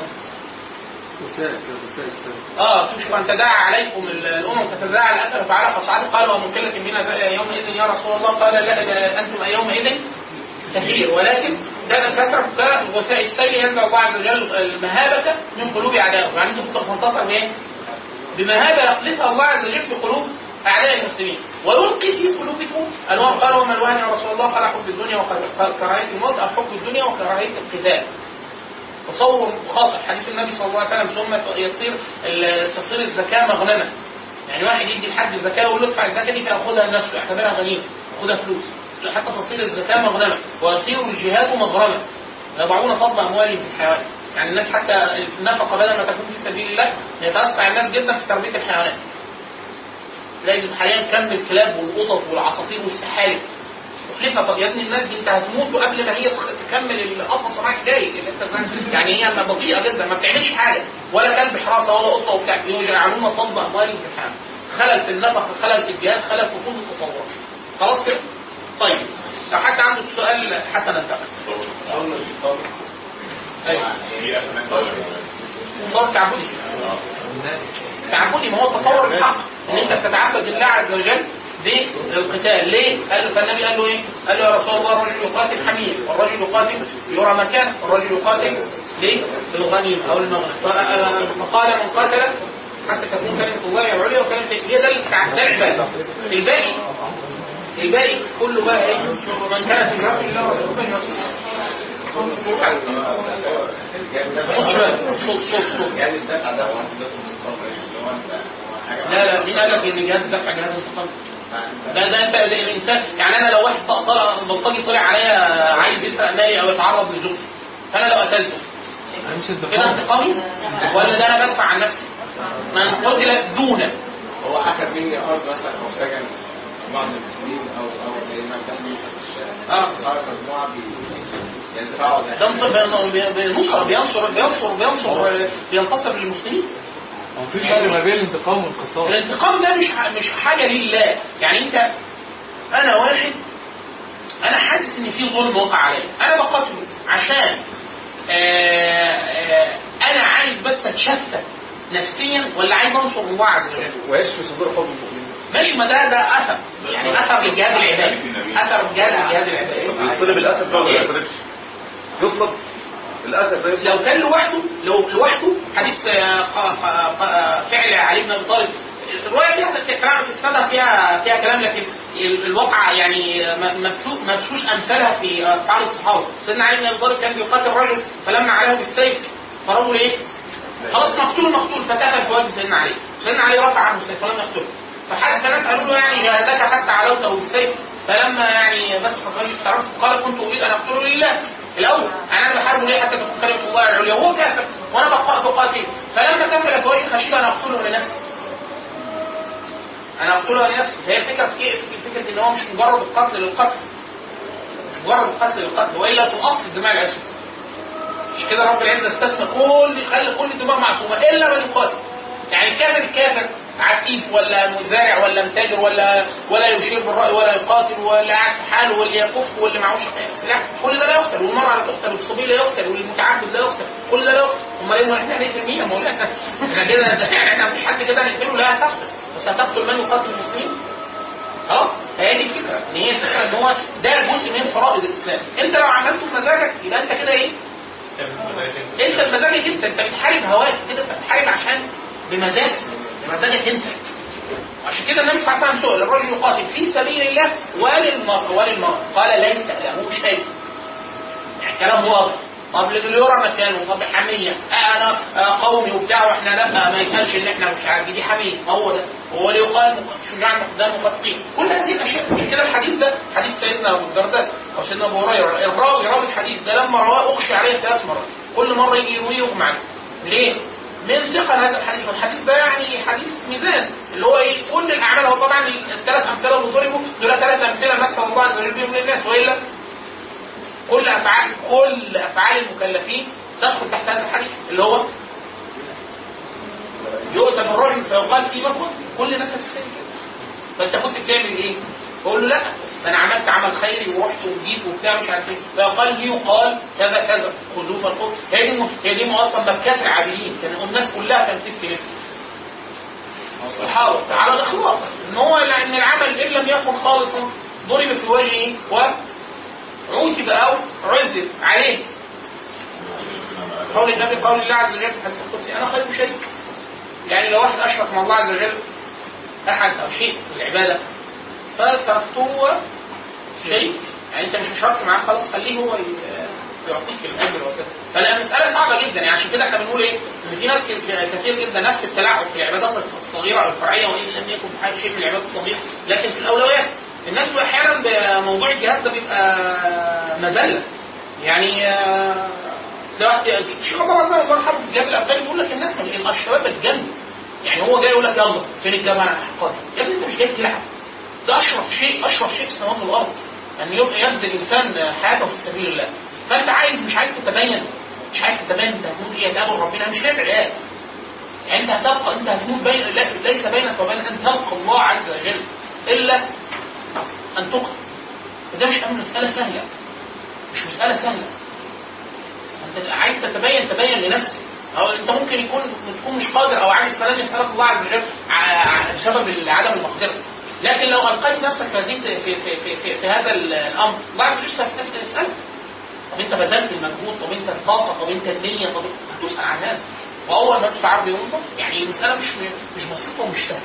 اه تشكو ان تداعى عليكم ال- الامم كتداعى الاثر فعلى فصعد قال ومن قله منا يومئذ يا رسول الله قال لا ده انتم يومئذ كثير ولكن ده فترة كغثاء السيل ينزع الله عز وجل المهابة من قلوب اعدائه يعني انتم كنتوا تنتصر بايه؟ بمهابة يقذفها الله عز وجل في قلوب اعداء المسلمين ويلقي في قلوبكم الوان قال وما الوان يا رسول الله قال حب الدنيا وكراهيه الموت او حب الدنيا وكراهيه القتال تصور خاطئ حديث النبي صلى الله عليه وسلم ثم يصير ال- تصير الزكاه مغنمه يعني واحد يدي لحد الزكاه ويقول له ادفع الزكاه دي فياخذها لنفسه يعتبرها غنيمه ياخذها فلوس حتى تصير الزكاه مغنمه ويصير الجهاد مغرما يضعون فضل اموالهم في الحيوان يعني الناس حتى النفقه بدل ما تكون في سبيل الله يتوسع الناس جدا في تربيه الحيوانات تلاقي حاليا كم الكلاب والقطط والعصافير والسحالف مخلفه طب يا ابني الناس دي انت هتموت وقبل ما هي تخ- تكمل القفص معاك جاي اللي انت فاهم؟ يعني هي ما بطيئه جدا ما بتعملش حاجه ولا كلب حراسه ولا قطه وبتاع يجعلون فضل اموالهم في الحياه خلل في النفق خلل في الجهاد خلل في كل التصورات خلاص كده طيب لو حد عنده سؤال حتى ننتقل ايوه في اسماء تصور تعبدي تعبدي ما هو التصور الحق ان انت بتتعبد لله عز وجل بالقتال ليه؟ قال فالنبي قال له ايه؟ قال له يا رسول الله الرجل يقاتل حمير والرجل يقاتل يرى مكانه والرجل يقاتل ليه؟ بالغنيمه او المغنم ف- فقال من قاتل حتى تكون كلمه الله العليا وكلمه هي ده التع- ده العباده الباقي الباقي كله بقى ايه؟ من كانت هجرته لله ورسوله صوت شويه صوت صوت صوت يعني الدفع ده هو انت اللي هو انت حاجه لا لا مين قال لك ان جهاز الدفع جهاز مستقل؟ ده ده انت ده الانسان يعني انا لو واحد طلع بلطجي طلع عليا عايز يسرق مالي او يتعرض لزوجتي فانا لو قتلته كده انتقامي ولا ده انا بدفع عن نفسي؟ من قتل دون هو اخذ مني ارض مثلا او سجن بعض المسلمين او او زي ما كان بيحصل في الشارع اه صار مجموعه بي يدفعوا ده انت- بينصر بينصر بينصر بينصر بينتصر للمسلمين في فرق ما بين الانتقام والقصاص الانتقام ده مش ح- مش حاجه لله يعني انت انا واحد انا حاسس ان في ظلم وقع عليا انا بقاتله عشان آه، آه، انا عايز بس اتشفى نفسيا ولا عايز انصر الله عز وجل ويشفي صدور قوم المؤمنين ماشي ما ده ده اثر يعني اثر للجهاد العبادي اثر جهاد الجهاد العبادي يطلب الاثر ده ولا ما يطلبش؟ يطلب الاثر ده يطلب لو كان لوحده لو لوحده حديث آه، ق- ق- ق- فعل علي بن ابي طالب الروايه فيها كلام في السنه فيها فيها كلام لكن ال- الواقع يعني م- مبثوث مبثوث امثالها في افعال الصحابه سيدنا علي بن ابي طالب كان بيقاتل رجل فلما عليه بالسيف فرجل ايه؟ خلاص مقتول مقتول فتفل في وجه سيدنا علي سيدنا علي رفع عنه السيف فلم يقتله فحد ناس قالوا له يعني جاهدك حتى علوته بالسيف فلما يعني بس الرجل افترقت قال كنت اريد ان اقتله لله الاول يعني انا بحاربه ليه حتى تكون كلمه الله العليا وهو كافر وانا بقا- بقاتله فلما كفل في وجهي خشيت ان اقتله لنفسي انا اقتله لنفسي هي الفكره في ايه؟ فكره ان هو مش مجرد القتل للقتل مش مجرد القتل للقتل والا في الاصل الدماء العشره مش كده رب العزه استثنى كل خلى كل الدماء معصومه الا من يقاتل يعني الكافر الكافر عسيف ولا مزارع ولا متاجر ولا ولا يشير بالراي ولا يقاتل ولا قاعد في حاله واللي يكف واللي معهوش سلاح كل ده لا يقتل والمرأة لا تقتل والصبي لا يقتل والمتعبد لا يقتل كل ده لا يقتل امال ايه احنا هنقتل مين يا مولانا؟ احنا كده يعني احنا مفيش حد كده هنقتله لا هتقتل بس هتقتل من يقاتل المسلمين اه هي دي الفكره ان هي الفكره ان هو ده جزء من فرائض الاسلام انت لو عملته بمزاجك يبقى انت كده ايه؟ انت بمزاجك انت انت بتحارب هواك كده انت بتحارب عشان بمزاجك بمزاجك انت عشان كده النبي صلى الله عليه وسلم سئل الرجل يقاتل في سبيل الله وللمرء وللمرء قال ليس له شيء يعني كلام واضح طب اللي يرى مكانه طب حميه آه انا آه قومي وبتاع واحنا لا ما يتقالش ان احنا مش عارف دي حميه ما هو ده هو اللي يقال شجاع مقدام مقاتلين كل هذه الاشياء عشان كده الحديث ده حديث سيدنا ابو الدرداء او سيدنا ابو هريره الراوي راوي الحديث ده لما رواه اغشي عليه ثلاث مرات كل مره يجي يرويه يغمى عليه ليه؟ من ثقل هذا الحديث والحديث ده يعني حديث ميزان اللي هو ايه كل الاعمال هو طبعا الثلاث امثله اللي ضربوا دول ثلاث امثله مثل الله عز وجل بهم للناس والا كل افعال كل افعال المكلفين تدخل تحت هذا الحديث اللي هو يؤتى بالرجل فيقال في مكوى كل الناس هتستوي كده فانت كنت بتعمل ايه؟ بقول له لا ده انا عملت عمل خيري ورحت وجيت وبتاع مش عارف ايه فيقال لي يقال كذا كذا خذوه فالخذ هي دي هي دي اصلا مكات العابدين كان الناس كلها كانت تكتب الصحابه على الاخلاص ان هو ان العمل ان لم يكن خالصا ضرب في وجهه وعوتب او عذب عليه قول النبي قول الله عز وجل في الحديث القدسي انا خير شريك يعني لو واحد اشرك مع الله عز وجل احد او شيء في العباده فتركته شيء يعني انت مش اشركت معاه خلاص خليه هو ي- يعطيك الاجر وكذا فلا مساله صعبه جدا يعني عشان كده احنا بنقول ايه ان في ناس ك- كتير جدا نفس التلاعب في العبادات الصغيره او الفرعيه وان لم يكن في حاجه شيء من العبادات الصغيره لكن في الاولويات الناس احيانا بموضوع الجهاد ده بيبقى مذله يعني آه، ده واحد الشيخ طبعا الله يرحمه في الجهاد الافغاني بيقول لك الناس الشباب بتجنن يعني هو جاي يقول لك يلا فين الجبهه انا هحققها يا ابني انت مش جاي تلعب ده اشرف شيء اشرف شيء في السماوات والارض ان يبقى يبذل الانسان حياته في سبيل الله فانت عايز مش عايز تتبين مش عايز تتبين انت هتموت ايه تقابل ربنا مش لعب عيال يعني انت هتبقى انت هتموت بين لا- ليس بينك وبين ان تلقى الله عز وجل الا ان تقتل وده مش امر مساله سهله مش مساله سهله انت عايز تتبين تبين لنفسك او انت ممكن يكون تكون مش قادر او عايز تنادي صلاه الله عز وجل ع- ع- بسبب عدم المقدره لكن لو القيت نفسك في هذه في, في, في, في, في هذا الامر الله عز وجل سيسالك طب انت بذلت المجهود طب انت الطاقه طب انت النيه طب هتسال عن هذا واول ما تدفع عرض ينظر يعني المساله مش مش بسيطه ومش سهله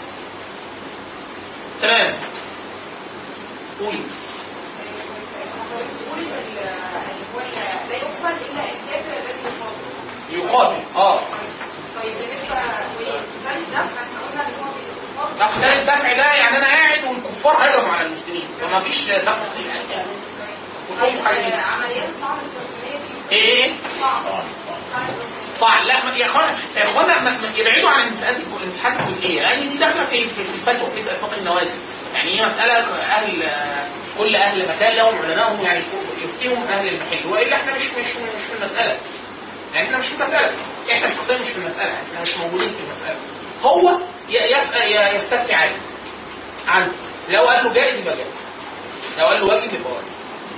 تمام قولي بتقول ان ال- ان هو لا يقبل الا الكافر الذي يقاتل يقاتل اه طيب بالنسبه لمثال الدفع احنا قلنا ان هو بيقاتل تقتل الدفع ده يعني انا قاعد والكفار هجموا على المسلمين فما فيش دفع طيب وكل حاجه عمليات الصعب الفلسطينيه دي ايه ايه صعب صعب الفلسطينية. طبعا لا ما- يا اخوانا يا اخوانا ما- ما- يبعدوا عن المساحات المساحات الجزئيه لان دي داخله في في في الفتوى في اطلاق النوازل يعني هي مساله اهل كل اهل مكان لهم علمائهم يعني يفتيهم اهل المحل والا احنا مش مش مش في المساله يعني احنا مش في المساله احنا شخصيا مش في المساله احنا مش موجودين في المساله هو ي- يسأل ي- يستفتي عنه عنه لو قال له جائز يبقى جائز لو قال له واجب يبقى واجب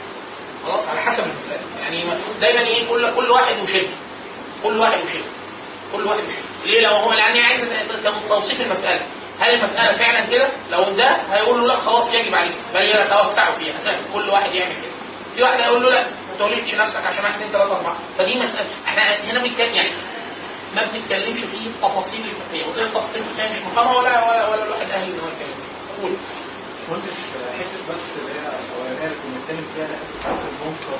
خلاص على حسب المساله يعني دايما ايه كل كل واحد وشده كل واحد وشده كل واحد وشده ليه لو هو يعني عايز توصيف المساله هل المساله فعلا كده لو ده هيقول له لا خلاص يجب عليك بل يتوسعوا فيها كل واحد يعمل كده في واحد هيقول له لا ما تولدش نفسك عشان واحد اثنين ثلاثه اربعه فدي مساله احنا هنا بنتكلم يعني ما بنتكلمش في التفاصيل الفقهيه وزي التفاصيل الفقهيه مش مقامه ولا ولا ولا الواحد اهل ان هو يتكلم قول كنتش حته بس اللي هي الاولانيه اللي كنا بنتكلم فيها حته بتاعت المنكر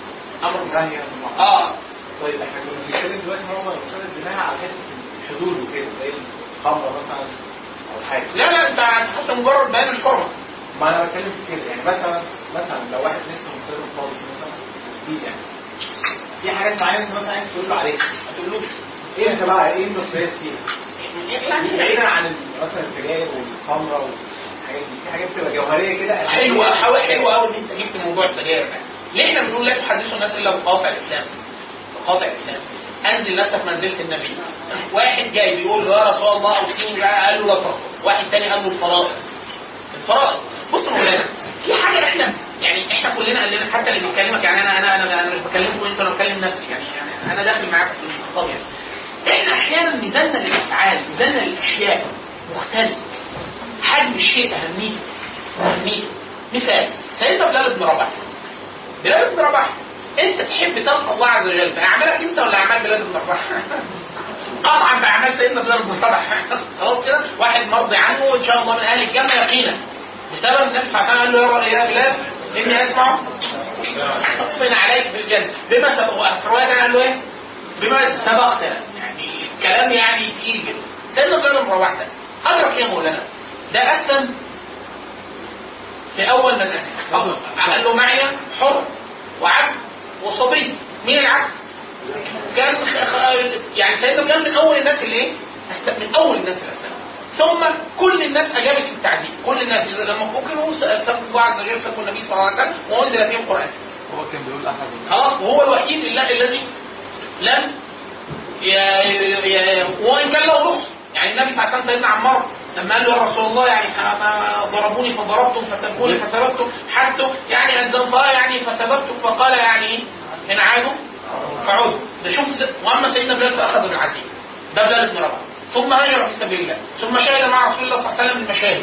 امر والنهي عن المعروف اه طيب احنا كنا بنتكلم دلوقتي معظم الاقتصاد البناء على حته الحدود وكده زي الخمره مثلا او حاجه لا لا انت حتى مجرد بيان الحرمه ما انا بتكلم في كده يعني مثلا مثلا لو واحد لسه مصر خالص مثلا جديد يعني في حاجات معينه انت مثلا عايز تقول له عليها ما تقولوش ايه انت بقى ايه المقياس فيها؟ يعني بعيدا عن ال- مثلا السجاير والخمره والحاجات دي في حاجات بتبقى جوهريه كده حلوه حلوه حلوه قوي ان انت جبت موضوع السجاير ده ليه احنا بنقول لا تحدثوا الناس الا بقاطع الاسلام بقاطع الاسلام انزل نفسك منزله النبي واحد جاي بيقول له يا رسول الله اوصيني بقى قال له لا ترفض واحد تاني قال له الفرائض الفرائض بص يا مولانا في حاجه احنا يعني احنا كلنا قال لنا حتى اللي بيكلمك يعني انا انا انا, أنا مش بكلمكم انت انا بكلم نفسي يعني, يعني انا داخل معاك في الخطاب يعني احنا احيانا ميزاننا للافعال ميزاننا للاشياء مختلف حجم الشيء اهميته اهميته مثال سيدنا بلال بن رباح بلال بن رباح انت تحب تلقى الله عز وجل باعمالك انت ولا اعمال بلال بن رباح؟ قطعا باعمال سيدنا بلال بن رباح خلاص كده واحد مرضي عنه وان شاء الله من اهل الجنه يقينا بسبب النبي صلى الله عليه وسلم قال له يا بلال اني اسمع اصفن عليك بالجنه بما سبق في روايه قال له ايه؟ بما سبقتنا يعني كلام يعني تقيل جدا سيدنا بلال بن رباح ده ادرك ايه يا مولانا؟ ده اسلم في اول من اسلم أو- قال له معي حر وعبد وصبي مين العبد؟ كان خ- خ- يعني سيدنا بلال من اول الناس اللي ايه؟ أست- من اول الناس اللي اسلموا ثم كل الناس اجابت في التعذيب كل الناس إذا لما فكروا سبوا الله عز وجل سبوا النبي صلى الله عليه وسلم وانزل فيهم القران هو كان بيقول احد خلاص وهو الوحيد الل- الذي لم ي... ي... وان كان له رخص يعني النبي صلى الله عليه وسلم سيدنا عمار لما قال له يا رسول الله يعني ح- ما ضربوني فضربتم فسبوني فسببتم حتى يعني الزنطاء يعني فسببتم فقال يعني ايه ان عادوا فعودوا ده شوف ز- واما سيدنا بلال فاخذ بالعزيز ده بلال بن رباح ثم هاجر في سبيل الله ثم شهد مع رسول الله صلى الله عليه وسلم المشاهد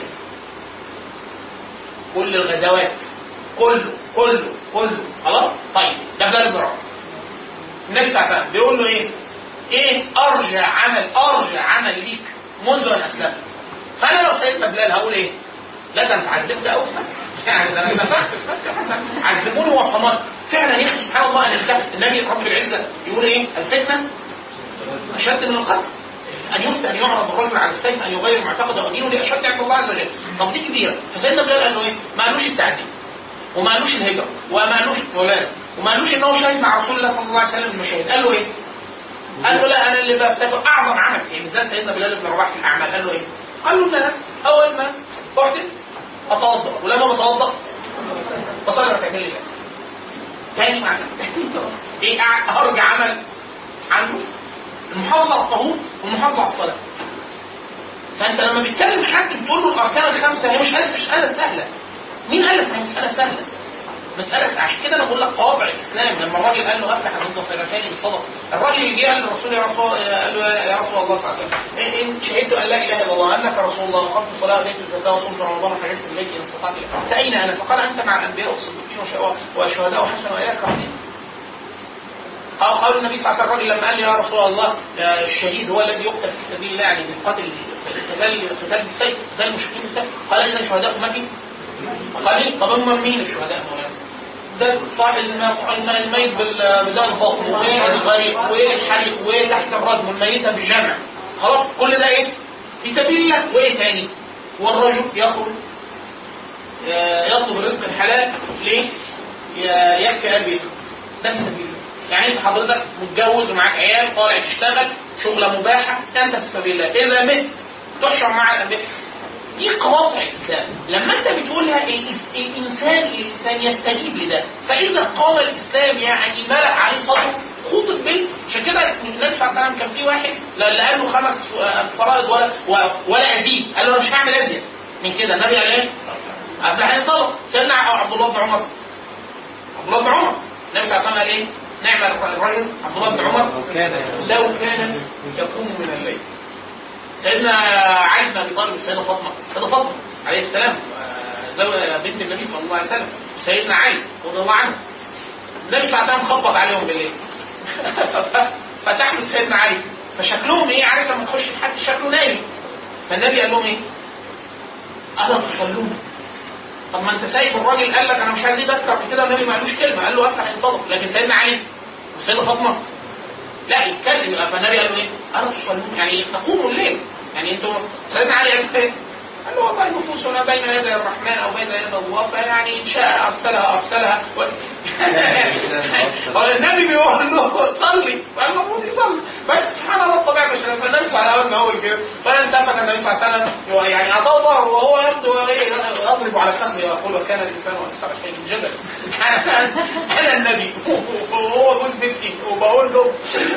كل الغزوات كله كله كله خلاص طيب ده بلال بن رباح النبي صلى الله عليه وسلم بيقول له ايه ايه ارجع عمل ارجع عمل ليك منذ ان اسلمت فانا لو سيدنا بلال هقول ايه لا ده انت عذبت قوي يعني ده انا نفخت في مكة. عذبوني وصمت فعلا يا اخي سبحان الله ان الكتاب النبي رب العزه يقول ايه الفتنه اشد من القتل ان يفتى ان يعرض الرجل على السيف ان يغير معتقده ودينه دي اشد عند الله عز وجل طب دي كبيره فسيدنا بلال قال له ايه ما قالوش التعذيب وما قالوش الهجره وما قالوش الولاد وما قالوش ان هو شاهد مع رسول الله صلى الله عليه وسلم المشاهد قال له ايه قال له لا انا اللي بفتكر اعظم عمل في ميزان سيدنا بلال بن رباح في الاعمال قال له ايه؟ قال له ان انا اول ما احدث اتوضا ولما بتوضا بصلي ركعتين لله تاني معنى ايه أع- ارجع عمل عنده المحافظه على الطهور والمحافظه على الصلاه فانت لما بتكلم حد بتقول له الاركان الخمسه هي مش مساله سهله مين قال لك إنها مساله سهله؟ مسألة عشان كده انا بقول لك قواطع الاسلام لما الراجل قال له افلح ضد خيرتين بالصدقه الراجل اللي جه قال للرسول يا رسول قال له يا رسول الله صلى الله عليه وسلم إن- ان شهدت ان لا اله الا الله انك رسول الله وقمت الصلاه واتيت الزكاه وصمت رمضان وحججت البيت ان استطعت اليه فاين انا؟ فقال انت مع الانبياء والصديقين والش- والشهداء وحسن واليك رحيم أو قال النبي صلى الله عليه وسلم الراجل لما قال لي يا رسول الله آه، الشهيد هو الذي يقتل في سبيل الله يعني بالقتل قتال قتال بالسيف قتال المشركين بالسيف قال اذا شهداء امتي قال طب هم مين الشهداء مولانا؟ ده صاحب الم- الم- الميت بال- بداء البطن والغريق والحريق وتحت الردم والميتة بالجمع خلاص كل ده ايه؟ في سبيل الله وايه تاني؟ والرجل يخرج آه، يطلب الرزق الحلال ليه؟ ي- يكفي قلبه ده في سبيل الله يعني انت حضرتك متجوز ومعاك عيال طالع تشتغل شغله مباحه انت في سبيل الله اذا مت تحشر مع الانبياء دي قواطع الاسلام لما انت بتقولها الإس- الانسان الانسان يستجيب لده فاذا قام الاسلام يعني ملأ عليه صدره خطب بيه عشان كده النبي صلى الله عليه وسلم كان في واحد لا لا قال له خمس آه، فرائض ولا و- ولا ازيد قال له انا مش هعمل ازيد من كده النبي قال ايه؟ افلح ان صدق سيدنا عبد الله بن عمر عبد الله بن عمر النبي صلى الله عليه وسلم قال ايه؟ نعم الرجل عبد الله بن عمر لو كان لو كان يقوم من الليل سيدنا علي بن ابي طالب سيدنا فاطمه سيدنا فاطمه عليه السلام آه، زوج بنت النبي صلى الله عليه وسلم سيدنا علي رضي الله عنه النبي صلى الله عليه وسلم خبط عليهم بالليل فتح له سيدنا علي فشكلهم ايه عارف لما تخش حد شكله نايم فالنبي قال لهم ايه؟ الا تصلون طب ما انت سايب الراجل قال لك انا مش عايز اكتر من كده النبي ما قالوش كلمه قال له افتح ان صدق لكن سيدنا علي وسيدنا فاطمه لا يتكلم يبقى فالنبي قال له ايه؟ انا تصلون يعني تقوموا الليل يعني انتوا سيدنا علي قال له ايه؟ قال له والله نفوسنا بين يدي الرحمن او بين يدي الله فيعني ان شاء ارسلها ارسلها و... هو النبي بيقول له صلي فالمفروض يصلي بس سبحان الله الطبيعه مش فالنبي صلى الله عليه وسلم هو كده فالتفت النبي صلى الله عليه وسلم يعني اعطاه ظهره وهو يبدو ايه يضرب على كفه يقول وكان الانسان اكثر شيء جدلا انا النبي وهو جوز بنتي وبقول له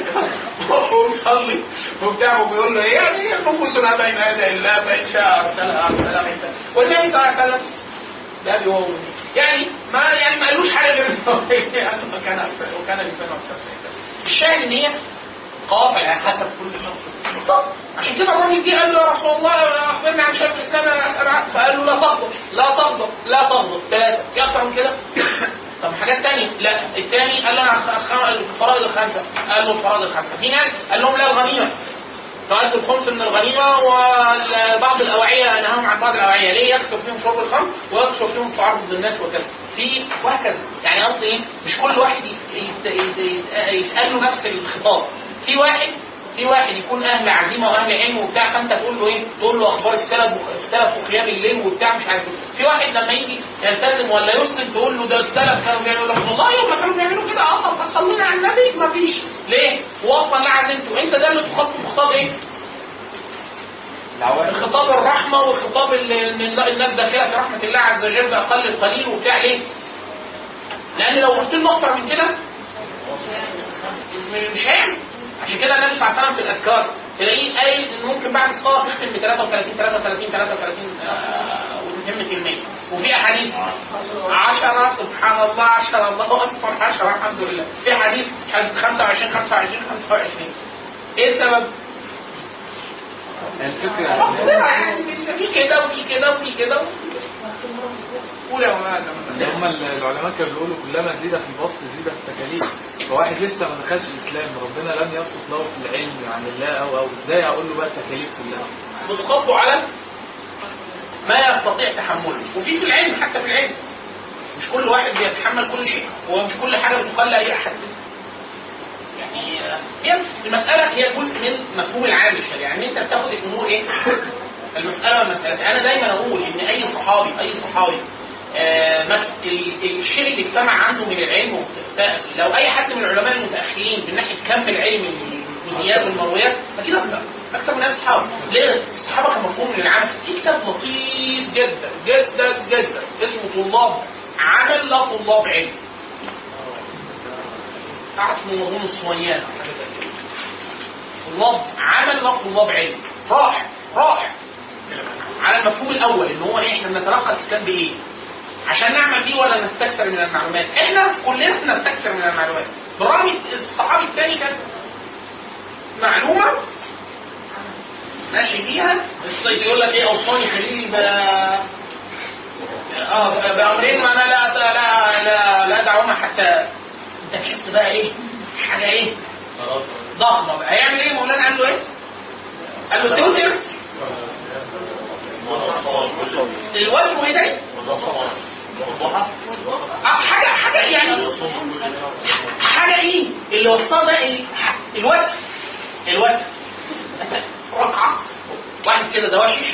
وصلي وبتاع وبيقول له ايه يعني نفوسنا بين يدي الله فان شاء ارسلها ارسلها والنبي صلى الله عليه وسلم ده هو يعني ما يعني ما قالوش حاجه غير إنه يعني كان اكثر وكان الانسان اكثر شيء الشاهد ان هي قاطع حسب كل شخص بالظبط عشان كده الراجل جه قال له يا رسول الله اخبرني عن شيخ الاسلام أسأل عنه. فقال له لا تغضب لا تغضب لا تغضب ثلاثه في اكثر من كده طب حاجات تانية لا الثاني قال له انا أخ- الفرائض الخمسه قال له الفرائض الخمسه في ناس قال لهم لا الغنيمه فأنت الخمس من الغنيمة وبعض الأوعية نهاهم عن بعض الأوعية ليه يكثر فيهم شرب الخمر ويكثر فيهم تعرض للناس وكذا في وهكذا يعني قصدي ايه مش كل واحد يت- يت- يت- يتقال له نفس الخطاب في واحد في واحد يكون اهل عزيمه واهل علم وبتاع فانت تقول له ايه؟ تقول له اخبار السلف السلف وقيام الليل وبتاع مش عارف ايه. في واحد لما يجي يلتزم ولا يسلم تقول له ده السلف كانوا بيعملوا لك والله يوم ما كانوا بيعملوا كده اه طب صلينا على النبي ما فيش ليه؟ واصلا لا عزمته انت ده اللي تخاطب خطاب ايه؟ خطاب الرحمة وخطاب ال- ان الناس داخلة في رحمة الله عز وجل بأقل القليل وبتاع ليه؟ لأن لو قلت له أكتر من كده م- مش هيعمل عشان كده النبي صلى الله عليه وسلم في الأذكار تلاقيه قايل إن ممكن بعد الصلاة تختم ب 33 33 33 آه، وتتم كلمة وفي أحاديث 10 سبحان الله 10 الله أكبر 10 الحمد لله في حديث حديث 25 25 25 إيه السبب؟ الفكرة يعني في كده وفي كده وفي كده قول يا مولانا اللي هم العلماء كانوا بيقولوا كلما زيد في البسط زيد في التكاليف فواحد لسه ما دخلش الاسلام ربنا لم يبسط له في العلم عن الله او او ازاي اقول له بقى التكاليف كلها بتخاطبوا على ما يستطيع تحمله وفي في العلم حتى في العلم مش كل واحد بيتحمل كل شيء ومش كل حاجه بتقال لاي احد يعني آه، هي المساله هي جزء من مفهوم العام الشرعي يعني انت بتاخد الامور ايه المساله والمساله انا دايما اقول ان اي صحابي اي صحابي آه، مس- ال- الشيء اللي اجتمع عنده من العلم والت- لو اي حد من العلماء المتاخرين من ناحيه كم العلم الجزئيات والمرويات فكده أكتر- اكتر من الصحابه ليه؟ الصحابه كان مفهوم من العمل في كتاب لطيف جدا جدا جدا اسمه طلاب عمل لا طلاب علم اسمه مضمون الصويان أو حاجة زي كده. طلاب عمل لا طلاب علم رائع رائع على المفهوم الاول ان هو ايه احنا بنتلقى الاسلام بايه عشان نعمل بيه ولا نستكثر من المعلومات احنا كلنا نستكثر من المعلومات بالرغم الصحابي الثاني كان معلومه ماشي فيها بس يقول لك ايه اوصاني خليلي ب اه ب- بامرين ما انا لا لا لا لا دعوهما حتى انت تحس بقى ايه حاجه ايه ضخمه بقى هيعمل ايه مولانا قال له ايه؟ قال له توتر الوزن وايه تاني؟ اه حاجه حاجه يعني حاجه ايه؟ اللي وصلها ده ايه؟ الوزن الوزن رقعه واحد كده ده وحش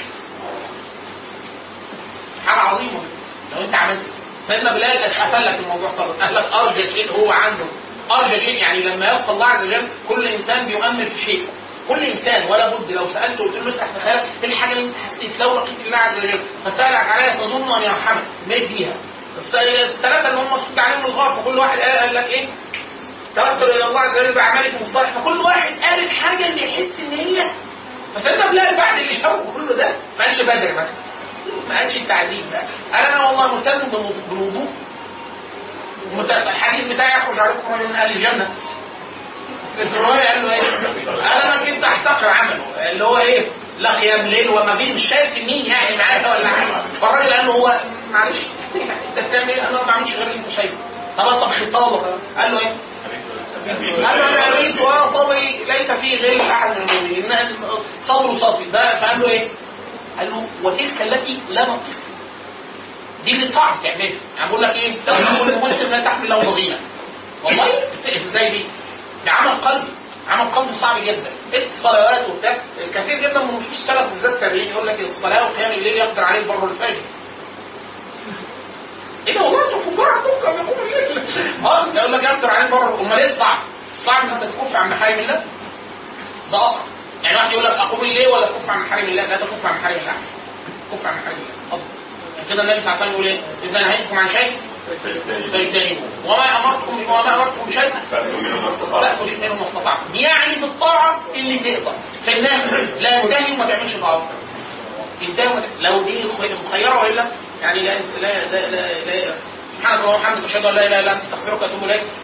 حاجه عظيمه لو انت عملت سيدنا بلال قفل لك الموضوع خالص قال لك ارجى شيء هو عنده ارجى شيء يعني لما يبقى الله عز وجل كل انسان بيؤمل في شيء كل انسان ولا بد لو سالته قلت له اسرح تخيل ايه الحاجه اللي انت حسيت لو لقيت الله عز وجل فسالك عليها تظن ان يرحمك ميت بيها بس الثلاثه اللي هم مسكوت عليهم الغار فكل واحد قال قال لك ايه توسل الى الله عز وجل باعمالكم الصالحه فكل واحد قال الحاجه اللي يحس ان هي فسيدنا بلال بعد اللي شافه كله ده ما قالش بدر مثلا ما قالش التعذيب بقى قال انا والله ملتزم بالوضوء- بالوضوء ومت- الحديث بتاعي يخرج عليكم رجل من اهل الجنه في الروايه قال له ايه؟ قال انا كنت احتقر عمله اللي هو ايه؟ لا قيام ليل وما بين مش شايف مين يعني معايا ولا حاجه فالراجل قال له هو معلش انت بتعمل ايه؟ انا ما بعملش غير اللي انت شايفه طب طب خصاله قال له ايه؟ قال له انا اريد وانا صبري ليس فيه غير احد من المؤمنين إن صبره صافي ده فقال له ايه؟ قال له وتلك التي لا نطيق دي اللي صعب تعملها يعني بقول لك ايه؟ كل مسلم لا تحمل له ضغينه والله ازاي دي؟ ده عمل قلبي عمل قلبي صعب جدا الصلوات وبتاع كثير جدا من نصوص السلف بالذات التابعين يقول لك الصلاه وقيام الليل يقدر عليه البر والفجر ايه ده والله انتوا كفار عندكم كانوا بيقوموا الليل اه يقول لك يقدر عليه البر امال ايه الصعب؟ الصعب ان انت تكف عن محارم الله ده اصعب يعني واحد يقول لك اقوم الليل ولا كف عن محارم الله لا تكف عن محارم الله احسن كف عن محارم الله افضل عشان كده النبي صلى الله عليه وسلم يقول ايه؟ اذا نهيتكم عن شيء فاجتنبوه وما امرتكم وما امرتكم بشيء فأتوا منه ما استطعتم تاكل منه ما استطعتم يعني بالطاعه اللي تقدر في النهي لا تنتهي وما تعملش ضعف انتهي وما ت- لو دي مخيره والا يعني لا لا لا, لا, لا سبحانك اللهم وبحمدك اشهد ان لا اله الا انت استغفرك واتوب اليك